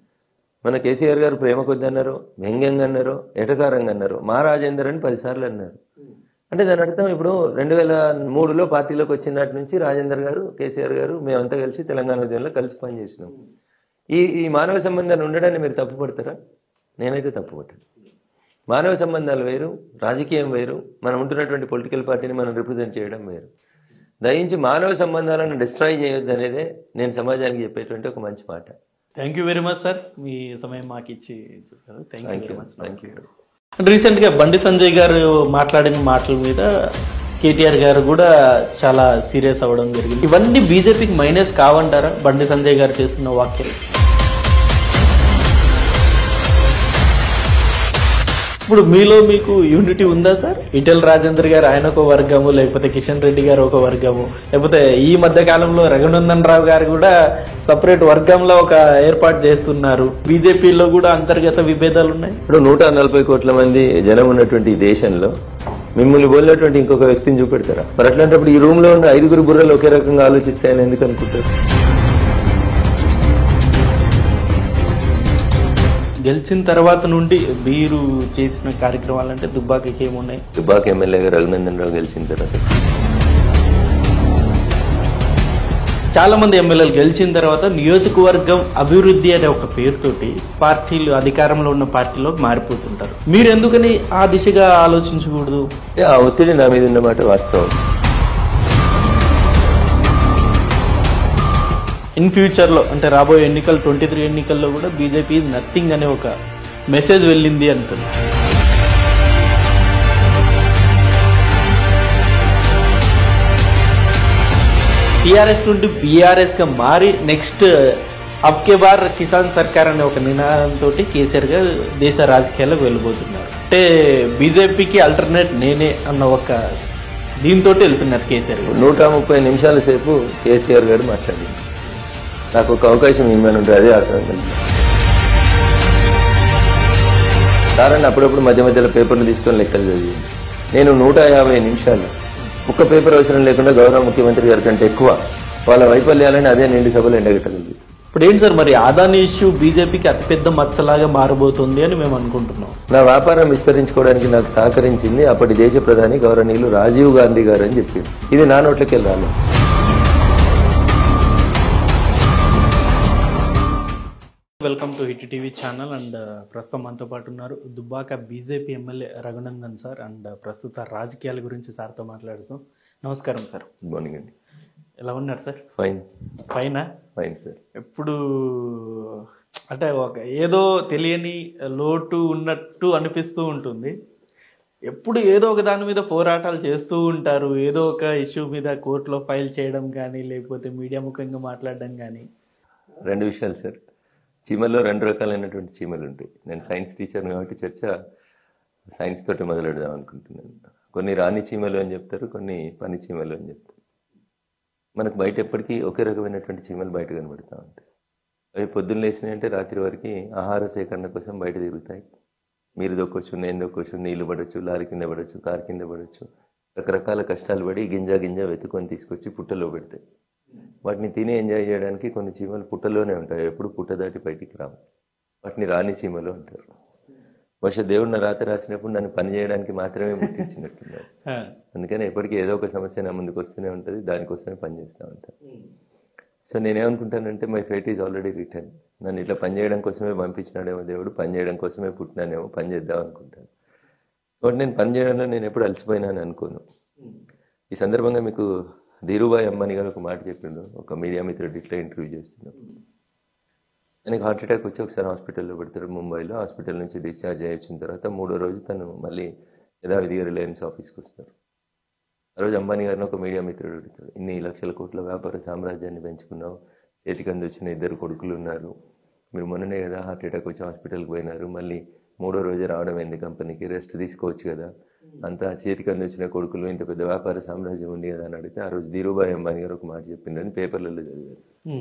మన కేసీఆర్ గారు ప్రేమ కొద్ది అన్నారు వ్యంగ్యంగా అన్నారు ఎటకారంగా అన్నారు మా రాజేందర్ అని పదిసార్లు అన్నారు అంటే దాని అర్థం ఇప్పుడు రెండు వేల మూడులో పార్టీలోకి వచ్చినట్టు నుంచి రాజేందర్ గారు కేసీఆర్ గారు మేమంతా కలిసి తెలంగాణ ఉద్యమంలో కలిసి పనిచేసినాం ఈ ఈ మానవ సంబంధాలు ఉండడాన్ని మీరు తప్పుపడతారా నేనైతే తప్పుపట్టాను మానవ సంబంధాలు వేరు రాజకీయం వేరు మనం ఉంటున్నటువంటి పొలిటికల్ పార్టీని మనం రిప్రజెంట్ చేయడం వేరు దయించి మానవ సంబంధాలను డిస్ట్రాయ్ చేయొద్దు అనేదే నేను సమాజానికి చెప్పేటువంటి ఒక మంచి మాట thank you very much sir మీ సమయం మాకు ఇచ్చి చెప్పారు thank you thank very you much thank you recent గా బండి సంజయ్ గారు మాట్లాడిన మాటల మీద కేటీఆర్ గారు కూడా చాలా సీరియస్ అవ్వడం జరిగింది ఇవన్నీ బీజేపీకి మైనస్ కావంటారా బండి సంజయ్ గారు చేస్తున్న వాక్యం ఇప్పుడు మీలో మీకు యూనిటీ ఉందా సార్ ఈటెల రాజేందర్ గారు ఆయన ఒక వర్గము లేకపోతే కిషన్ రెడ్డి గారు ఒక వర్గము లేకపోతే ఈ మధ్య కాలంలో రఘునందన్ రావు గారు కూడా సపరేట్ వర్గంలో ఒక ఏర్పాటు చేస్తున్నారు బీజేపీలో కూడా అంతర్గత విభేదాలు ఉన్నాయి ఇప్పుడు నూట నలభై కోట్ల మంది జనం ఉన్నటువంటి ఈ దేశంలో మిమ్మల్ని పోలినటువంటి ఇంకొక వ్యక్తిని చూపెడతారా మరి అట్లాంటప్పుడు ఈ రూమ్ లో ఉన్న ఐదుగురు బుర్రలు ఒకే రకంగా ఆలోచిస్తాయని ఎందుకు అనుకుంటారు గెలిచిన తర్వాత నుండి మీరు చేసిన కార్యక్రమాలు అంటే దుబ్బాకకి ఏమున్నాయి దుబాక్ ఎమ్మెల్యేగా రఘునందన్ రావు గెలిచిన తర్వాత చాలా మంది ఎమ్మెల్యేలు గెలిచిన తర్వాత నియోజకవర్గం అభివృద్ధి అనే ఒక పేరుతోటి పార్టీలు అధికారంలో ఉన్న పార్టీలో మారిపోతుంటారు మీరు ఎందుకని ఆ దిశగా ఆలోచించకూడదు అంటే ఆ ఒత్తిడి నా మీద ఉన్నమాట వాస్తవం ఇన్ ఫ్యూచర్లో అంటే రాబోయే ఎన్నికలు ట్వంటీ త్రీ ఎన్నికల్లో కూడా బీజేపీ నథింగ్ అనే ఒక మెసేజ్ వెళ్ళింది అంటుంది టీఆర్ఎస్ నుండి బీఆర్ఎస్ గా మారి నెక్స్ట్ అబ్కే బార్ కిసాన్ సర్కార్ అనే ఒక నినాదంతో కేసీఆర్ గారు దేశ రాజకీయాలకు వెళ్ళిపోతున్నారు అంటే బీజేపీకి అల్టర్నేట్ నేనే అన్న ఒక దీంతో వెళ్తున్నారు కేసీఆర్ గారు నూట ముప్పై నిమిషాల సేపు కేసీఆర్ గారు మాట్లాడింది నాకు ఒక అవకాశం ఇవ్వమని ఉంటుంది అదే ఆసనం సారని అప్పుడప్పుడు మధ్య మధ్యలో పేపర్లు తీసుకొని లెక్కలు చదివి నేను నూట యాభై నిమిషాలు ఒక్క పేపర్ అవసరం లేకుండా గౌరవ ముఖ్యమంత్రి గారి కంటే ఎక్కువ వాళ్ళ వైఫల్యాలని అదే నిండి సభలు ఎండగట్టగలిగింది ఇప్పుడు ఏంటి సార్ మరి అదాని ఇష్యూ బీజేపీకి అతిపెద్ద మచ్చలాగా మారబోతుంది అని మేము అనుకుంటున్నాం నా వ్యాపారం విస్తరించుకోవడానికి నాకు సహకరించింది అప్పటి దేశ ప్రధాని గౌరవనీయులు రాజీవ్ గాంధీ గారు అని చెప్పింది ఇది నా నోట్లకి వెళ్ళాలి welcome to hit TV channel and ప్రస్తుతం మనతో పాటు ఉన్నారు Dubbaka BJP MLA Raghunandan sir and ప్రస్తుత రాజకీయాల గురించి సార్తో మాట్లాడుతాం నమస్కారం సార్ గుడ్ మార్నింగ్ అండి ఎలా ఉన్నారు sir fine fine fine sir ఎప్పుడు అంటే ఒక ఏదో తెలియని లోటు ఉన్నట్టు అనిపిస్తూ ఉంటుంది ఎప్పుడు ఏదో ఒక దాని మీద పోరాటాలు చేస్తూ ఉంటారు ఏదో ఒక ఇష్యూ మీద కోర్టులో ఫైల్ చేయడం కానీ లేకపోతే మీడియా ముఖంగా మాట్లాడడం కానీ రెండు విషయాలు సార్ చీమల్లో రెండు రకాలైనటువంటి చీమలు ఉంటాయి నేను సైన్స్ టీచర్ని కాబట్టి చర్చ సైన్స్ తోటి మొదలెడదాం అనుకుంటున్నాను కొన్ని రాణి చీమలు అని చెప్తారు కొన్ని పని చీమలు అని చెప్తారు మనకు బయట ఎప్పటికీ ఒకే రకమైనటువంటి చీమలు బయట కనబడుతూ ఉంటాయి అవి పొద్దున్న లేచినాయంటే రాత్రి వరకు ఆహార సేకరణ కోసం బయట తిరుగుతాయి మీరు దొక్కొచ్చు నేను దొక్కొచ్చు నీళ్లు పడవచ్చు లారీ కింద పడవచ్చు కారు కింద పడవచ్చు రకరకాల కష్టాలు పడి గింజ గింజ వెతుకొని తీసుకొచ్చి పుట్టలో పెడతాయి వాటిని తిని ఎంజాయ్ చేయడానికి కొన్ని చీమలు పుట్టలోనే ఉంటాయి ఎప్పుడు పుట్ట దాటి బయటికి రావు వాటిని రాణి చీమలు అంటారు బహుశా దేవుడు నా రాత రాసినప్పుడు నన్ను పని చేయడానికి మాత్రమే పుట్టించినట్టున్నారు ఆ, అందుకని ఎప్పటికీ ఏదో ఒక సమస్య నా ముందుకు వస్తూనే ఉంటుంది దానికోసమే పని చేస్తూ ఉంటాను సో నేనేమనుకుంటానంటే my fate is already written నన్ను ఇట్లా పని చేయడం కోసమే పంపించినాడేమో దేవుడు పని చేయడం కోసమే పుట్టినానేమో పని చేద్దాం అనుకుంటాను కాబట్టి నేను పని చేయడంలో నేను ఎప్పుడు అలసిపోయినాను అనుకోను ఈ సందర్భంగా మీకు ధీరుబాయ్ అమ్మని గారు ఒక మాట చెప్పిండు ఒక మీడియా మిత్రుడు ఇట్లా ఇంటర్వ్యూ చేస్తున్నప్పుడు ఆయనకి హార్ట్ అటాక్ వచ్చి ఒకసారి హాస్పిటల్లో పెడతాడు ముంబైలో హాస్పిటల్ నుంచి డిశ్చార్జ్ అయ్యి వచ్చిన తర్వాత మూడో రోజు తను మళ్ళీ యథావిధిగా రిలయన్స్ ఆఫీస్కి వస్తారు ఆ రోజు అంబానీ గారిని ఒక మీడియా మిత్రుడు అడుగుతాడు ఇన్ని లక్షల కోట్ల వ్యాపార సామ్రాజ్యాన్ని పెంచుకున్నావు చేతికి వచ్చిన ఇద్దరు కొడుకులు ఉన్నారు మీరు మొన్ననే కదా హార్ట్ అటాక్ వచ్చి హాస్పిటల్కి పోయినారు మళ్ళీ మూడో రోజు రావడం ఏంది కంపెనీకి రెస్ట్ తీసుకోవచ్చు కదా అంతా చేతికి వచ్చిన కొడుకులు ఇంత పెద్ద వ్యాపార సామ్రాజ్యం ఉంది కదా అని అడిగితే ఆ రోజు ధీరుభాయ్ అంబానీ గారు ఒక మాట చెప్పిండని పేపర్లలో చదివారు ఉమ్,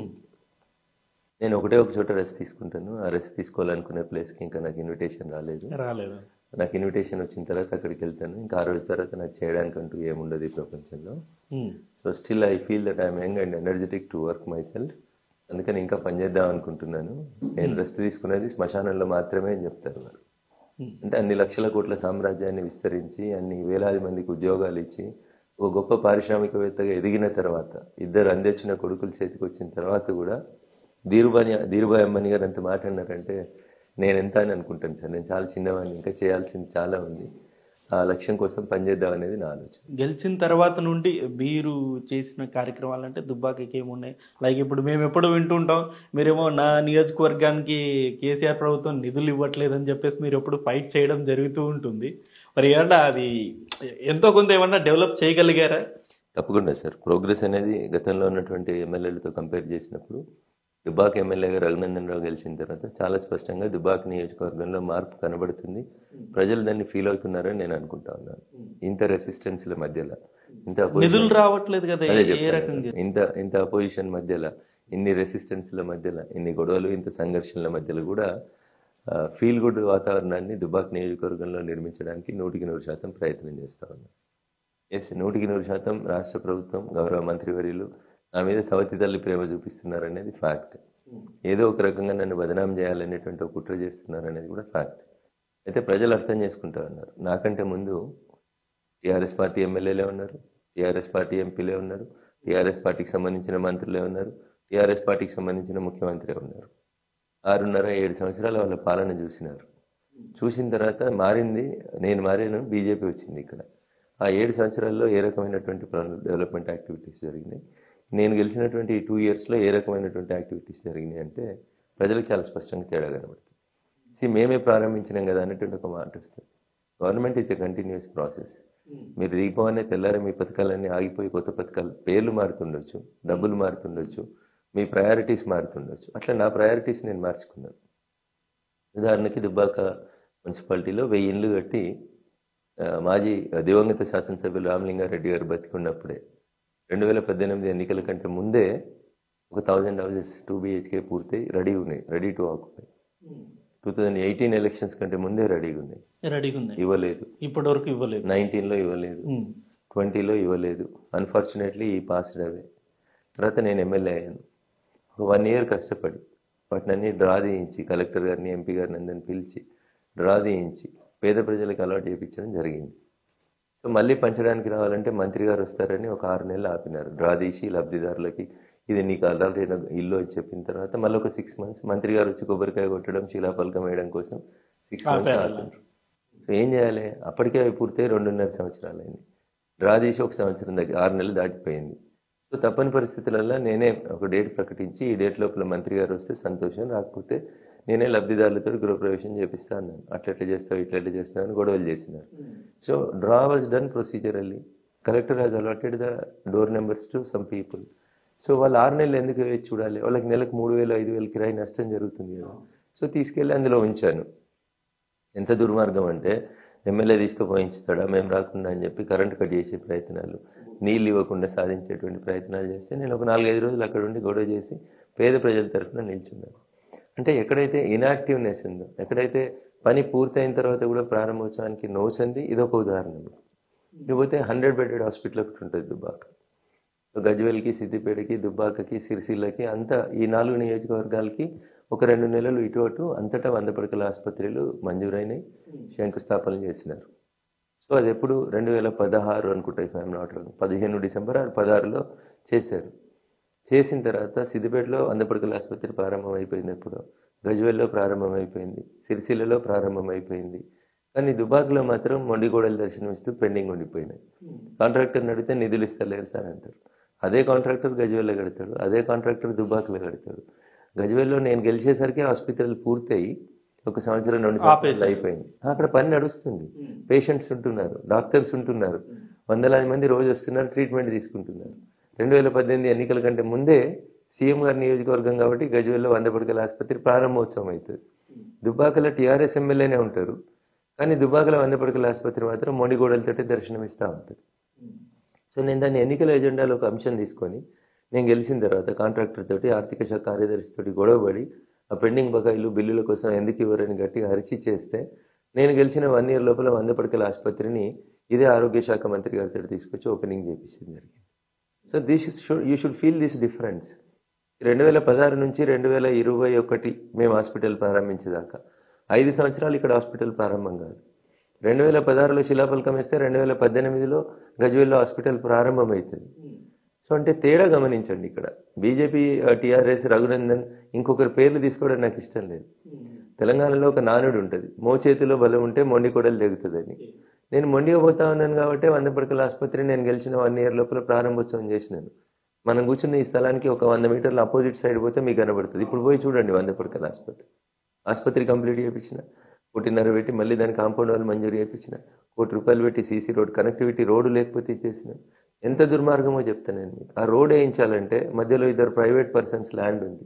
నేను ఒకటే ఒక చోట రెస్ట్ తీసుకుంటాను ఆ రెస్ట్ తీసుకోవాలనుకునే ప్లేస్కి ఇంకా నాకు ఇన్విటేషన్ రాలేదు రాలేదు నాకు ఇన్విటేషన్ వచ్చిన తర్వాత అక్కడికి వెళ్తాను ఇంకా ఆ రోజు తర్వాత నాకు చేయడానికి అంటూ ఏముండదు ఈ ప్రపంచంలో um, so still I feel that I'm young and energetic to work myself అందుకని ఇంకా పనిచేద్దాం అనుకుంటున్నాను నేను రెస్ట్ తీసుకునేది శ్మశానంలో మాత్రమే అని చెప్తారు వారు Hmm. అంటే అన్ని లక్షల కోట్ల సామ్రాజ్యాన్ని విస్తరించి అన్ని వేలాది మందికి ఉద్యోగాలు ఇచ్చి ఒక గొప్ప పారిశ్రామికవేత్తగా ఎదిగిన తర్వాత ఇద్దరు అందించిన కొడుకులు చేతికి వచ్చిన తర్వాత కూడా ధీరుబాని ధీరుబాయి అమ్మని గారు ఎంత మాట అన్నారంటే నేను ఎంత అని అనుకుంటాను సార్ నేను చాలా చిన్నవాడిని ఇంకా చేయాల్సింది చాలా ఉంది ఆ లక్ష్యం కోసం పనిచేద్దాం అనేది నా ఆలోచన గెలిచిన తర్వాత నుండి మీరు చేసిన కార్యక్రమాలు అంటే దుబ్బాకకి ఏమున్నాయి లైక్ ఇప్పుడు మేము ఎప్పుడు వింటుంటాం మీరేమో నా నియోజకవర్గానికి కేసీఆర్ ప్రభుత్వం నిధులు ఇవ్వట్లేదని చెప్పేసి మీరు ఎప్పుడు ఫైట్ చేయడం జరుగుతూ ఉంటుంది మరి ఏమన్నా అది ఎంతో కొంత ఏమన్నా డెవలప్ చేయగలిగారా తప్పకుండా సార్ ప్రోగ్రెస్ అనేది గతంలో ఉన్నటువంటి ఎమ్మెల్యేలతో కంపేర్ చేసినప్పుడు దుబాక్ ఎమ్మెల్యేగా రఘునందన్ రావు గెలిచిన తర్వాత చాలా స్పష్టంగా దుబాక్ నియోజకవర్గంలో మార్పు కనబడుతుంది ప్రజలు దాన్ని ఫీల్ అవుతున్నారని నేను అనుకుంటా ఉన్నాను ఇంత రెసిస్టెన్స్ల మధ్యలో ఇంత opposition- నిధులు రావట్లేదు కదా అదే ఏ- ఏ చెప్తాను రకంగా కదా. ఇంత ఇంత అపోజిషన్ మధ్యలో ఇన్ని రెసిస్టెన్స్ల మధ్యలో ఇన్ని గొడవలు ఇంత సంఘర్షణల మధ్యలో కూడా ఫీల్ గుడ్ వాతావరణాన్ని దుబాక్ నియోజకవర్గంలో నిర్మించడానికి నూటికి నూరు శాతం ప్రయత్నం చేస్తా ఉన్నాం ఎస్ నూటికి నూరు శాతం రాష్ట్ర ప్రభుత్వం గౌరవ మంత్రివర్యులు నా మీద సవతి తల్లి ప్రేమ చూపిస్తున్నారనేది ఫ్యాక్ట్ ఏదో ఒక రకంగా నన్ను బదనాం చేయాలనేటువంటి ఒక కుట్ర చేస్తున్నారనేది కూడా ఫ్యాక్ట్ అయితే ప్రజలు అర్థం చేసుకుంటా ఉన్నారు నాకంటే ముందు టీఆర్ఎస్ పార్టీ ఎమ్మెల్యేలే ఉన్నారు టీఆర్ఎస్ పార్టీ ఎంపీలే ఉన్నారు టీఆర్ఎస్ పార్టీకి సంబంధించిన మంత్రులే ఉన్నారు టీఆర్ఎస్ పార్టీకి సంబంధించిన ముఖ్యమంత్రి ఉన్నారు ఆరున్నర ఏడు సంవత్సరాల వాళ్ళ పాలన చూసినారు చూసిన తర్వాత మారింది నేను మారాను బీజేపీ వచ్చింది ఇక్కడ ఆ ఏడు సంవత్సరాల్లో ఏ రకమైనటువంటి డెవలప్మెంట్ యాక్టివిటీస్ జరిగినాయి నేను గెలిచినటువంటి ఈ టూ ఇయర్స్లో ఏ రకమైనటువంటి యాక్టివిటీస్ జరిగినాయి అంటే ప్రజలకు చాలా స్పష్టంగా తేడా కనబడుతుంది సి మేమే ప్రారంభించినాం కదా అన్నటువంటి ఒక మాట వస్తుంది government is a continuous process మీరు దిగిపోగానే తెల్లారి మీ పథకాలన్నీ ఆగిపోయి కొత్త పథకాలు పేర్లు మారుతుండొచ్చు డబ్బులు మారుతుండొచ్చు మీ ప్రయారిటీస్ మారుతుండొచ్చు అట్లా నా ప్రయారిటీస్ నేను మార్చుకున్నాను ఉదాహరణకి దుబ్బాక మున్సిపాలిటీలో వెయ్యి ఇండ్లు కట్టి ఆ, మాజీ దివంగత శాసనసభ్యులు రామలింగారెడ్డి గారు బతికున్నప్పుడే రెండు వేల పద్దెనిమిది ఎన్నికల కంటే ముందే ఒక థౌజండ్ హౌసెస్ టూ బిహెచ్కే పూర్తయి రెడీ ఉన్నాయి ready to occupy two thousand eighteen elections కంటే ముందే రెడీగా ఉన్నాయి రెడీగా ఉంది ఇవ్వలేదు ఇప్పటి వరకు ఇవ్వలేదు నైన్టీన్లో ఇవ్వలేదు ఉమ్. ట్వంటీలో ఇవ్వలేదు అన్ఫార్చునేట్లీ ఈ పాస్డ్ అవే తర్వాత నేను ఎమ్మెల్యే అయ్యాను ఒక వన్ ఇయర్ కష్టపడి వాటిని అన్ని డ్రా తీయించి కలెక్టర్ గారిని ఎంపీ గారిని అందరిని పిలిచి డ్రా తీయించి పేద ప్రజలకు అలవాటు చేయించడం జరిగింది సో మళ్ళీ పంచడానికి రావాలంటే మంత్రి గారు వస్తారని ఒక ఆరు నెలలు ఆపినారు డ్రా తీసి లబ్ధిదారులకి ఇది నీకు ఆల్రెడీ ఇల్లు అని చెప్పిన తర్వాత మళ్ళీ ఒక సిక్స్ మంత్స్ మంత్రి గారు వచ్చి కొబ్బరికాయ కొట్టడం శిలాపలకం వేయడం కోసం సిక్స్ మంత్స్ ఆపారు. ఆపారు సో ఏం చేయాలి అప్పటికే అవి పూర్తయి రెండున్నర సంవత్సరాలు అయింది డ్రా తీసి ఒక సంవత్సరం దగ్గర ఆరు నెలలు దాటిపోయింది సో తప్పని పరిస్థితులలో నేనే ఒక డేట్ ప్రకటించి ఈ డేట్ లోపల మంత్రి గారు వస్తే సంతోషం రాకపోతే నేనే లబ్ధిదారులతో గృహప్రవేశం చేపిస్తా అన్నాను అట్లా ఎట్లా చేస్తావు ఇట్లా ఎట్లా చేస్తావు అని గొడవలు చేసినారు so draw was done procedurally collector has allotted the door numbers to some people so వాళ్ళు ఆరు నెలలు ఎందుకు వేచి చూడాలి వాళ్ళకి నెలకు మూడు వేలు ఐదు వేలు కిరాయి నష్టం జరుగుతుంది కదా సో తీసుకెళ్ళి అందులో ఉంచాను ఎంత దుర్మార్గం అంటే ఎమ్మెల్యే తీసుకుపోయించుతాడా మేము రాకుండా అని చెప్పి కరెంట్ కట్ చేసే ప్రయత్నాలు నీళ్ళు ఇవ్వకుండా సాధించేటువంటి ప్రయత్నాలు చేస్తే నేను ఒక నాలుగైదు రోజులు అక్కడ ఉండి గొడవ చేసి పేద ప్రజల తరఫున నిల్చున్నాను అంటే ఎక్కడైతే ఇనాక్టివ్నెస్ ఉందో ఎక్కడైతే పని పూర్తయిన తర్వాత కూడా ప్రారంభోత్సవానికి నోచంది ఇదొక ఉదాహరణ ఇకపోతే హండ్రెడ్ బెడెడ్ హాస్పిటల్ ఒకటి ఉంటుంది దుబ్బాక సో గజ్వేల్కి సిద్దిపేటకి దుబ్బాకకి సిరిసిల్లకి అంతా ఈ నాలుగు నియోజకవర్గాలకి ఒక రెండు నెలలు ఇటు అటు అంతటా వంద పడకల ఆసుపత్రులు మంజూరైనాయి శంకుస్థాపన చేసినారు సో అది ఎప్పుడు రెండు వేల పదహారు అనుకుంటా ఇఫ్ ఐఎమ్ నాట్ రాంగ్ పదిహేను డిసెంబర్ ఆరు పదహారులో చేశారు చేసిన తర్వాత సిద్దిపేటలో వంద పడకల ఆసుపత్రి ప్రారంభం అయిపోయింది ఎప్పుడు గజ్వేల్లో ప్రారంభం అయిపోయింది సిరిసిల్లలో ప్రారంభం అయిపోయింది కానీ దుబాక్లో మాత్రం మొండిగోడలు దర్శనం ఇస్తూ పెండింగ్ ఉండిపోయినాయి కాంట్రాక్టర్ నడితే నిధులు ఇస్తలేరు సార్ అంటారు అదే కాంట్రాక్టర్ గజ్వేల్లో కడతాడు అదే కాంట్రాక్టర్ దుబాక్లో కడతాడు గజ్వేల్లో నేను గెలిచేసరికి హాస్పిటల్ పూర్తయి ఒక సంవత్సరం రెండు సంవత్సరాలు అయిపోయింది అక్కడ పని నడుస్తుంది పేషెంట్స్ ఉంటున్నారు డాక్టర్స్ ఉంటున్నారు వందలాది మంది రోజు వస్తున్నారు ట్రీట్మెంట్ తీసుకుంటున్నారు రెండు వేల పద్దెనిమిది ఎన్నికల కంటే ముందే సీఎం గారి నియోజకవర్గం కాబట్టి గజ్వేల్లో వంద పడకల ఆసుపత్రి ప్రారంభోత్సవం అవుతుంది దుబ్బాకలో టీఆర్ఎస్ ఎమ్మెల్యేనే ఉంటారు కానీ దుబ్బాకల వంద పడకల ఆసుపత్రి మాత్రం మొండిగోడలతోటి దర్శనం ఇస్తూ ఉంటుంది సో నేను దాన్ని ఎన్నికల ఎజెండాలో ఒక అంశం తీసుకొని నేను గెలిచిన తర్వాత కాంట్రాక్టర్ తోటి ఆర్థిక శాఖ కార్యదర్శి తోటి గొడవపడి ఆ పెండింగ్ బకాయిలు బిల్లుల కోసం ఎందుకు ఇవ్వరని గట్టిగా అరిచి చేస్తే నేను గెలిచిన వన్ ఇయర్ లోపల వంద పడకల ఆసుపత్రిని ఇదే ఆరోగ్య శాఖ మంత్రి గారితో తీసుకొచ్చి ఓపెనింగ్ చేపించడం జరిగింది so this should you should feel this difference రెండు వేల పదహారు నుంచి రెండు వేల ఇరవై ఒకటి మేము హాస్పిటల్ ప్రారంభించేదాకా ఐదు సంవత్సరాలు ఇక్కడ హాస్పిటల్ ప్రారంభం కాదు రెండు వేల పదహారులో శిలాఫలకం వేస్తే రెండు వేల పద్దెనిమిదిలో గజ్వేల్లో హాస్పిటల్ ప్రారంభం అవుతుంది సో అంటే తేడా గమనించండి ఇక్కడ బీజేపీ టీఆర్ఎస్ రఘునందన్ ఇంకొకరి పేర్లు తీసుకోవడం నాకు ఇష్టం లేదు తెలంగాణలో ఒక నానుడు ఉంటుంది మో చేతిలో బలం ఉంటే మొండి కొడలు తెగుతుందని నేను మొండిగా పోతా ఉన్నాను కాబట్టి వంద పడకల ఆసుపత్రి నేను గెలిచిన వన్ ఇయర్ లోపల ప్రారంభోత్సవం చేసినాను మనం కూర్చున్న ఈ స్థలానికి ఒక వంద మీటర్ల అపోజిట్ సైడ్ పోతే మీకు కనబడుతుంది ఇప్పుడు పోయి చూడండి వంద పడకల ఆసుపత్రి ఆసుపత్రి కంప్లీట్ చేయించిన కోటిన్నర పెట్టి మళ్ళీ దాని కాంపౌండ్ వాళ్ళు మంజూరు చేయించిన కోటి రూపాయలు పెట్టి సీసీ రోడ్ కనెక్టివిటీ రోడ్డు లేకపోతే ఇచ్చేసిన ఎంత దుర్మార్గమో చెప్తాను నేను మీకు ఆ రోడ్ వేయించాలంటే మధ్యలో ఇద్దరు ప్రైవేట్ పర్సన్స్ ల్యాండ్ ఉంది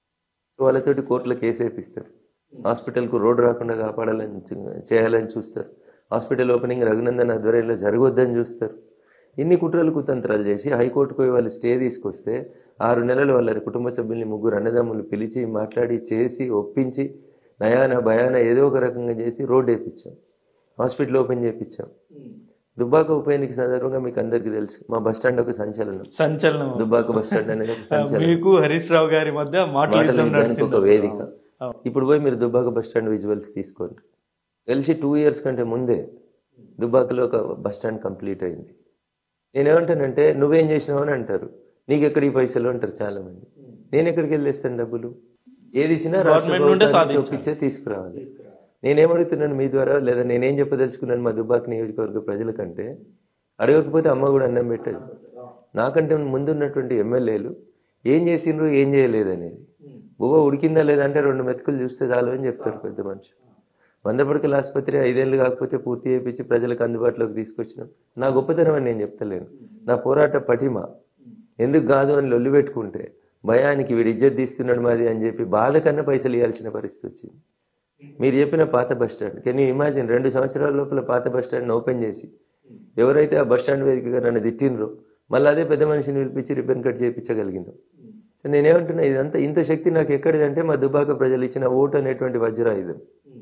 సో వాళ్ళతోటి కోర్టులో కేసు వేపిస్తారు హాస్పిటల్కు రోడ్డు రాకుండా కాపాడాలని చూ- చేయాలని చూస్తారు హాస్పిటల్ ఓపెనింగ్ రఘునందన్ ఆధ్వర్యంలో జరగొద్దని చూస్తారు ఇన్ని కుట్రలు కుతంత్రాలు చేసి హైకోర్టుకు పోయి వాళ్ళు స్టే తీసుకొస్తే ఆరు నెలలు వాళ్ళ కుటుంబ సభ్యుల్ని ముగ్గురు అన్నదమ్ములు పిలిచి మాట్లాడి చేసి ఒప్పించి నయాన భయాన ఏదో ఒక రకంగా చేసి రోడ్ వేయించాం హాస్పిటల్ ఓపెన్ చేయించాం దుబ్బాక ఉప ఎన్నిక సందర్భంగా మీకు అందరికీ తెలుసు మా బస్ స్టాండ్ ఒక సంచలనం సంచలనం దుబ్బాక బస్ స్టాండ్ అనేది ఒక సంచలనం మీకు హరీష్ రావు గారి మధ్య మాటల మాటల యుద్ధం యుద్ధానికి ఒక నడిచింది వేదిక అవును. ఇప్పుడు పోయి మీరు దుబ్బాక బస్ స్టాండ్ విజువల్స్ తీసుకోండి కలిసి టూ ఇయర్స్ కంటే ముందే దుబ్బాకలో ఒక బస్ స్టాండ్ కంప్లీట్ అయింది నేనేమంటానంటే నువ్వేం చేసినావు అని అంటారు నీకు ఎక్కడ ఈ పైసలు అంటారు చాలా మంది నేను ఎక్కడికి వెళ్ళేస్తాను డబ్బులు ఏది ఇచ్చినా రాష్ట్ర Government నుండే ప్రభుత్వానికి సాధించాలి. ఒప్పించే తీసుకురావాలి నేనేమడుగుతున్నాను మీ ద్వారా లేదా నేనేం చెప్పదలుచుకున్నాను మా దుబ్బాక నియోజకవర్గ ప్రజల కంటే అడగకపోతే అమ్మ కూడా అన్నం పెట్టదు నాకంటే ముందున్నటువంటి ఎమ్మెల్యేలు ఏం చేసిండ్రు ఏం చేయలేదు అనేది బువ్వ ఉడికిందా లేదా అంటే రెండు మెతుకులు చూస్తే చాలు అని చెప్తారు పెద్ద మనిషి వంద పడకల ఆసుపత్రి ఐదేళ్ళు కాకపోతే పూర్తి చేయించి ప్రజలకు అందుబాటులోకి తీసుకొచ్చినాం నా గొప్పతనం అని నేను చెప్తలేను నా పోరాట పటిమ ఎందుకు కాదు అని లొల్లి పెట్టుకుంటే భయానికి వీడు ఇజ్జత్ తీస్తున్నాడు మాది అని చెప్పి బాధ కన్నా పైసలు ఇవ్వాల్సిన పరిస్థితి వచ్చింది మీరు చెప్పిన పాత bus stand can you imagine రెండు సంవత్సరాల లోపల పాత బస్ స్టాండ్ ఓపెన్ చేసి ఎవరైతే ఆ బస్ స్టాండ్ వేదికగా నన్ను తిట్టినరో మళ్ళీ అదే పెద్ద మనిషిని పిలిపించి రిబ్బన్ కట్ చేయించగలిగినాం సో నేనేమంటున్నా ఇదంతా ఇంత శక్తి నాకు ఎక్కడిదంటే మా దుబాక ప్రజలు ఇచ్చిన ఓటు అనేటువంటి వజ్రాయుధం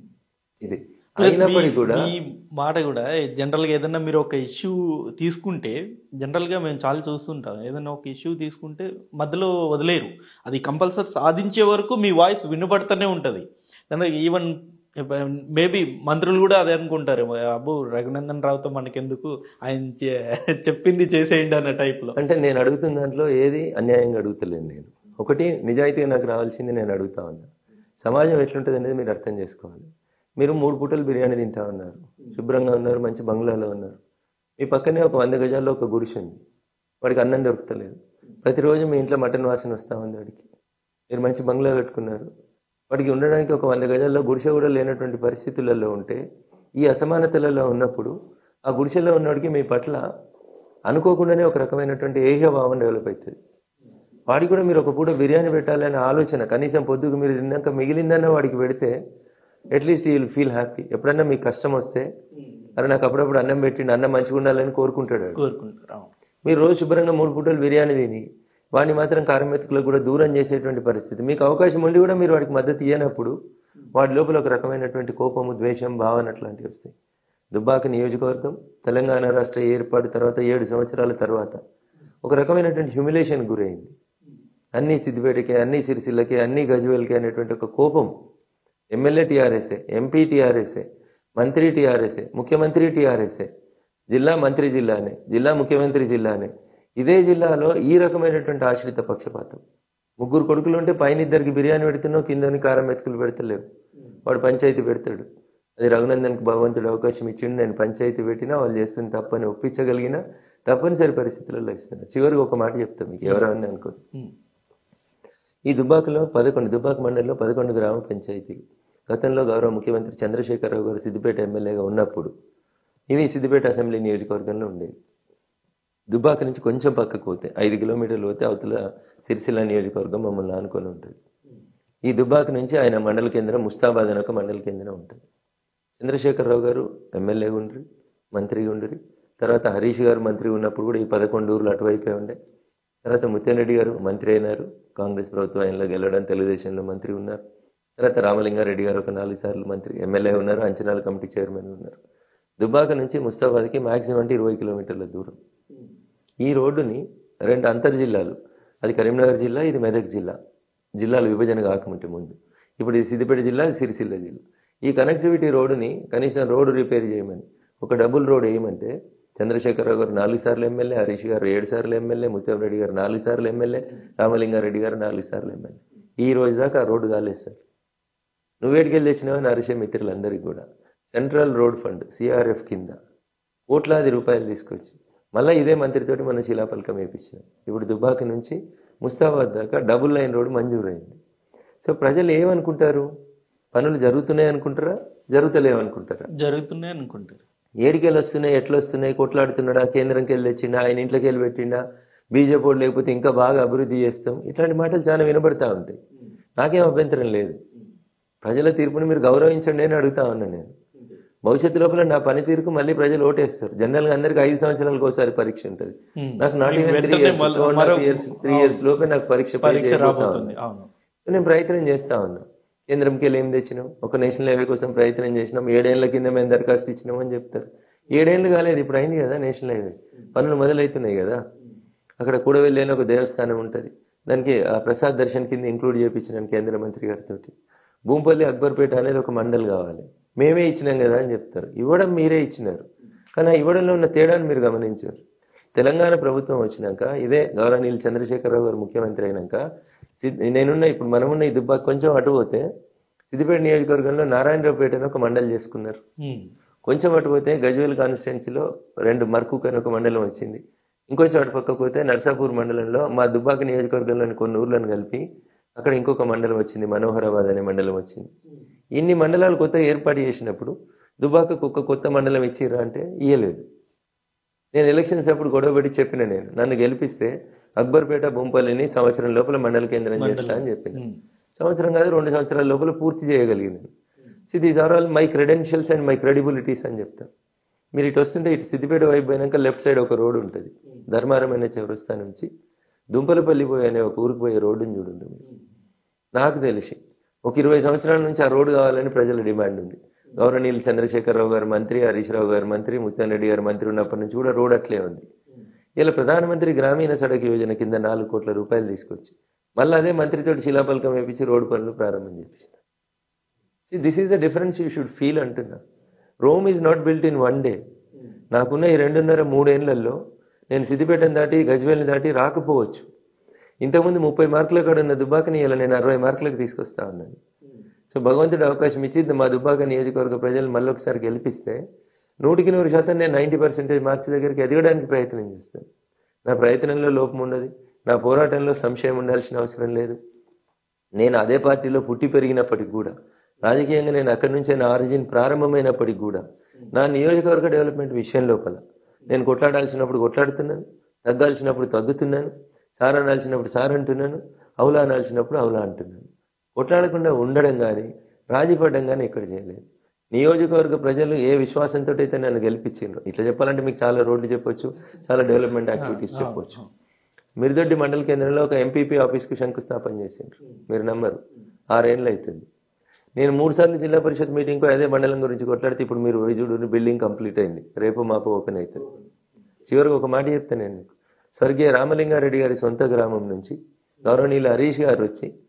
ఇది ప్లస్ అయినప్పటికీ మీ- కూడా మీ మాట కూడా జనరల్గా ఏదన్నా మీరు ఒక ఇష్యూ తీసుకుంటే జనరల్గా మేము చాలా చూస్తుంటాం ఏదన్నా ఒక ఇష్యూ తీసుకుంటే మధ్యలో వదిలేరు అది కంపల్సరీ సాధించే వరకు మీ వాయిస్ వినబడుతూనే ఉంటుంది ఈవెన్ మేబీ మంత్రులు కూడా అదే అనుకుంటారు అబ్బు రఘునందన్ రావుతో మనకెందుకు ఆయన చే- చెప్పింది చేసేయండి అన్న టైప్లో అంటే నేను అడుగుతున్న దాంట్లో ఏది అన్యాయంగా అడుగుతలేను నేను ఒకటి నిజాయితీగా నాకు రావాల్సింది నేను అడుగుతా ఉన్నా సమాజం ఎట్లుంటుంది అనేది మీరు అర్థం చేసుకోవాలి మీరు మూడు పూటలు బిర్యానీ తింటా ఉన్నారు శుభ్రంగా ఉన్నారు మంచి బంగ్లాలో ఉన్నారు మీ పక్కనే ఒక వంద గజాల్లో ఒక గుడిసె ఉంది వాడికి అన్నం దొరుకుతలేదు ప్రతిరోజు మీ ఇంట్లో మటన్ వాసన వస్తూ ఉంది వాడికి మీరు మంచి బంగ్లా కట్టుకున్నారు వాడికి ఉండడానికి ఒక వంద గజాల్లో గుడిసె కూడా లేనటువంటి పరిస్థితులలో ఉంటే ఈ అసమానతలలో ఉన్నప్పుడు ఆ గుడిసెలో ఉన్నవాడికి మీ పట్ల అనుకోకుండానే ఒక రకమైనటువంటి ఏహ్య భావం డెవలప్ అవుతుంది వాడికి కూడా మీరు ఒక పూట బిర్యానీ పెట్టాలనే ఆలోచన కనీసం పొద్దుకు మీరు తిన్నాక మిగిలిందన్న వాడికి పెడితే అట్లీస్ట్ ఈ ఫీల్ హ్యాపీ ఎప్పుడన్నా మీకు కష్టం వస్తే అరే నాకు అప్పుడప్పుడు అన్నం పెట్టిండి అన్నం మంచిగా ఉండాలని కోరుకుంటాడు వాడు. కోరుకుంటారు అవును. మీరు రోజు శుభ్రంగా మూడు పూటలు బిర్యానీ తిని వాడిని మాత్రం కారం మెతుకులకు కూడా దూరం చేసేటువంటి పరిస్థితి మీకు అవకాశం ఉండి కూడా మీరు వాడికి మద్దతు ఇవ్వనప్పుడు వాడి లోపల ఒక రకమైనటువంటి కోపము ద్వేషం భావన అట్లాంటివి వస్తాయి దుబ్బాక నియోజకవర్గం తెలంగాణ రాష్ట్ర ఏర్పాటు తర్వాత ఏడు సంవత్సరాల తర్వాత ఒక రకమైనటువంటి హ్యూమిలేషన్ గురైంది అన్ని సిద్దిపేటకి అన్ని సిరిసిల్లకి అన్ని గజ్వేల్కి అనేటువంటి ఒక కోపం ఎమ్మెల్యే టీఆర్ఎస్ఏ ఎంపీ టీఆర్ఎస్ఏ మంత్రి టీఆర్ఎస్ఏ ముఖ్యమంత్రి టీఆర్ఎస్ఏ జిల్లా మంత్రి జిల్లానే జిల్లా ముఖ్యమంత్రి జిల్లానే ఇదే జిల్లాలో ఈ రకమైనటువంటి ఆశ్రిత పక్షపాతం ముగ్గురు కొడుకులు ఉంటే పైన ఇద్దరికి బిర్యానీ పెడుతున్నావు కిందని కారం మెతుకులు పెడతలేవు వాడు పంచాయతీ పెడతాడు అది రఘునందన్కి భగవంతుడు అవకాశం ఇచ్చిండు నేను పంచాయతీ పెట్టినా వాళ్ళు చేస్తున్న తప్పని ఒప్పించగలిగిన తప్పనిసరి పరిస్థితులలో ఇస్తున్నా చివరికి ఒక మాట చెప్తాను మీకు ఎవరైనా అనుకో ఉమ్. ఈ దుబ్బాకలో పదకొండు దుబ్బాక మండలిలో పదకొండు గ్రామ పంచాయతీలు గతంలో గౌరవ ముఖ్యమంత్రి చంద్రశేఖరరావు గారు సిద్దిపేట ఎమ్మెల్యేగా ఉన్నప్పుడు ఇవి సిద్దిపేట అసెంబ్లీ నియోజకవర్గంలో ఉండేవి దుబ్బాక నుంచి కొంచెం పక్కకు పోతే ఐదు కిలోమీటర్లు పోతే అవతల సిరిసిల్ల నియోజకవర్గం మమ్మల్ని ఆనుకొని ఉంటుంది ఈ దుబ్బాక నుంచి ఆయన మండల కేంద్రం ముస్తాబాద్ అని ఒక మండల కేంద్రం ఉంటుంది చంద్రశేఖరరావు గారు ఎమ్మెల్యేగా ఉండ్రి మంత్రిగా ఉండ్రి తర్వాత హరీష్ గారు మంత్రి ఉన్నప్పుడు కూడా ఈ పదకొండు ఊర్లు అటువైపే ఉండే తర్వాత ముత్యాన్ రెడ్డి గారు మంత్రి అయినారు కాంగ్రెస్ ప్రభుత్వం ఆయనలో గెలవడం తెలుగుదేశంలో మంత్రి ఉన్నారు తర్వాత రామలింగారెడ్డి గారు ఒక నాలుగు సార్లు మంత్రి ఎమ్మెల్యే ఉన్నారు అంచనాల కమిటీ చైర్మన్ ఉన్నారు దుబ్బాక నుంచి ముస్తాబాద్కి మాక్సిమం అంటే ఇరవై కిలోమీటర్ల దూరం ఈ రోడ్డుని రెండు అంతర్ జిల్లాలు అది కరీంనగర్ జిల్లా ఇది మెదక్ జిల్లా జిల్లాల విభజన కాకముంటే ముందు ఇప్పుడు ఇది సిద్దిపేట జిల్లా ఇది సిరిసిల్ల జిల్లా ఈ కనెక్టివిటీ రోడ్డుని కనీసం రోడ్డు రిపేర్ చేయమని ఒక డబుల్ రోడ్ వేయమంటే చంద్రశేఖరరావు గారు నాలుగు సార్లు ఎమ్మెల్యే హరీష్ గారు ఏడు సార్లు ఎమ్మెల్యే ముత్యం రెడ్డి గారు నాలుగు సార్లు ఎమ్మెల్యే రామలింగారెడ్డి గారు నాలుగు సార్లు ఎమ్మెల్యే ఈ రోజు దాకా ఆ రోడ్డు కాలేదు సార్ నువ్వేటికెళ్ళి తెచ్చినావని అరిసే మిత్రులందరికీ కూడా సెంట్రల్ రోడ్ ఫండ్ సిఆర్ఎఫ్ కింద కోట్లాది రూపాయలు తీసుకొచ్చి మళ్ళీ ఇదే మంత్రితోటి మనం శిలాపలకం వేయించినాం ఇప్పుడు దుబాక నుంచి ముస్తాబాద్ దాకా డబుల్ లైన్ రోడ్ మంజూరైంది సో ప్రజలు ఏమనుకుంటారు పనులు జరుగుతున్నాయి అనుకుంటారా జరుగుతలేవు అనుకుంటారా జరుగుతున్నాయి అనుకుంటారు ఏడికెళ్ళి వస్తున్నాయి ఎట్లా వస్తున్నాయి కొట్లాడుతున్నాడా కేంద్రంకి వెళ్ళి తెచ్చిండా ఆయన ఇంట్లోకి వెళ్ళి పెట్టిండా బీజేపీ వాడు లేకపోతే ఇంకా బాగా అభివృద్ధి చేస్తాం ఇట్లాంటి మాటలు చాలా వినబడతా ఉంటాయి నాకేం అభ్యంతరం లేదు ప్రజల తీర్పుని మీరు గౌరవించండి అని అడుగుతా ఉన్నాను నేను భవిష్యత్తు లోపల నా పనితీరుకు మళ్ళీ ప్రజలు ఓటేస్తారు జనరల్గా అందరికి ఐదు సంవత్సరాలకు ఒకసారి పరీక్ష ఉంటుంది Hmm. నాకు నాట్ ఈవెన్ త్రీ వెంటనే ఇయర్స్ మళ్ళీ మరో- ఇయర్స్ త్రీ ఇయర్స్ లోపే నాకు పరీక్ష పై పరీక్ష చేయబోతా రాబోతుంది ఉంది. అవును నేను ప్రయత్నం చేస్తా ఉన్నా కేంద్రంకి వెళ్ళి ఏం తెచ్చినాం ఒక నేషనల్ హైవే కోసం ప్రయత్నం చేసినాం ఏడేళ్ల కింద మేము దరఖాస్తు ఇచ్చినాం అని చెప్తారు ఏడేళ్ళు కాలేదు ఇప్పుడు అయింది కదా నేషనల్ హైవే పనులు మొదలవుతున్నాయి కదా అక్కడ కూడవెల్లి అని ఒక దేవస్థానం ఉంటుంది దానికి ఆ ప్రసాద్ దర్శన్ కింద ఇంక్లూడ్ చేయించినాను కేంద్ర మంత్రి గారితో భూంపల్లి అక్బర్పేట అనేది ఒక మండల్ కావాలి మేమే ఇచ్చినాం కదా అని చెప్తారు ఇవ్వడం మీరే ఇచ్చినారు కానీ ఆ ఇవ్వడంలో ఉన్న తేడాను మీరు గమనించారు తెలంగాణ ప్రభుత్వం వచ్చినాక ఇదే గౌరవనీయులు చంద్రశేఖరరావు గారు ముఖ్యమంత్రి అయినాక సిద్- నేనున్న ఇప్పుడు మనమున్న ఈ దుబ్బాకి కొంచెం అటు పోతే సిద్దిపేట నియోజకవర్గంలో నారాయణరావుపేట అని ఒక మండలి చేసుకున్నారు Hmm. కొంచెం అటు పోతే గజ్వేల్ కాన్స్టిట్యున్సీలో రెండు మర్కుక్ అని ఒక మండలం వచ్చింది ఇంకొంచెం అటు పక్కకు పోతే నర్సాపూర్ మండలంలో మా దుబ్బాక నియోజకవర్గంలోని కొన్ని ఊర్లను కలిపి అక్కడ ఇంకొక మండలం వచ్చింది మనోహరాబాద్ అనే మండలం వచ్చింది ఇన్ని మండలాలు కొత్త ఏర్పాటు చేసినప్పుడు దుబ్బాకకు ఒక కొత్త మండలం ఇచ్చిర్రా అంటే ఇయ్యలేదు నేను ఎలక్షన్స్ అప్పుడు గొడవపడి చెప్పిన నేను నన్ను గెలిపిస్తే అక్బర్పేట బొంపల్లిని సంవత్సరం లోపల మండల కేంద్రం చేస్తా అని చెప్పిన ఉమ్. సంవత్సరం కాదు రెండు సంవత్సరాల లోపల పూర్తి చేయగలిగినాను see these are all my credentials and my credibilities అని చెప్తా మీరు ఇటు వస్తుంటే ఇటు సిద్దిపేట వైపు పోయినాక లెఫ్ట్ సైడ్ ఒక రోడ్ ఉంటుంది ధర్మారం అనే చౌరస్తా నుంచి దుంపలపల్లి పోయి అనే ఒక ఊరికి పోయే రోడ్డుని చూడండి మీరు నాకు తెలిసి ఒక ఇరవై సంవత్సరాల నుంచి ఆ రోడ్డు కావాలని ప్రజల డిమాండ్ ఉంది గౌరవనీయులు చంద్రశేఖరరావు గారు మంత్రి హరీష్ రావు గారు మంత్రి ముత్యాన్ రెడ్డి గారు మంత్రి ఉన్నప్పటి నుంచి కూడా రోడ్ అట్లే ఉంది ఇలా ప్రధానమంత్రి గ్రామీణ సడక్ యోజన కింద నాలుగు కోట్ల రూపాయలు తీసుకొచ్చి మళ్ళీ అదే మంత్రితోటి శిలాపలకం వేపించి రోడ్డు పనులు ప్రారంభం చేపించిన see this is the difference you should feel అంటున్నా Rome is not built in one day నాకున్న ఈ రెండున్నర మూడేళ్లలో నేను సిద్దిపేటను దాటి గజ్వేల్ని దాటి రాకపోవచ్చు ఇంతకుముందు ముప్పై మార్కుల కాడ ఉన్న దుబ్బాకని ఇలా నేను అరవై మార్కులకు తీసుకొస్తా ఉన్నాను సో భగవంతుడు అవకాశం ఇచ్చి మా దుబ్బాక నియోజకవర్గ ప్రజలు మళ్ళీ ఒకసారి గెలిపిస్తే నూటికి నూరు శాతం నేను నైంటీ పర్సెంటేజ్ మార్క్స్ దగ్గరికి ఎదగడానికి ప్రయత్నం చేస్తాను నా ప్రయత్నంలో లోపం ఉండదు నా పోరాటంలో సంశయం ఉండాల్సిన అవసరం లేదు నేను అదే పార్టీలో పుట్టి పెరిగినప్పటికి కూడా రాజకీయంగా నేను అక్కడి నుంచే నా ఆరిజిన్ ప్రారంభమైనప్పటికి కూడా నా నియోజకవర్గ డెవలప్మెంట్ విషయం లోపల నేను కొట్లాడాల్సినప్పుడు కొట్లాడుతున్నాను తగ్గాల్సినప్పుడు తగ్గుతున్నాను సార్ అనాల్సినప్పుడు సార్ అంటున్నాను అవులా అనాల్సినప్పుడు అవులా అంటున్నాను కొట్లాడకుండా ఉండడం కానీ రాజీపడడం కానీ ఇక్కడ చేయలేదు నియోజకవర్గ ప్రజలు ఏ విశ్వాసంతో అయితే నన్ను గెలిపించిండ్రు ఇట్లా చెప్పాలంటే మీకు చాలా రోడ్లు చెప్పొచ్చు చాలా డెవలప్మెంట్ యాక్టివిటీస్ చెప్పొచ్చు మిరుదొడ్డి మండల కేంద్రంలో ఒక ఎంపీపీ ఆఫీస్కు శంకుస్థాపన చేసిండ్రు మీరు నమ్మరు ఆరేళ్ళు అవుతుంది నేను మూడు సార్లు జిల్లా పరిషత్ మీటింగ్కు అదే మండలం గురించి కొట్లాడితే ఇప్పుడు మీరు వైజుడు బిల్డింగ్ కంప్లీట్ అయింది రేపు మాపు ఓపెన్ అవుతుంది చివరికి ఒక మాట చెప్తాను నేను మీకు స్వర్గీయ రామలింగారెడ్డి గారి సొంత గ్రామం నుంచి గౌరవనీయులు హరీష్ గారు వచ్చి